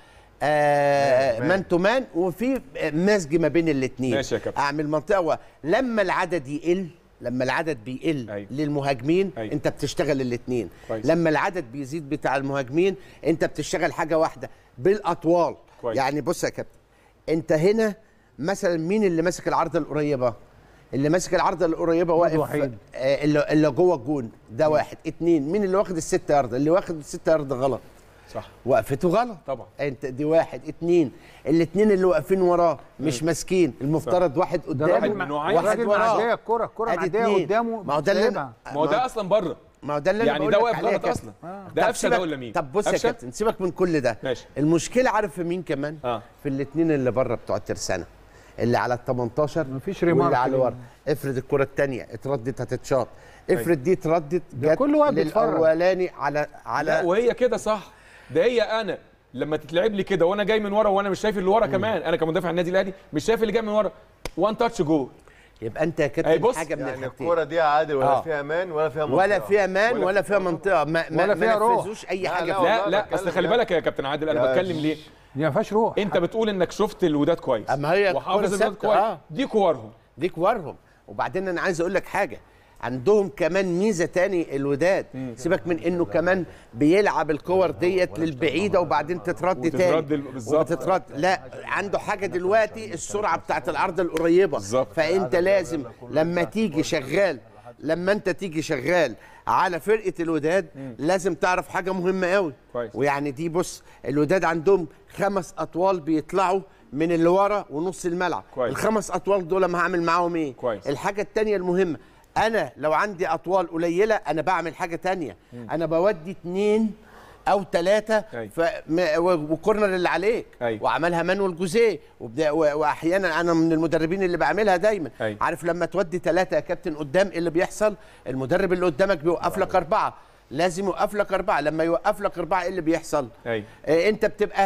آه مان تو مان وفي مزج ما بين الاثنين ماشي يا كابتن. اعمل منطقه و... لما العدد يقل لما العدد بيقل أيوة. للمهاجمين أيوة. انت بتشتغل الاثنين كويس. لما العدد بيزيد بتاع المهاجمين انت بتشتغل حاجه واحده بالاطوال كويس. يعني بص يا كابتن انت هنا مثلا مين اللي ماسك العرضه القريبه اللي ماسك العرضه القريبه واقف وحيد. آه، اللي, اللي جوه الجون ده واحد اتنين مين اللي واخد الست يارده اللي واخد الست يارده غلط صح وقفته غلط طبعا انت دي واحد اتنين الاتنين اللي واقفين وراه مش ماسكين المفترض واحد ده راجل قدامه من مع- نوعين. واحد راجل وراه معديه الكوره الكوره ادي معديه اتنين. قدامه ما هو ده اللي سايبها. ما هو ده اصلا بره ما هو ده اللي انا يعني بقول ده لك واقف عليه يا غلط كابتن. اصلا آه. ده طب قفشه ده سيبك- ولا مين طب بص يا قفشة؟ كابتن سيبك من كل ده ماشي. المشكله عارف في مين كمان اه في الاثنين اللي بره بتوع الترسانه اللي على ال 18 مفيش واللي ريمارك على ليه. ورا افرض الكره الثانيه اتردت هتتشاط افرض دي اتردت ده جت كل واحد بيتفرج. للاولاني على لا على وهي كده صح ده هي انا لما تتلعب لي كده وانا جاي من ورا وانا مش شايف اللي ورا كمان انا كمدافع النادي الاهلي مش شايف اللي جاي من ورا وان تاتش جول يبقى انت يا أي كابتن بص، حاجه من يعني الحاجتين الكوره دي يا عادل ولا آه. فيها مان ولا فيها منطقه ولا فيها مان ولا ولا فيها منطقه ما ما, ولا ما فيها روح. نفذوش اي لا، حاجه لا، فيها لا والله لا بتكلم اصل خلي بجد. بالك يا كابتن عادل انا يا بتكلم ليه دي ما فيهاش روح انت بتقول انك شفت الوداد كويس أما هي الكرة وحافظ الوداد ثابتة، كويس آه. دي كورهم دي كورهم وبعدين انا عايز اقول لك حاجه عندهم كمان ميزه تاني الوداد سيبك من انه كمان بيلعب الكور ديت للبعيده وبعدين تترد وتترد تاني بالظبط. وبتترد لا عنده حاجه دلوقتي السرعه بتاعت العرض القريبه بالظبط. فانت لازم لما تيجي شغال لما انت تيجي شغال على فرقه الوداد لازم تعرف حاجه مهمه قوي كويس. ويعني دي بص الوداد عندهم خمس اطوال بيطلعوا من اللي ورا ونص الملعب كويس. الخمس اطوال دول ما هعمل معاهم ايه كويس. الحاجه التانية المهمه انا لو عندي اطوال قليله انا بعمل حاجه تانية انا بودي اتنين او ثلاثه أيوة. ف... م- و- وكورنر اللي عليك أيوة. وعملها مانويل جوزيه وبدا... و... واحيانا انا من المدربين اللي بعملها دايما أيوة. عارف لما تودي ثلاثه يا كابتن قدام إيه اللي بيحصل المدرب اللي قدامك بيوقف لك اربعه لازم يوقف لك اربعه لما يوقف لك اربعه ايه اللي بيحصل ايوه آه، انت بتبقى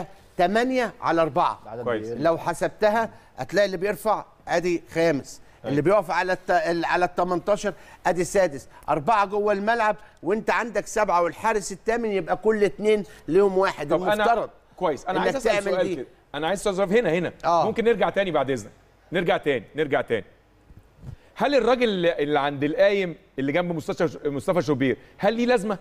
8 على 4 كويس. لو حسبتها هتلاقي اللي بيرفع ادي خامس اللي بيقف على الت... ال- على ال 18 ادي سادس اربعه جوه الملعب وانت عندك سبعه والحارس الثامن يبقى كل اثنين ليهم واحد طب المفترض انا كويس انا إنك عايز اسال تعمل سؤال دي. كده انا عايز استظرف هنا هنا آه. ممكن نرجع تاني بعد اذنك نرجع تاني نرجع تاني هل الراجل اللي- اللي عند القايم اللي جنب مصطفى مصطفى شوبير هل ليه لازمه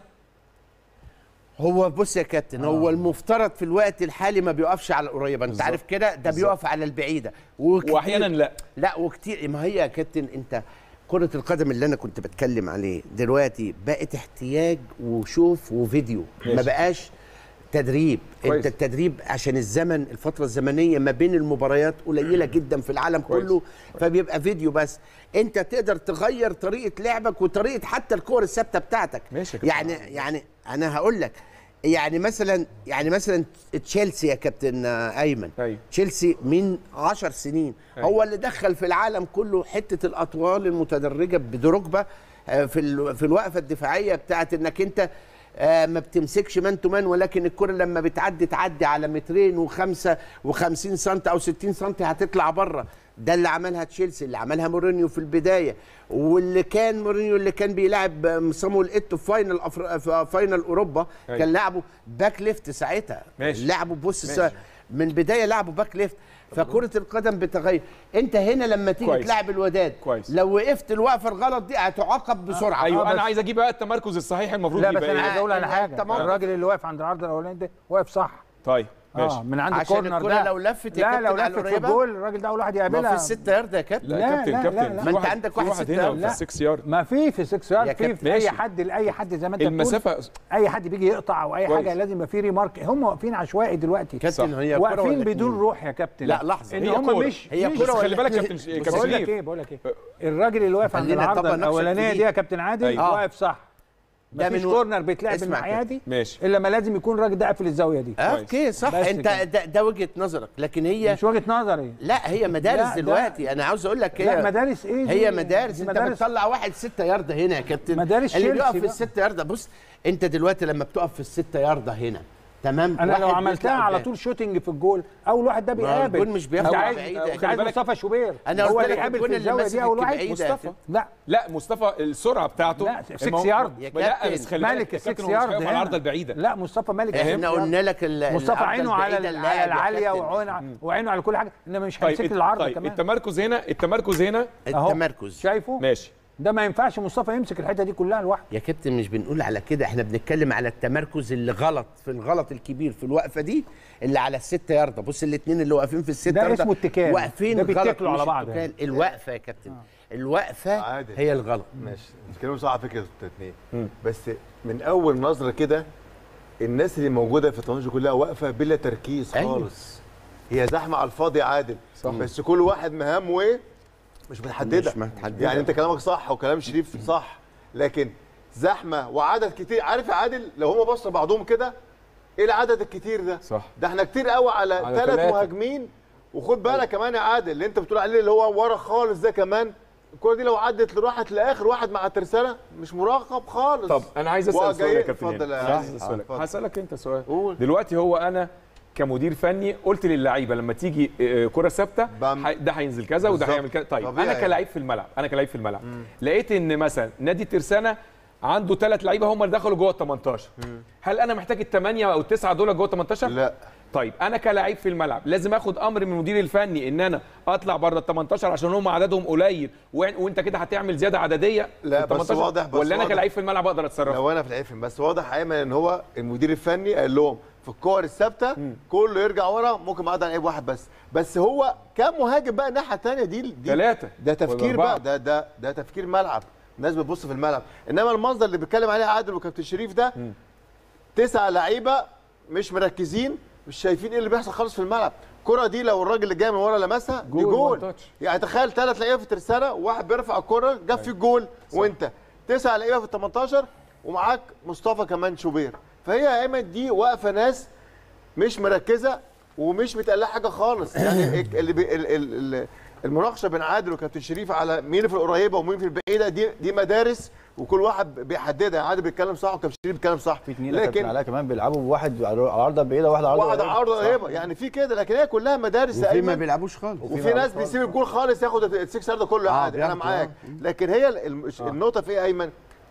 هو بص يا كابتن آه. هو المفترض في الوقت الحالي ما بيقفش على القريبه انت عارف كده ده بيقف على البعيده وكتير- واحيانا لا لا وكتير ما هي يا كابتن انت كرة القدم اللي انا كنت بتكلم عليه دلوقتي بقت احتياج وشوف وفيديو ما ماشي. بقاش تدريب كويس. انت التدريب عشان الزمن الفترة الزمنية ما بين المباريات قليلة جدا في العالم كويس. كله فبيبقى فيديو بس انت تقدر تغير طريقة لعبك وطريقة حتى الكور الثابتة بتاعتك ماشي يا كابتن. يعني يعني انا هقول لك يعني مثلا يعني مثلا تشيلسي يا كابتن آه، ايمن أيوة. تشيلسي من 10 سنين أيوة. هو اللي دخل في العالم كله حته الاطوال المتدرجه بدروجبا آه، في ال- في الوقفه الدفاعيه بتاعت انك انت آه، ما بتمسكش مان تو مان ولكن الكره لما بتعدي تعدي على مترين وخمسة وخمسين سم او 60 سم هتطلع بره ده اللي عملها تشيلسي اللي عملها مورينيو في البدايه واللي كان مورينيو اللي كان بيلعب آه، صامويل ايتو في فاينل أفر... في فاينل اوروبا أيوة. كان لعبه باك ليفت ساعتها ماشي. لعبه بص ماشي. سا... من بدايه لعبه باك ليفت فكره القدم بتغير انت هنا لما تيجي كويس. تلعب الوداد كويس. لو وقفت الوقفه الغلط دي هتعاقب بسرعه ايوه آه، انا بس- عايز اجيب بقى التمركز الصحيح المفروض لا بس يبقى انا ايه عايز اقول على حاجه تمام. الراجل اللي واقف عند العرض الاولاني ده واقف صح طيب ماشي اه من عند عشان الكورنر الكرة ده لو لفت يا لا كابتن لو على لفت في القريبة، الجول الراجل ده اول واحد ما يقابلها في الستة يارد يا كابتن لا, لا، كابتن لا، كابتن لا، لا. في ما انت واحد- عندك في واحد واحد ستة هنا يارد. في لا. السكس يارد ما في في 6 يا يارد في كابتن في اي ماشي. حد لاي حد زي ما انت بتقول المسافه اي حد بيجي يقطع او اي كويس. حاجه لازم يبقى في ريمارك هم واقفين عشوائي دلوقتي كابتن صح. هي كرة واقفين ولا بدون اتنين؟ روح يا كابتن لا، لحظة. ان هي هم كورة. مش هي مش- كرة بس خلي ولا بالك اتنين؟ كابتن بص كابتن بقول لك شريف ايه بقول لك ايه الراجل اللي واقف عند خلينا العارضه نطبق نفس الاولانيه الجديد. دي يا كابتن عادل أيوة. واقف صح ده مفيش من و- كورنر بيتلعب اسمع الناحيه كده. دي ماشي الا ما لازم يكون الراجل ده قافل الزاويه دي آه، كويس. اوكي صح بس انت كده. ده, ده وجهه نظرك لكن هي مش وجهه نظري لا هي مدارس لا، ده- دلوقتي انا عاوز اقول لك لا هي مدارس ايه دي؟ هي مدارس دي انت مدارس بتطلع واحد ستة ياردة هنا يا كابتن مدارس اللي تشيلسي بيقف في بقى. الستة ياردة بص انت دلوقتي لما بتقف في الستة ياردة هنا تمام انا لو واحد عملتها بيطلع على قدام. طول شوتنج في الجول اول واحد ده ما بيقابل الجول مش بياخد انت عايز بعيدة. انت خلي عايز بالك- مصطفى شوبير أنا هو قلت اللي لك يقابل الجول في اللي الزاويه ماسك دي اول الكيك واحد بعيدة يا مصطفى كابتن. لا لا مصطفى السرعه بتاعته لا، ستة ما هو- يارد. يا لا كابتن. بس خلي مالك بالك يا السكس كابتن هو مش يارد واقف على هنا. العارضه البعيده لا مصطفى مالك احنا قلنا لك ال- مصطفى العرضة عينه على البعيدة ال- اللاعب على يا العاليه كابتن. وعينه وعينه على كل حاجه انما مش هيمسك طيب لي العارضه طيب كمان التمركز هنا التمركز هنا أهو. التمركز شايفه ماشي ده ما ينفعش مصطفى يمسك الحته دي كلها لوحده يا كابتن مش بنقول على كده احنا بنتكلم على التمركز اللي غلط في الغلط الكبير في الوقفه دي اللي على الستة ياردة بص الاثنين اللي واقفين في الستة ده ياردة اسمه اتكال. واقفين ده غلط بيتكلوا على مش بعض اتكال. الوقفه يا كابتن الوقفه عادل. هي الغلط ماشي بتتكلموا صح على فكره انتوا الاثنين بس من اول نظره كده الناس اللي موجوده في التماشا كلها واقفه بلا تركيز أيوة. خالص هي زحمه على الفاضي عادل صح. بس كل واحد مهامه ايه مش متحدده مش متحددة. يعني انت كلامك صح وكلام شريف صح لكن زحمه وعدد كتير عارف يا عادل لو هم بصوا بعضهم كده ايه العدد الكتير ده صح ده احنا كتير قوي على على ثلاث تلاتة. مهاجمين وخد بالك كمان يا عادل اللي انت بتقول عليه اللي هو ورا خالص ده كمان الكوره دي لو عدت راحت لاخر واحد مع الترسانه مش مراقب خالص طب انا عايز اسال سؤال يا وجاي- كابتن اتفضل هاني. يا عايز عادل. اسال سؤال اتفضل. هسالك انت سؤال قول. دلوقتي هو انا كمدير فني قلت للعيبه لما تيجي آه، كره ثابته بم. ح- ده هينزل كذا وده بالظبط. هيعمل كذا طيب طبيعي. انا كلاعب في الملعب انا كلاعب في الملعب لقيت ان مثلا نادي الترسانه عنده ثلاث لعيبه هم اللي دخلوا جوه ال 18 هل انا محتاج الثمانيه او التسعه دول جوه ال 18 لا طيب انا كلاعب في الملعب لازم اخد امر من المدير الفني ان انا اطلع بره ال 18 عشان هم عددهم قليل وإن- وانت كده هتعمل زياده عدديه لا، في ال بس 18 واضح- بس ولا انا واضح. كلاعب في الملعب اقدر اتصرف لو انا في العفن بس واضح ايمن ان هو المدير الفني قال لهم في الكور الثابته كله يرجع ورا ممكن ما اقدر لعيب واحد بس بس هو كام مهاجم بقى الناحيه الثانيه دي دي ثلاثة ده تفكير ولا أربعة. بقى ده ده ده تفكير ملعب الناس بتبص في الملعب انما المنظر اللي بيتكلم عليه عادل وكابتن شريف ده تسعه لعيبه مش مركزين مش شايفين ايه اللي بيحصل خالص في الملعب الكره دي لو الراجل اللي جاي من ورا لمسها دي جول، جول one touch. يعني تخيل ثلاث لعيبه في الترسانه وواحد بيرفع الكره جاب فيه الجول وانت تسعه لعيبه في ال 18 ومعاك مصطفى كمان شوبير فهي يا ايمن دي واقفه ناس مش مركزه ومش متقلقه حاجه خالص يعني اللي بي ال ال ال المناقشه بين عادل وكابتن شريف على مين في القريبه ومين في البعيده دي دي مدارس وكل واحد بيحددها يعني عادل بيتكلم صح وكابتن شريف بيتكلم صح في اتنين لكن عليها كمان بيلعبوا بواحد على عارضه بعيده وواحد على واحد عارضه عرض قريبة. قريبه يعني في كده لكن هي كلها مدارس يا وفي ما ايمن بيلعبوش خالص وفي ناس بيسيب الجول خالص ياخد السكس يارد كله آه، عادي انا بياخد، معاك لكن هي ال- الم- النقطه في ايه يا ايمن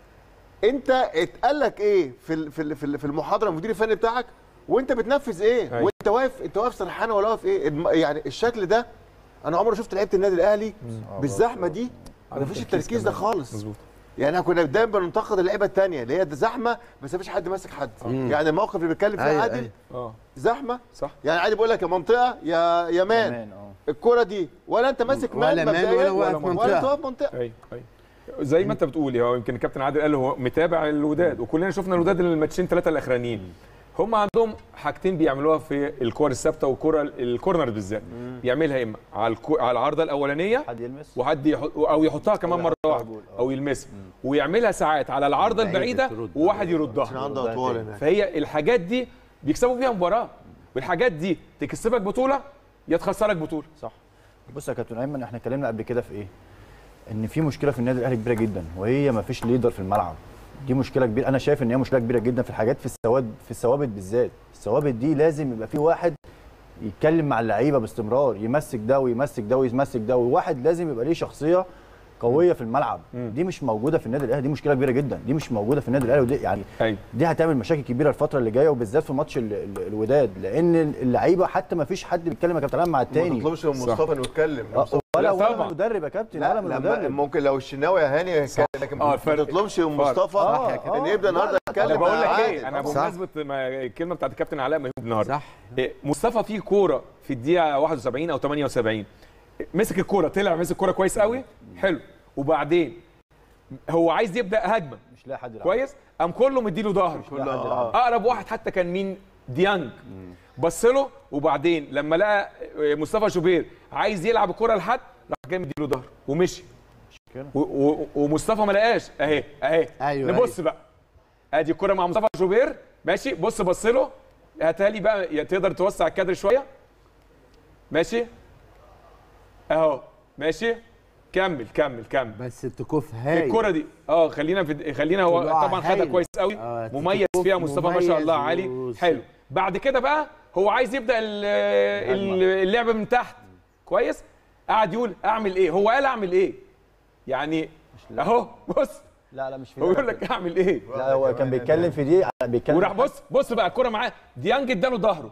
انت اتقال لك ايه في ال- في ال- في ال- في المحاضره المدير الفني بتاعك وانت بتنفذ ايه أيوة. وانت واقف انت واقف سرحان ولا واقف ايه الم- يعني الشكل ده انا عمري شفت لعيبه النادي الاهلي بالزحمه دي ما فيش التركيز ده خالص مظبوط يعني احنا كنا دايما بننتقد اللعيبه الثانيه اللي هي ده زحمه بس ما فيش حد ماسك حد يعني الموقف اللي بيتكلم فيه أيوة، عادل أيوة. اه زحمه صح يعني عادي بيقول لك يا منطقه يا يا مان كمان اه الكره دي ولا انت ماسك مان ولا مان مبدئياً ولا واقف ولا منطقة. انت واقف منطقه ايوه ايوه زي ما انت بتقول هو يمكن الكابتن عادل قال هو متابع الوداد وكلنا شفنا الوداد الماتشين ثلاثه الاخرانيين هم عندهم حاجتين بيعملوها في الكور الثابته والكره الكورنر بالذات بيعملها اما على الكو... على العارضه الاولانيه حد يلمس وحد يحط او يحطها كمان أو مره يحطها واحده جول، آه. او يلمسها ويعملها ساعات على العارضه بعيدة البعيده ترد. وواحد عشان يردها عنده اطوال هناك فهي الحاجات دي بيكسبوا بيها مباراه والحاجات دي تكسبك بطوله يا تخسرك بطوله صح بص يا كابتن ايمن احنا اتكلمنا قبل كده في ايه ان في مشكله في النادي الاهلي كبيره جدا وهي ما فيش ليدر في الملعب دي مشكله كبيره انا شايف ان هي مشكله كبيره جدا في الحاجات في الثوابت في الثوابت بالذات الثوابت دي لازم يبقى في واحد يتكلم مع اللعيبه باستمرار يمسك ده ويمسك ده ويمسك ده وواحد لازم يبقى ليه شخصيه قويه في الملعب دي مش موجوده في النادي الاهلي دي مشكله كبيره جدا دي مش موجوده في النادي الاهلي ودي يعني ايوه دي هتعمل مشاكل كبيره الفتره اللي جايه وبالذات في ماتش ال- ال- الوداد لان اللعيبه حتى ما فيش حد بيتكلم يا كابتن عم مع ما التاني تطلبش من مصطفى انه يتكلم آه، ولا لا ولا طبعا. من المدرب يا كابتن لا ولا من لما المدرب ممكن لو الشناوي يا هاني يتكلم لكن آه، ما فرق. تطلبش من فرق. مصطفى آه، ان آه. يبدا النهارده يتكلم انا بقول لك عادي. ايه انا صح. بمناسبه ما الكلمه بتاعت الكابتن علاء ميهوب النهارده صح إيه، مصطفى فيه كوره في الدقيقه 71 او 78 مسك الكوره طلع مسك الكوره كويس قوي حلو وبعدين هو عايز يبدا هجمه مش لاقي حد يلعب كويس قام كله مديله ظهر كله آه. اقرب واحد حتى كان مين ديانج بص له وبعدين لما لقى مصطفى شوبير عايز يلعب الكره لحد راح جاي مديله ظهر ومشي كده. و- و- ومصطفى ما لقاش اهي اهي أيوة، نبص بقى ادي الكره مع مصطفى شوبير ماشي بص بص له هاتها لي بقى يا تقدر توسع الكادر شويه ماشي اهو ماشي كمل كمل كمل بس التكوف هاي الكره دي اه خلينا في خلينا هو طلوع طبعا خدها هايل. كويس قوي آه، مميز تكوف فيها مصطفى ما شاء مميز الله علي وس- حلو بعد كده بقى هو عايز يبدا ال- ال- اللعبه من تحت كويس قعد يقول اعمل ايه هو قال اعمل ايه يعني اهو بص لا لا مش في هو ده. يقول لك اعمل ايه لا هو كان بيتكلم في دي بيتكلم وراح بص بص بقى الكره معاه ديانج اداله ظهره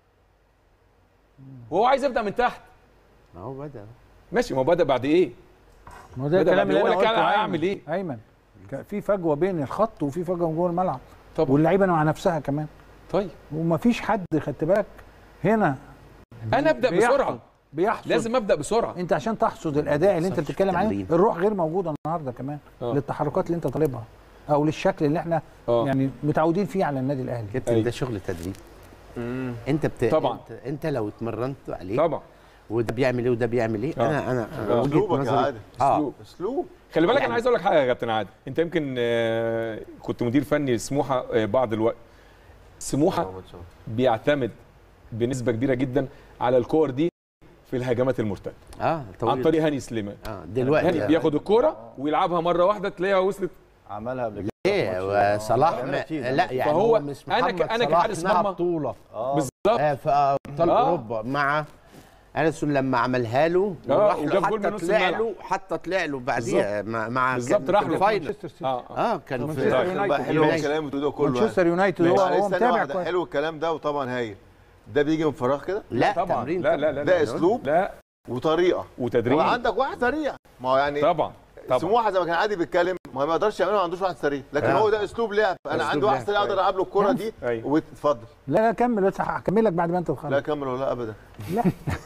وهو عايز يبدا من تحت ما هو بدا ماشي ما هو بدا بعد ايه ما هو ده بدأ الكلام بعد- اللي يقول انا لك قلته أنا أيمن. هعمل إيه؟ ايمن كان في فجوه بين الخط وفي فجوه جوه الملعب طبعا واللعيبه مع نفسها كمان طيب ومفيش حد خدت بالك هنا انا ابدا بيحصد- بسرعه بيحصد لازم ابدا بسرعه انت عشان تحصد الاداء اللي انت صح، بتتكلم عليه تمرين. الروح غير موجوده النهارده كمان آه. للتحركات اللي انت طالبها او للشكل اللي احنا آه. يعني متعودين فيه على النادي الاهلي كابتن أيوة. ده شغل تدريب انت بت... طبعا. انت, انت لو اتمرنت عليه طبعا وده بيعمل ايه وده بيعمل ايه آه. انا انا آه. وجهه اسلوبك يا نظري عادل اه اسلوب اسلوب خلي بالك يعني- انا عايز اقول لك حاجه يا كابتن عادل انت يمكن آه، كنت مدير فني لسموحه آه، بعض الوقت سموحه بيعتمد بنسبه كبيره جدا على الكور دي في الهجمات المرتده اه طويل. عن طريق هاني سليمان اه دلوقتي هاني بياخد الكوره ويلعبها مره واحده تلاقيها وصلت عملها قبل كده ايه وصلاح ما... لا يعني فهو هو مش أنا ك- محمد أنا صلاح كحارس صنع مرمى- بطوله بالظبط آه في ابطال آه. اوروبا مع اليسون لما عملها له آه، وراح وجاب له جول من حتى نص طلع الملعب. له حتى طلع له بعديها مع مع بالظبط، كان راح في له. الفاينل مانشستر سيتي اه اه اه كان ممتاز. في طيب، يونايتد. بقى حلو يونايتد. الكلام بتقوله كله مانشستر يونايتد هو معلش هو ثانية متابع واحدة، كويس حلو الكلام ده وطبعا هايل ده بيجي من فراغ كده لا طبعا تمرين لا لا لا ده لا اسلوب لا وطريقه وتدريب هو عندك واحد سريع ما هو يعني طبعا طبعا سموحه زي ما كان عادي بيتكلم ما هو ما يقدرش يعمله ما عندوش واحد سريع لكن آه. هو ده اسلوب لعب انا أسلوب عندي واحد لعب. سريع اقدر العب له الكوره دي أيوة. واتفضل لا لا كمل بس هكمل لك بعد ما انت لا تخلص كمل ولا ابدا لا.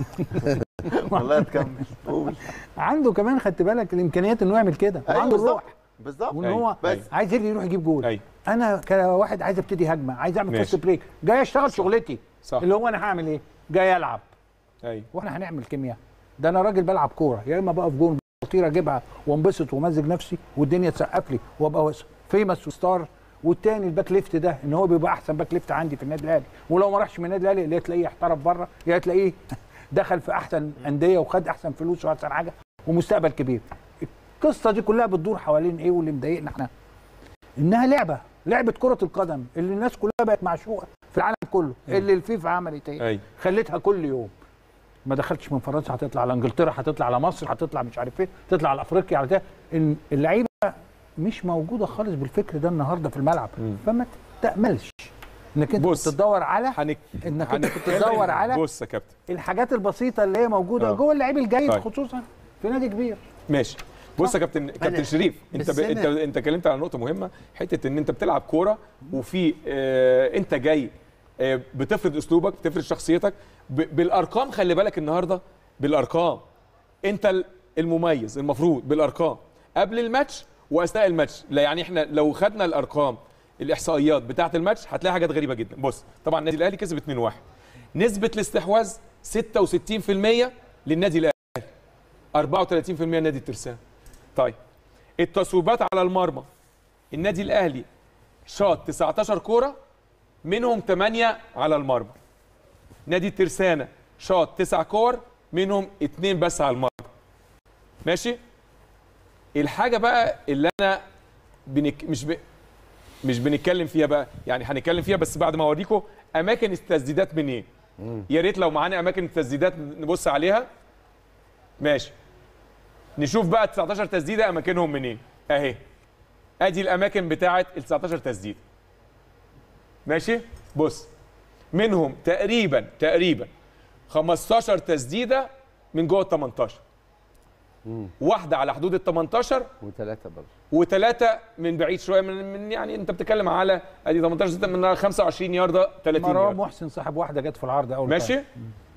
والله تكمل قول عنده كمان خدت بالك الامكانيات انه يعمل كده أيوة وعنده بالظبط. الروح بالظبط وان أيوة. هو بس. عايز يجري يروح يجيب جول ايوه انا كواحد عايز ابتدي هجمه عايز اعمل ماشي. فاست بريك جاي اشتغل شغلتي صح اللي هو انا هعمل ايه جاي العب ايوه واحنا هنعمل كيمياء ده انا راجل بلعب كوره يا اما بقف جون خطيره اجيبها وانبسط وامزج نفسي والدنيا تسقف لي وابقى فيمس وستار والتاني الباك ليفت ده ان هو بيبقى احسن باك ليفت عندي في النادي الاهلي ولو ما راحش من النادي الاهلي يا تلاقيه احترف بره يا تلاقيه دخل في احسن انديه وخد احسن فلوس واحسن حاجه ومستقبل كبير القصه دي كلها بتدور حوالين ايه واللي مضايقنا احنا انها لعبه لعبه كره القدم اللي الناس كلها بقت معشوقه في العالم كله اللي الفيفا عملت ايه ايوه خليتها كل يوم ما دخلتش من فرنسا هتطلع على انجلترا هتطلع على مصر هتطلع مش عارف ايه تطلع على افريقيا على ده إن اللعيبه مش موجوده خالص بالفكر ده النهارده في الملعب مم. فما تاملش انك انت بص. بتدور على هنك... انك انت هنتكلم- بتدور على بص يا كابتن الحاجات البسيطه اللي هي موجوده آه. جوه اللعيب الجيد طيب. خصوصا في نادي كبير ماشي بص يا كابتن كابتن شريف انت ب... بس انت أنا- انت اتكلمت على نقطه مهمه حته ان انت بتلعب كوره وفي آه انت جاي آه بتفرض اسلوبك بتفرض شخصيتك ب... بالارقام خلي بالك النهارده بالارقام انت ال- المميز المفروض بالارقام قبل الماتش واثناء الماتش لا يعني احنا لو خدنا الارقام الاحصائيات بتاعه الماتش هتلاقي حاجات غريبه جدا بص طبعا النادي الاهلي كسب 2-1 نسبه الاستحواذ 66% للنادي الاهلي 34% نادي الترسانة طيب التصويبات على المرمى النادي الاهلي شاط 19 كوره منهم 8 على المرمى نادي الترسانه شاط 9 كور منهم 2 بس على المرمى ماشي الحاجه بقى اللي انا بنك... مش ب... مش بنتكلم فيها بقى يعني هنتكلم فيها بس بعد ما اوريكم اماكن التسديدات منين يا ريت لو معانا اماكن التسديدات نبص عليها ماشي نشوف بقى 19 تسديده اماكنهم منين اهي ادي الاماكن بتاعه ال 19 تسديده ماشي بص منهم تقريبا تقريبا 15 تسديده من جوه ال 18 واحده على حدود ال 18 وثلاثه برضه وثلاثه من بعيد شويه من, من يعني انت بتتكلم على ادي 18 ستة من 25 يارده 30 مروان يارده محسن صاحب واحده جت في العرض اول ماشي تايم.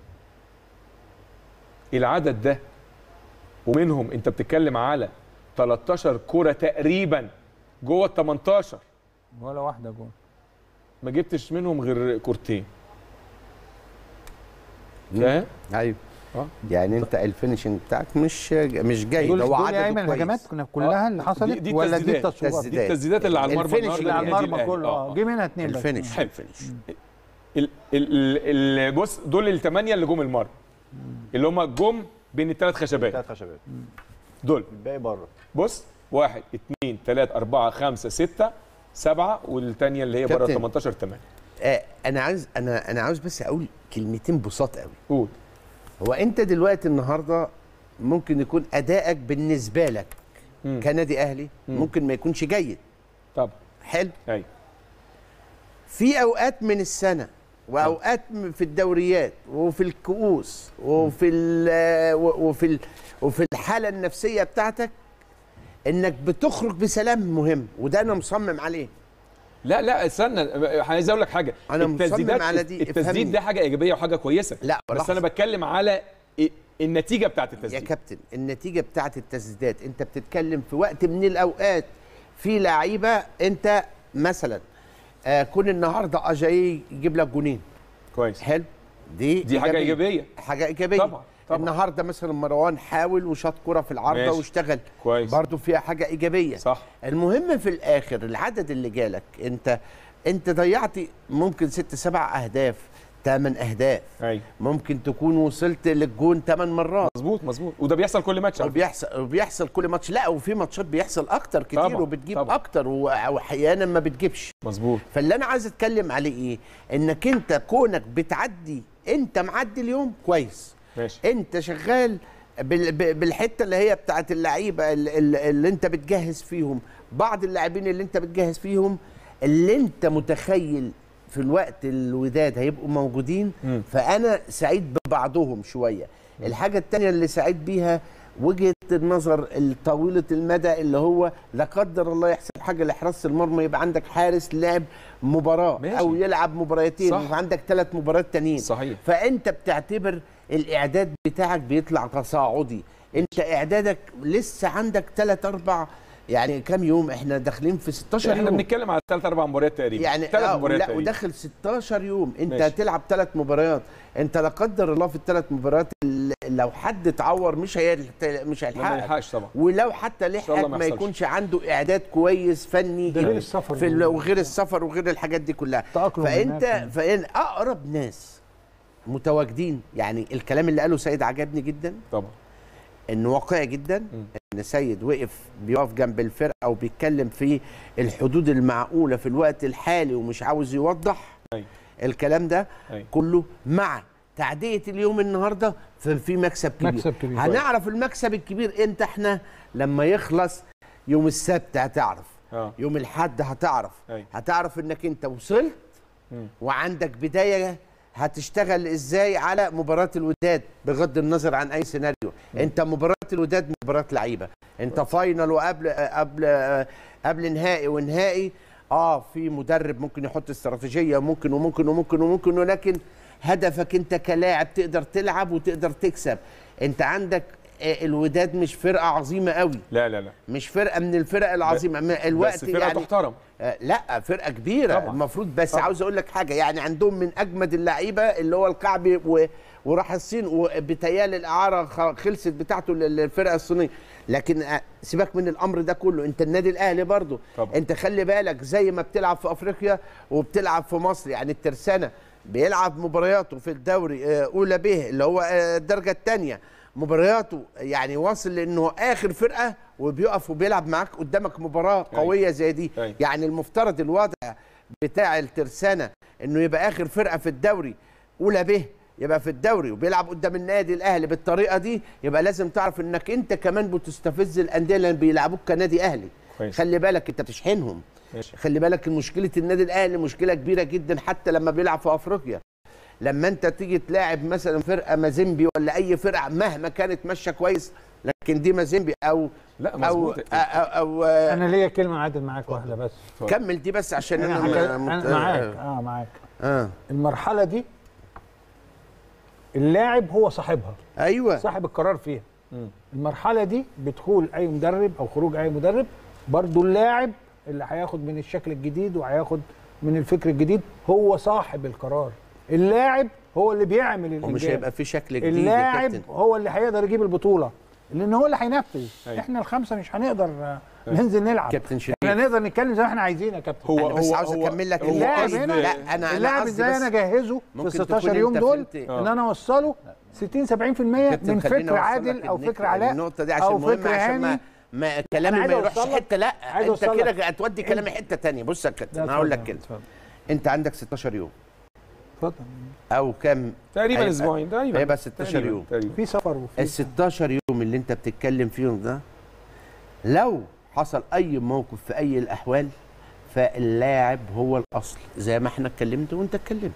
العدد ده ومنهم انت بتتكلم على 13 كرة تقريبا جوه ال 18 ولا واحده جول ما جبتش منهم غير كورتين فاهم؟ ايوه اه يعني انت الفينشنج بتاعك مش مش جيد دول هو دول عدده يا ايمن كويس. الهجمات كنا كلها اللي حصلت دي- دي ولا دي التسديدات. التصويبات دي التسديدات اللي على المرمى الفينش اللي على النهارده المرمى للنادي كله الأهلي. اه جه منها اثنين بس الفينش حلو. الفينش ال ال ال بص دول الثمانيه اللي جم المرمى اللي هم جم بين الثلاث خشبات ثلاث خشبات دول الباقي بره بص واحد اثنين ثلاثة أربعة خمسة ستة سبعة والثانية اللي هي بره كابتن. 18 8 آه انا عاوز انا انا عاوز بس اقول كلمتين بساط قوي قول هو انت دلوقتي النهارده ممكن يكون ادائك بالنسبه لك مم. كنادي اهلي مم. ممكن ما يكونش جيد طب حلو ايوه في اوقات من السنه واوقات م- في الدوريات وفي الكؤوس وفي ال وفي ال وفي الحاله النفسيه بتاعتك انك بتخرج بسلام مهم وده انا مصمم عليه لا لا استنى عايز اقول لك حاجه أنا مصمم التسديدات على دي، افهمني. التسديد ده حاجه ايجابيه وحاجه كويسه لا بس لحظة. انا بتكلم على إيه- النتيجه بتاعت يا التسديد كابتن النتيجه بتاعت التسديدات انت بتتكلم في وقت من الاوقات في لعيبه انت مثلا آه كون النهارده اجاي يجيب لك جونين كويس حلو دي دي حاجه ايجابيه حاجه ايجابيه طبعا طبعا النهارده مثلا مروان حاول وشاط كره في العارضه ماشي. واشتغل كويس برضو فيها حاجه ايجابيه صح المهم في الاخر العدد اللي جالك انت انت ضيعت ممكن ست سبع اهداف ثمان اهداف ايوه ممكن تكون وصلت للجون ثمان مرات مظبوط مظبوط وده بيحصل كل ماتش على فكرة. وبيحصل وبيحصل كل ماتش لا وفي ماتشات بيحصل اكتر كتير طبعاً، وبتجيب طبعاً. اكتر و- واحيانا ما بتجيبش مظبوط فاللي انا عايز اتكلم عليه ايه انك انت كونك بتعدي انت معدي اليوم كويس ماشي انت شغال بال- ب- بالحته اللي هي بتاعت اللعيبه ال- ال- اللي انت بتجهز فيهم بعض اللاعبين اللي انت بتجهز فيهم اللي انت متخيل في الوقت الوداد هيبقوا موجودين مم. فانا سعيد ببعضهم شويه الحاجه التانية اللي سعيد بيها وجهه النظر الطويله المدى اللي هو لا قدر الله يحصل حاجه لحراسه المرمى يبقى عندك حارس لعب مباراه ماشي. او يلعب مباراتين صح. وعندك ثلاث مباريات تانيين صحيح فانت بتعتبر الاعداد بتاعك بيطلع تصاعدي انت اعدادك لسه عندك 3 4 يعني كام يوم احنا داخلين في 16 احنا يوم بنتكلم على ثلاث اربع مباريات تقريبا يعني ثلاث اه مباريات لا تقريبا وداخل 16 يوم انت ماشي. هتلعب ثلاث مباريات انت لا قدر الله في الثلاث مباريات اللي- لو حد اتعور مش هي مش ما هيلحقك يلحقش طبعا ولو حتى شاء الله لحقك ما ما يحصلش. يكونش عنده اعداد كويس فني ده غير السفر في ال- وغير السفر وغير الحاجات دي كلها تأقلم فانت هناك. فان اقرب ناس متواجدين يعني الكلام اللي قاله سيد عجبني جدا طبعا انه واقعي جدا مم. ان سيد وقف بيقف جنب الفرقه وبيتكلم في الحدود المعقوله في الوقت الحالي ومش عاوز يوضح أيوة. الكلام ده أيوة. كله مع تعديه اليوم النهارده ففي مكسب كبير مكسب كبير. هنعرف المكسب الكبير امتى احنا لما يخلص يوم السبت هتعرف اه يوم الحد هتعرف أيوة. هتعرف انك انت وصلت مم. وعندك بدايه هتشتغل ازاي على مباراه الوداد بغض النظر عن اي سيناريو انت مباراه الوداد مباراه لعيبه انت فاينل وقبل قبل قبل نهائي ونهائي اه في مدرب ممكن يحط استراتيجيه ممكن وممكن وممكن وممكن ولكن هدفك انت كلاعب تقدر تلعب وتقدر تكسب انت عندك آه، الوداد مش فرقه عظيمه قوي لا لا لا مش فرقه من الفرق العظيمه ما الوقت بس فرقه يعني تحترم آه، لا فرقه كبيره طبعاً. طبعا. المفروض بس طبعاً. طبعا. عاوز اقول لك حاجه يعني عندهم من اجمد اللعيبه اللي هو الكعبي و... وراح الصين وبتيال الاعاره خ- خلصت بتاعته لل- للفرقه الصينيه لكن آه، سيبك من الامر ده كله انت النادي الاهلي برضو طبعا. انت خلي بالك زي ما بتلعب في افريقيا وبتلعب في مصر يعني الترسانه بيلعب مبارياته في الدوري آه، اولى به اللي هو آه، الدرجه الثانيه مبارياته يعني واصل لانه اخر فرقه وبيقف وبيلعب معاك قدامك مباراه قويه زي دي أيوة. يعني المفترض الوضع بتاع الترسانه انه يبقى اخر فرقه في الدوري اولى به يبقى في الدوري وبيلعب قدام النادي الاهلي بالطريقه دي يبقى لازم تعرف انك انت كمان بتستفز الانديه اللي بيلعبوك كنادي اهلي كويس. خلي بالك انت بتشحنهم ماشي. خلي بالك مشكله النادي الاهلي مشكله كبيره جدا حتى لما بيلعب في افريقيا لما انت تيجي تلاعب مثلا فرقه مازيمبي ولا اي فرقه مهما كانت ماشيه كويس لكن دي مازيمبي او لا او مظبوط او, أو, أو انا ليا كلمه عادل معاك واحده بس كمل دي بس عشان انا, انا, أنا مت- معاك اه معاك اه المرحله دي اللاعب هو صاحبها ايوه صاحب القرار فيها مم. المرحله دي بدخول اي مدرب او خروج اي مدرب برضو اللاعب اللي هياخد من الشكل الجديد وهياخد من الفكر الجديد هو صاحب القرار اللاعب هو اللي بيعمل ومش الانجاز هيبقى في شكل جديد يا اللاعب كابتن هو اللي هيقدر يجيب البطوله لان هو اللي هينفذ أيوة. احنا الخمسه مش هنقدر آه، ننزل نلعب كابتن شريف احنا نقدر نتكلم زي ما احنا عايزين يا كابتن هو أنا بس هو عاوز هو أكمل لك هو اللاعب قصد- هنا لا انا انا اللاعب قصدي ازاي بس انا اجهزه في ممكن 16 تكون يوم أنت دول فهمت- ان انا اوصله 60 70% كابتن من خليني فكر أوصل عادل لك او النقطة- فكر علاء النقطه دي أو عشان مهمه فكر عشان ما هاني. ما كلامي عايز ما يروحش أوصل لك- حته لا عايز انت أوصل كده لك. هتودي كلامي حته تانية بص يا كابتن لا، انا هقول لك اتفضل، كده اتفضل. انت عندك 16 يوم اتفضل او كام تقريبا هيبقى- اسبوعين تقريبا هيبقى 16 تقريباً، يوم. تقريبا في سفر وفي ال 16 يوم اللي انت بتتكلم فيهم ده لو حصل اي موقف في اي الاحوال فاللاعب هو الاصل زي ما احنا اتكلمت وانت اتكلمت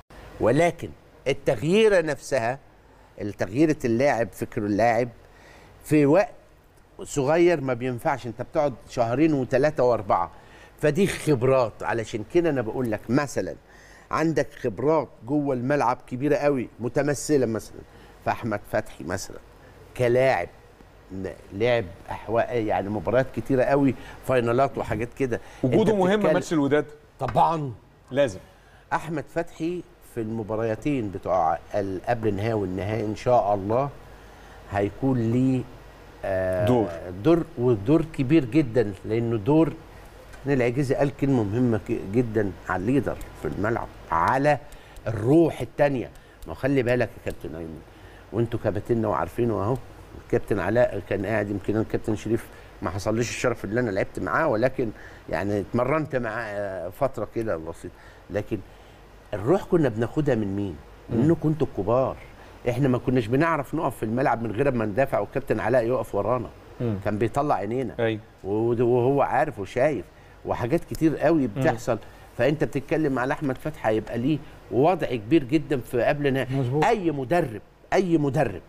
ولكن التغييره نفسها التغييره اللاعب فكر اللاعب في وقت صغير ما بينفعش انت بتقعد شهرين وثلاثه واربعه فدي خبرات علشان كده انا بقول لك مثلا عندك خبرات جوه الملعب كبيره قوي متمثله مثلا في احمد فتحي مثلا كلاعب ن- لعب أحوا... يعني مباريات كتيره قوي فاينالات وحاجات كده وجوده انت مهم بتتكلم- ماتش الوداد طبعا لازم احمد فتحي في المباريتين بتوع ال- قبل النهائي والنهائي ان شاء الله هيكون ليه آه دور. دور ودور كبير جدا لانه دور العجيزي قال كلمه مهمه ك- جدا على الليدر في الملعب على الروح الثانيه ما خلي بالك يا كابتن ايمن وانتوا كباتننا وعارفينه اهو الكابتن علاء كان قاعد يمكن أنا الكابتن شريف ما حصليش الشرف اللي انا لعبت معاه ولكن يعني اتمرنت معاه فتره كده بسيطه لكن الروح كنا بناخدها من مين؟ منكم انتوا الكبار احنا ما كناش بنعرف نقف في الملعب من غير ما ندافع والكابتن علاء يقف ورانا مم. كان بيطلع عينينا ايوه وده- وهو عارف وشايف وحاجات كتير قوي بتحصل فانت بتتكلم على احمد فتحي هيبقى ليه وضع كبير جدا في قبل نهائي مظبوط. اي مدرب اي مدرب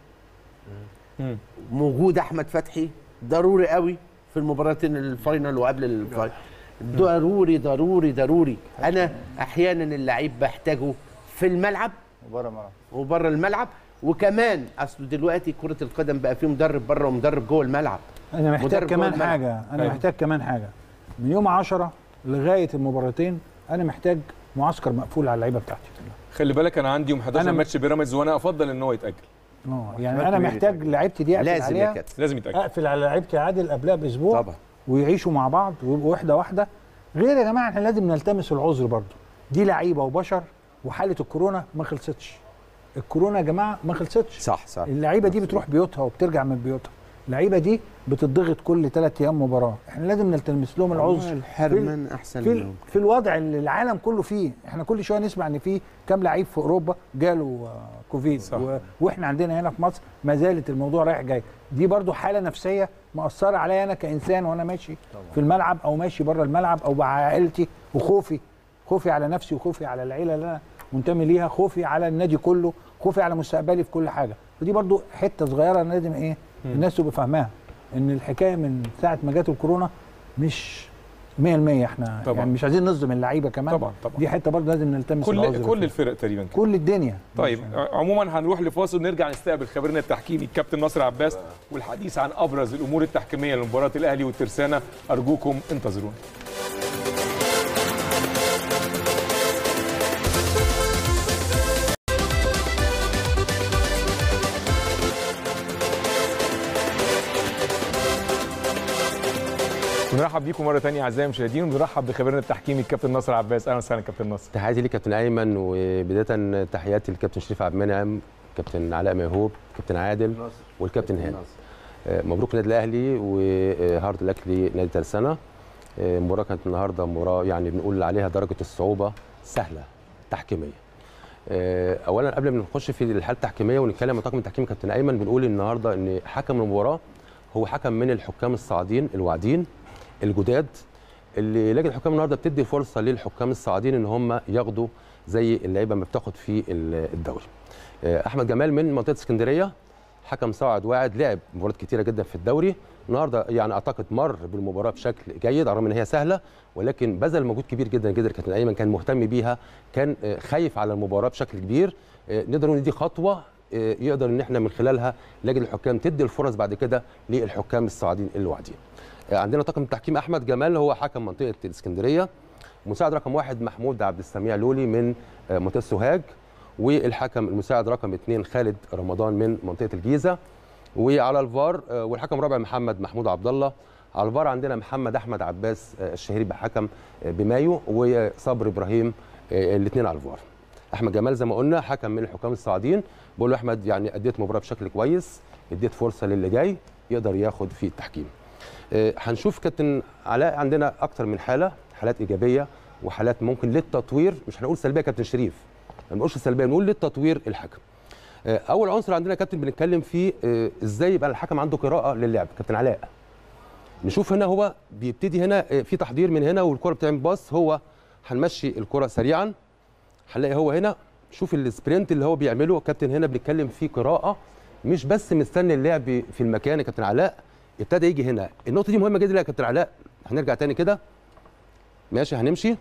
مم. موجود احمد فتحي ضروري قوي في المباراتين الفاينل وقبل الفاينل ضروري ضروري ضروري انا احيانا اللعيب بحتاجه في الملعب وبره الملعب وبره الملعب وكمان اصل دلوقتي كره القدم بقى فيه مدرب بره ومدرب جوه الملعب انا محتاج مدرب جوه كمان الملعب. حاجه انا أيوة. محتاج كمان حاجه من يوم 10 لغايه المباراتين انا محتاج معسكر مقفول على اللعيبه بتاعتي خلي بالك انا عندي يوم 11 أنا م- ماتش بيراميدز وانا افضل ان هو يتاجل اه يعني انا محتاج لعيبتي دي اقفل لازم يا عليها كابتن لازم يتاجل اقفل على لعيبتي عادل قبلها باسبوع طبعا ويعيشوا مع بعض ويبقوا واحده واحده غير يا جماعه احنا لازم نلتمس العذر برضو دي لعيبه وبشر وحاله الكورونا ما خلصتش الكورونا يا جماعه ما خلصتش صح صح اللعيبه دي بتروح بيوتها وبترجع من بيوتها اللعيبه دي بتضغط كل ثلاث ايام مباراه احنا لازم نلتمس لهم العذر الحرمان احسن في, منهم في الوضع اللي العالم كله فيه احنا كل شويه نسمع ان في كام لعيب في اوروبا جاله آه، كوفيد صح. و... واحنا عندنا هنا في مصر ما زالت الموضوع رايح جاي دي برضو حاله نفسيه مأثره عليا انا كانسان وانا ماشي في الملعب او ماشي بره الملعب او مع عائلتي وخوفي خوفي على نفسي وخوفي على العيله اللي انا منتمي ليها خوفي على النادي كله خوفي على مستقبلي في كل حاجه ودي برضو حته صغيره أنا لازم ايه الناس تبقى فاهماها ان الحكايه من ساعه ما جت الكورونا مش 100% احنا طبعاً. يعني مش عايزين نصدم اللعيبه كمان طبعا طبعا دي حته برضه لازم نلتمس العذر كل كل فيها. الفرق تقريبا كده. كل الدنيا طيب مش- عموما هنروح لفاصل ونرجع نستقبل خبيرنا التحكيمي الكابتن ناصر عباس والحديث عن ابرز الامور التحكيميه لمباراه الاهلي والترسانه ارجوكم انتظرونا ونرحب بيكم مره ثانيه اعزائي المشاهدين ونرحب بخبيرنا التحكيمي الكابتن ناصر عباس اهلا وسهلا كابتن ناصر تحياتي ليك كابتن ايمن وبدايه تحياتي للكابتن شريف عبد المنعم كابتن علاء ميهوب كابتن عادل والكابتن هاني آه، مبروك النادي الاهلي وهارد لك لنادي ترسانه آه، المباراه كانت النهارده مباراه يعني بنقول عليها درجه الصعوبه سهله تحكيميه آه، اولا قبل ما نخش في الحاله التحكيميه ونتكلم عن طاقم التحكيم كابتن ايمن بنقول النهارده ان حكم المباراه هو حكم من الحكام الصاعدين الواعدين الجداد اللي لجنه الحكام النهارده بتدي فرصه للحكام الصاعدين ان هم ياخدوا زي اللعيبه ما بتاخد في ال- الدوري. آه، احمد جمال من منطقه اسكندريه حكم صاعد واعد لعب مباريات كتيره جدا في الدوري النهارده يعني اعتقد مر بالمباراه بشكل جيد على الرغم ان هي سهله ولكن بذل مجهود كبير جدا جدا كابتن ايمن كان مهتم بيها كان آه، خايف على المباراه بشكل كبير آه، نقدر نقول إن دي خطوه آه، يقدر ان احنا من خلالها لجنه الحكام تدي الفرص بعد كده للحكام الصاعدين الواعدين. آه، عندنا طاقم التحكيم احمد جمال هو حكم منطقه الاسكندريه مساعد رقم واحد محمود عبد السميع لولي من آه، منطقه سوهاج والحكم المساعد رقم اثنين خالد رمضان من منطقه الجيزه وعلى الفار آه، والحكم الرابع محمد محمود عبد الله على الفار عندنا محمد احمد عباس آه، الشهيري بحكم آه، بمايو وصبر ابراهيم الاثنين على الفار احمد جمال زي ما قلنا حكم من الحكام الصاعدين بقول له احمد يعني اديت مباراه بشكل كويس اديت فرصه للي جاي يقدر ياخد في التحكيم آه، هنشوف كابتن علاء عندنا اكتر من حاله حالات ايجابيه وحالات ممكن للتطوير مش هنقول سلبيه يا كابتن شريف ما بنقولش سلبيه بنقول للتطوير الحكم آه، اول عنصر عندنا يا كابتن بنتكلم فيه آه، ازاي يبقى الحكم عنده قراءه للعب كابتن علاء نشوف هنا هو بيبتدي هنا آه، في تحضير من هنا والكره بتعمل باص هو هنمشي الكره سريعا هنلاقي هو هنا شوف السبرنت اللي هو بيعمله كابتن هنا بنتكلم فيه قراءه مش بس مستني اللعب في المكان يا كابتن علاء ابتدى يجي هنا النقطه دي مهمه جدا يا كابتن علاء هنرجع تاني كده ماشي هنمشي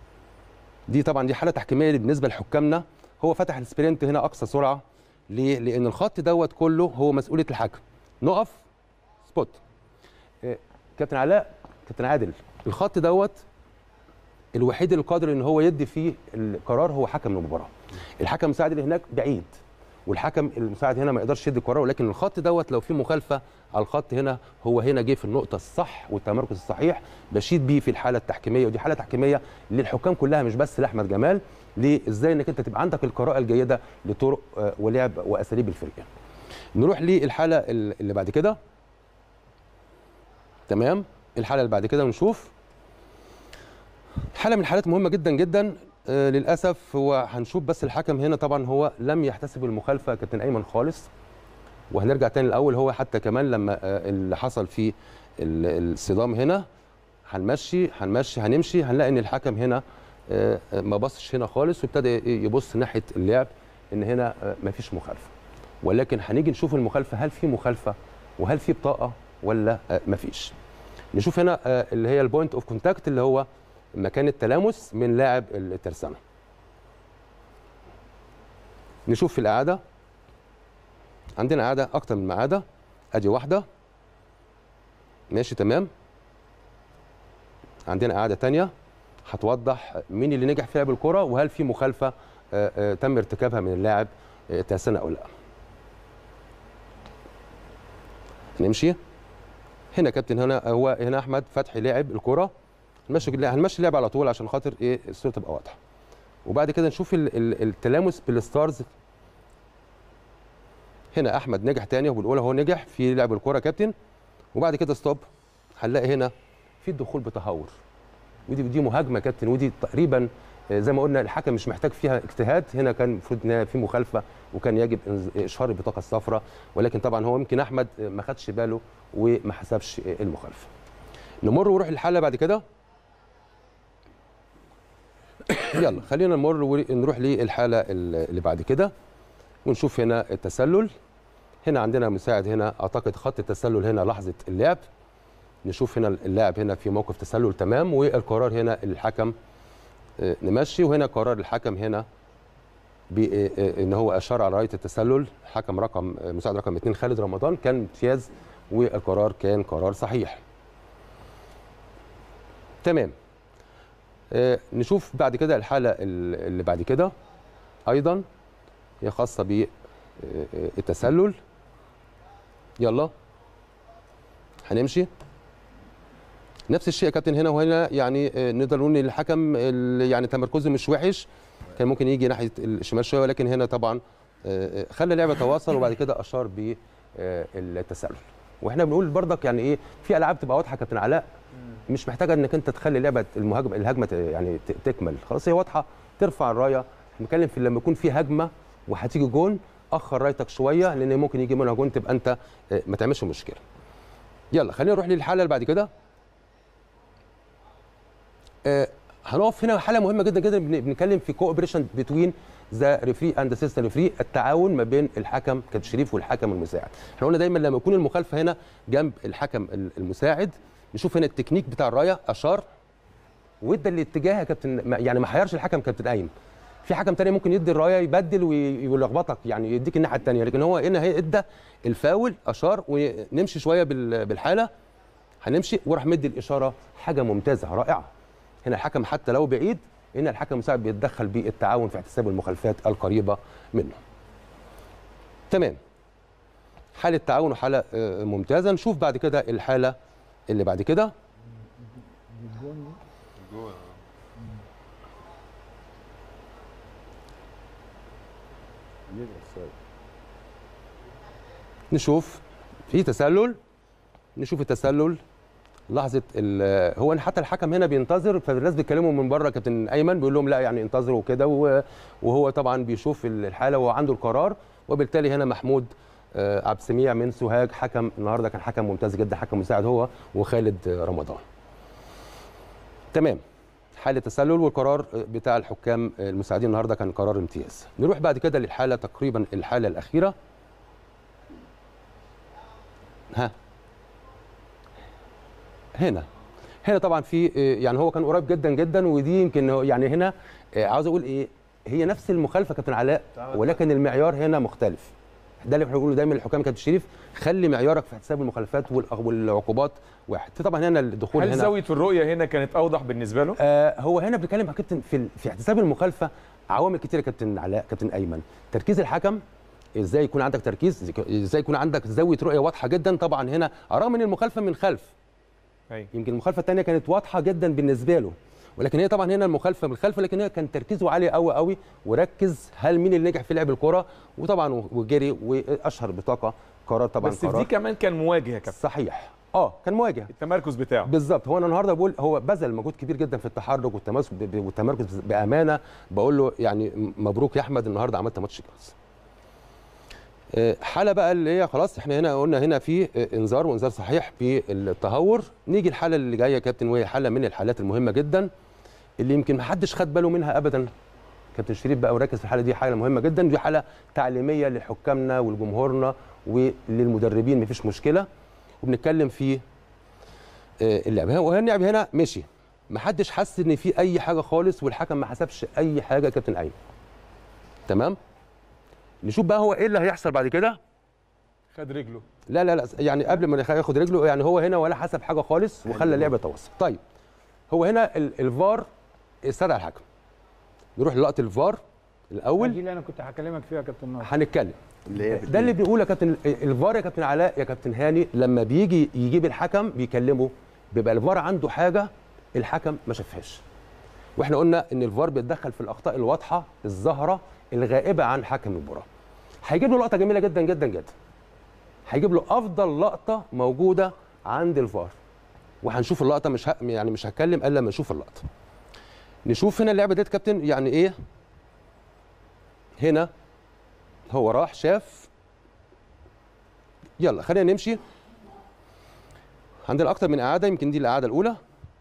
دي طبعا دي حاله تحكيميه بالنسبه لحكامنا هو فتح السبرنت هنا اقصى سرعه ليه لان الخط دوت كله هو مسؤوليه الحكم نقف سبوت إيه، كابتن علاء كابتن عادل الخط دوت الوحيد اللي قادر ان هو يدي فيه القرار هو حكم المباراه الحكم المساعد اللي هناك بعيد والحكم المساعد هنا ما يقدرش يدي قرار ولكن الخط دوت لو في مخالفه على الخط هنا هو هنا جه في النقطه الصح والتمركز الصحيح بشيد بيه في الحاله التحكيميه ودي حاله تحكيميه للحكام كلها مش بس لاحمد جمال ليه ازاي انك انت تبقى عندك القراءه الجيده لطرق آه، ولعب واساليب الفريق نروح للحاله ال- اللي بعد كده تمام الحاله اللي بعد كده ونشوف حاله من الحالات مهمه جدا جدا آه، للاسف هو هنشوف بس الحكم هنا طبعا هو لم يحتسب المخالفه يا كابتن ايمن خالص وهنرجع تاني الاول هو حتى كمان لما آه، اللي حصل في ال- الصدام هنا هنمشي هنمشي هنمشي هنلاقي ان الحكم هنا آه، آه، ما بصش هنا خالص وابتدى يبص ناحيه اللعب ان هنا آه، مفيش مخالفه ولكن هنيجي نشوف المخالفه هل في مخالفه وهل في بطاقه ولا آه، مفيش نشوف هنا آه، اللي هي البوينت اوف كونتاكت اللي هو مكان التلامس من لاعب الترسانه نشوف في الاعاده عندنا اعاده اكتر من اعاده ادي واحده ماشي تمام عندنا اعاده تانية هتوضح مين اللي نجح في لعب الكره وهل في مخالفه آه، آه، تم ارتكابها من اللاعب آه، الترسانه او لا نمشي هنا كابتن هنا هو هنا احمد فتحي لاعب الكره هنمشي هنمشي اللعب على طول عشان خاطر ايه الصوره تبقى واضحه وبعد كده نشوف ال- ال- التلامس بالستارز هنا احمد نجح تاني وبنقول هو نجح في لعب الكره كابتن وبعد كده ستوب هنلاقي هنا في الدخول بتهور ودي دي مهاجمه كابتن ودي تقريبا آه، زي ما قلنا الحكم مش محتاج فيها اجتهاد هنا كان المفروض ان في مخالفه وكان يجب إنز- اشهار البطاقه الصفراء ولكن طبعا هو يمكن احمد آه، ما خدش باله وما حسبش آه، المخالفه نمر ونروح للحاله بعد كده يلا خلينا نمر ونروح للحاله اللي بعد كده ونشوف هنا التسلل هنا عندنا مساعد هنا اعتقد خط التسلل هنا لحظه اللعب نشوف هنا اللاعب هنا في موقف تسلل تمام والقرار هنا الحكم آه، نمشي وهنا قرار الحكم هنا بان هو اشار على رايه التسلل حكم رقم آه، مساعد رقم اثنين خالد رمضان كان امتياز والقرار كان قرار صحيح تمام آه، نشوف بعد كده الحاله ال- اللي بعد كده ايضا هي خاصه بالتسلل يلا هنمشي نفس الشيء يا كابتن هنا وهنا يعني آه، نقدر نقول ان الحكم ال- يعني تمركزه مش وحش كان ممكن يجي ناحيه الشمال شويه ولكن هنا طبعا آه، آه، خلى اللعبه تواصل وبعد كده اشار بالتسلل واحنا بنقول برضك يعني ايه في العاب تبقى واضحه يا كابتن علاء مش محتاجه انك انت تخلي لعبه المهاجمه الهجمه ت- يعني ت- تكمل خلاص هي واضحه ترفع الرايه نتكلم في لما يكون في هجمه وهتيجي جون اخر رايتك شويه لان ممكن يجي منها جون تبقى انت آه، ما تعملش مشكله يلا خلينا نروح للحاله اللي بعد كده آه، هنقف هنا حاله مهمه جدا جدا بن- بنتكلم في كوبريشن بتوين ذا ريفري اند اسيستنت ريفري التعاون ما بين الحكم كابتن شريف والحكم المساعد احنا قلنا دايما لما يكون المخالفه هنا جنب الحكم ال- المساعد نشوف هنا التكنيك بتاع الرايه اشار وادى الاتجاه يا كابتن ما- يعني ما حيرش الحكم كابتن ايمن في حكم تاني ممكن يدي الرايه يبدل وي- ويلخبطك يعني يديك الناحيه الثانيه لكن هو هنا هي ادى الفاول اشار ونمشي شويه بال- بالحاله هنمشي وراح مدي الاشاره حاجه ممتازه رائعه هنا الحكم حتى لو بعيد هنا الحكم المساعد بيتدخل بالتعاون في احتساب المخالفات القريبه منه تمام حاله تعاون وحاله آه، ممتازه نشوف بعد كده الحاله اللي بعد كده نشوف في تسلل نشوف التسلل لحظه ال- هو حتى الحكم هنا بينتظر فالناس بيتكلموا من بره كابتن ايمن بيقول لهم لا يعني انتظروا كده و- وهو طبعا بيشوف الحاله وهو عنده القرار وبالتالي هنا محمود آه، عبد السميع من سوهاج حكم النهارده كان حكم ممتاز جدا حكم مساعد هو وخالد آه، رمضان تمام حاله تسلل والقرار بتاع الحكام المساعدين النهارده كان قرار امتياز نروح بعد كده للحاله تقريبا الحاله الاخيره ها هنا هنا طبعا في آه، يعني هو كان قريب جدا جدا ودي يمكن هو- يعني هنا آه، عاوز اقول ايه هي نفس المخالفه كابتن علاء ولكن المعيار هنا مختلف ده اللي احنا بنقوله دايما للحكام كابتن شريف خلي معيارك في احتساب المخالفات والأغ- والعقوبات واحد في طبعا هنا الدخول هل هنا زاويه الرؤيه هنا كانت اوضح بالنسبه له؟ آه هو هنا بنتكلم يا كابتن في ال- في احتساب المخالفه عوامل كتيره يا كابتن علاء كابتن ايمن تركيز الحكم ازاي يكون عندك تركيز ازاي يكون عندك زاويه رؤيه واضحه جدا طبعا هنا رغم ان المخالفه من خلف أيوة. يمكن المخالفه الثانيه كانت واضحه جدا بالنسبه له ولكن هي طبعا هنا المخالفه من الخلف لكن هي كان تركيزه عالي قوي قوي وركز هل مين اللي نجح في لعب الكره وطبعا وجري واشهر بطاقه قرار طبعا بس في قرار دي كمان كان مواجه يا كابتن صحيح اه كان مواجه التمركز بتاعه بالظبط هو انا النهارده بقول هو بذل مجهود كبير جدا في التحرك والتماسك ب- ب- والتمركز بامانه بقول له يعني م- مبروك يا احمد النهارده عملت ماتش كويس آه، حاله بقى اللي هي خلاص احنا هنا قلنا هنا في آه، انذار وانذار صحيح في التهور نيجي الحاله اللي جايه يا كابتن وهي حاله من الحالات المهمه جدا اللي يمكن ما حدش خد باله منها ابدا كابتن شريف بقى وركز في الحاله دي حاله مهمه جدا دي حاله تعليميه لحكامنا ولجمهورنا وللمدربين مفيش مشكله وبنتكلم في آه، اللعب هو هنا اللعب هنا مشي ما حدش حس ان في اي حاجه خالص والحكم ما حسبش اي حاجه يا كابتن ايمن تمام نشوف بقى هو ايه اللي هيحصل بعد كده خد رجله لا لا لا يعني قبل ما ياخد رجله يعني هو هنا ولا حسب حاجه خالص وخلى اللعبه تواصل طيب هو هنا ال- الفار استدعى الحكم نروح للقطه الفار الاول دي اللي انا كنت هكلمك فيها يا كابتن ناصر هنتكلم اللي هي ده اللي بنقوله يا كابتن الفار يا كابتن علاء يا كابتن هاني لما بيجي يجيب الحكم بيكلمه بيبقى الفار عنده حاجه الحكم ما شافهاش واحنا قلنا ان الفار بيتدخل في الاخطاء الواضحه الظاهره الغائبه عن حكم المباراه هيجيب له لقطه جميله جدا جدا جدا هيجيب له افضل لقطه موجوده عند الفار وهنشوف اللقطه مش ه... يعني مش هتكلم الا لما نشوف اللقطه نشوف هنا اللعبه ديت كابتن يعني ايه هنا هو راح شاف يلا خلينا نمشي عندنا اكتر من اعاده يمكن دي الاعاده الاولى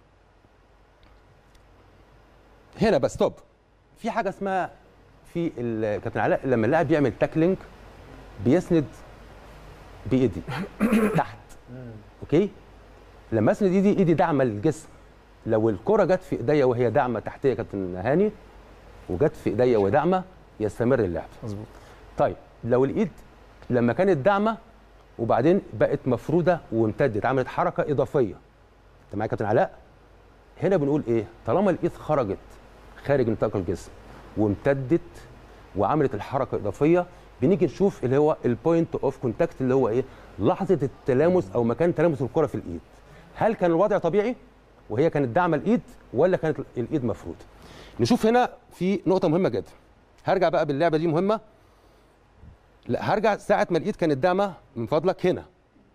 هنا بس ستوب في حاجه اسمها في ال- كابتن علاء لما اللاعب يعمل تاكلينج بيسند بايدي تحت اوكي لما اسند ايدي ايدي داعمه للجسم لو الكره جت في ايديا وهي داعمه تحتيه يا كابتن هاني وجت في ايديا وداعمه يستمر اللعب مظبوط طيب لو الايد لما كانت داعمه وبعدين بقت مفروده وامتدت عملت حركه اضافيه انت معايا يا كابتن علاء هنا بنقول ايه طالما الايد خرجت خارج نطاق الجسم وامتدت وعملت الحركه الاضافيه بنيجي نشوف اللي هو البوينت اوف كونتاكت اللي هو ايه لحظه التلامس او مكان تلامس الكره في الايد هل كان الوضع طبيعي وهي كانت داعمه الايد ولا كانت الايد مفروضه نشوف هنا في نقطه مهمه جدا هرجع بقى باللعبه دي مهمه لا هرجع ساعه ما الايد كانت داعمه من فضلك هنا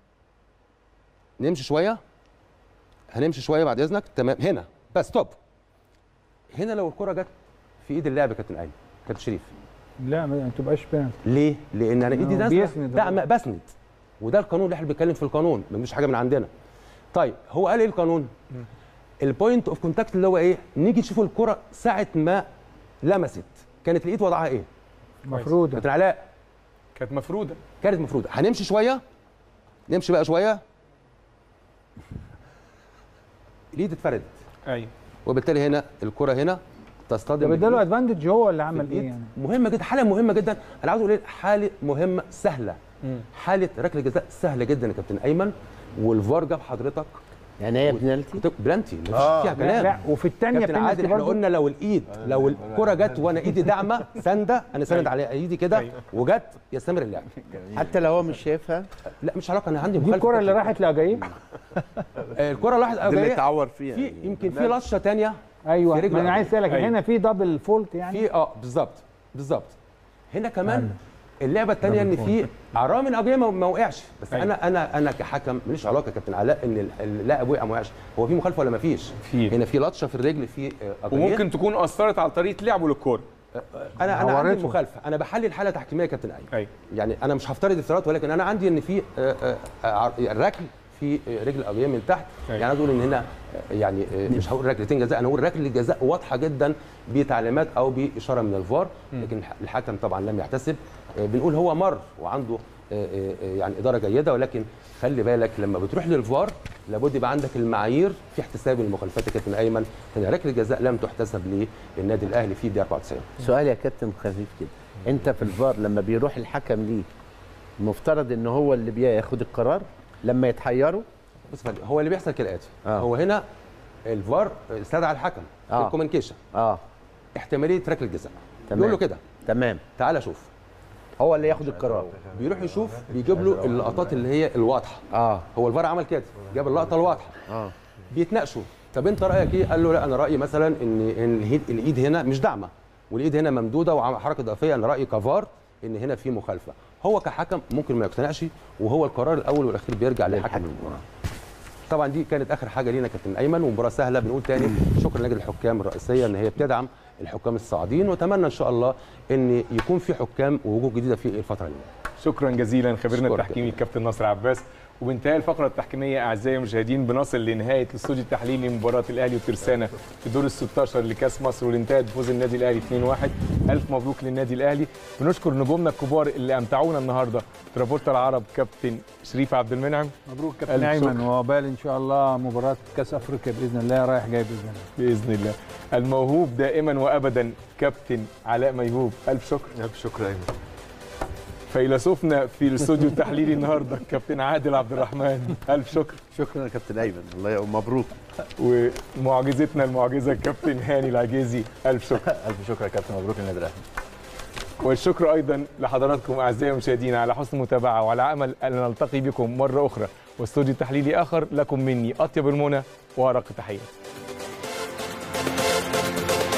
نمشي شويه هنمشي شويه بعد اذنك تمام هنا بس ستوب هنا لو الكره جت في ايد اللاعب يا كابتن ايمن كابتن شريف لا ما تبقاش بينالتي ليه؟ لان انا ايدي هو نازله بيسند دعم بسند وده القانون اللي احنا بنتكلم في القانون مفيش حاجه من عندنا طيب هو قال ايه القانون؟ البوينت اوف كونتاكت اللي هو ايه؟ نيجي نشوف الكره ساعه ما لمست كانت الايد وضعها ايه؟ مفروضه كابتن علاء كانت مفروده كانت مفروضه هنمشي شويه نمشي بقى شويه الايد اتفردت ايوه وبالتالي هنا الكره هنا تصطدم طب اداله بالإيد. ادفانتج هو اللي عمل ايه الإيد يعني؟ مهمه جدا حاله مهمه جدا انا عاوز اقول ايه حاله مهمه سهله حاله ركله جزاء سهله جدا يا كابتن ايمن والفار جاب حضرتك يعني هي بنالتي بلانتي مفيش آه. فيها لا, كلام لا وفي الثانيه كابتن عادل احنا قلنا لو الايد لو الكره جت وانا ايدي داعمه سانده انا ساند على ايدي كده وجت يستمر اللعب حتى لو هو مش شايفها لا مش علاقه انا عندي دي مخالفه الكره اللي راحت لاجايب آه، الكره راحت دي اللي أوجاية. اتعور فيها في يمكن في لطشه ثانيه ايوه في رجل ما انا عايز اسالك أيوة. هنا في دبل فولت يعني في اه بالظبط بالظبط هنا كمان اللعبه الثانيه ان في عرام من اجايه ما ما وقعش بس أيوة. انا انا انا كحكم ماليش علاقه يا كابتن علاء ان ال- اللاعب وقع ما وقعش هو في مخالفه ولا ما فيش في. هنا في لطشه في الرجل في آه، أجاية. وممكن تكون اثرت على طريقه لعبه للكوره انا انا عندي عورته. مخالفه انا بحلل حاله تحكيميه يا كابتن ايمن ايوه يعني انا مش هفترض افتراض ولكن انا عندي ان في آه، آه، آه، ركل في آه، رجل اجايه من تحت أيوة. يعني انا اقول ان هنا آه، يعني آه، مش هقول ركلتين جزاء انا هقول ركله جزاء واضحه جدا بتعليمات او باشاره من الفار لكن الح- الحكم طبعا لم يحتسب آه، بنقول هو مر وعنده آه، آه، آه، يعني اداره جيده ولكن خلي بالك لما بتروح للفار لابد يبقى عندك المعايير في احتساب المخالفات يا كابتن ايمن هنا ركله جزاء لم تحتسب للنادي الاهلي في دقيقه 94 سؤال يا كابتن خفيف كده انت في الفار لما بيروح الحكم ليه المفترض ان هو اللي بياخد القرار لما يتحيروا بص يا فندم، هو اللي بيحصل كالاتي آه. هو هنا الفار استدعى الحكم في آه. الكوميونيكيشن اه احتماليه ركله جزاء تمام. بيقول له كده تمام تعالى شوف هو اللي ياخد القرار بيروح يشوف بيجيب له اللقطات اللي هي الواضحه اه هو الفار عمل كده جاب اللقطه الواضحه اه بيتناقشوا طب انت رايك ايه قال له لا انا رايي مثلا ان ان الهيد- الايد هنا مش داعمه والايد هنا ممدوده وحركه اضافيه انا رايي كفار ان هنا في مخالفه هو كحكم ممكن ما يقتنعش وهو القرار الاول والاخير بيرجع لحكم المباراه طبعا دي كانت اخر حاجه لينا كابتن ايمن ومباراه سهله بنقول تاني شكرا لجنه الحكام الرئيسيه ان هي بتدعم الحكام الصاعدين واتمنى ان شاء الله ان يكون في حكام ووجوه جديده في الفتره اللي جايه شكرا جزيلا خبيرنا أشكرك التحكيمي الكابتن ناصر عباس وبانتهاء الفقره التحكيميه اعزائي المشاهدين بنصل لنهايه الاستوديو التحليلي لمباراه الاهلي وترسانه في دور ال 16 لكاس مصر واللي انتهت بفوز النادي الاهلي 2-1 الف مبروك للنادي الاهلي بنشكر نجومنا الكبار اللي امتعونا النهارده في رابورت العرب كابتن شريف عبد المنعم مبروك ألف كابتن ايمن شكر. وعقبال ان شاء الله مباراه كاس افريقيا باذن الله رايح جاي باذن الله باذن الله الموهوب دائما وابدا كابتن علاء ميهوب الف شكر الف شكر ايمن فيلسوفنا في الاستوديو التحليلي النهارده كابتن عادل عبد الرحمن الف شكر شكرا يا كابتن ايمن الله يقوم مبروك ومعجزتنا المعجزه الكابتن هاني العجيزي الف شكر الف شكر يا كابتن مبروك للنادي الاهلي والشكر ايضا لحضراتكم اعزائي المشاهدين على حسن المتابعه وعلى امل ان نلتقي بكم مره اخرى واستوديو تحليلي اخر لكم مني اطيب المنى وارق تحياتي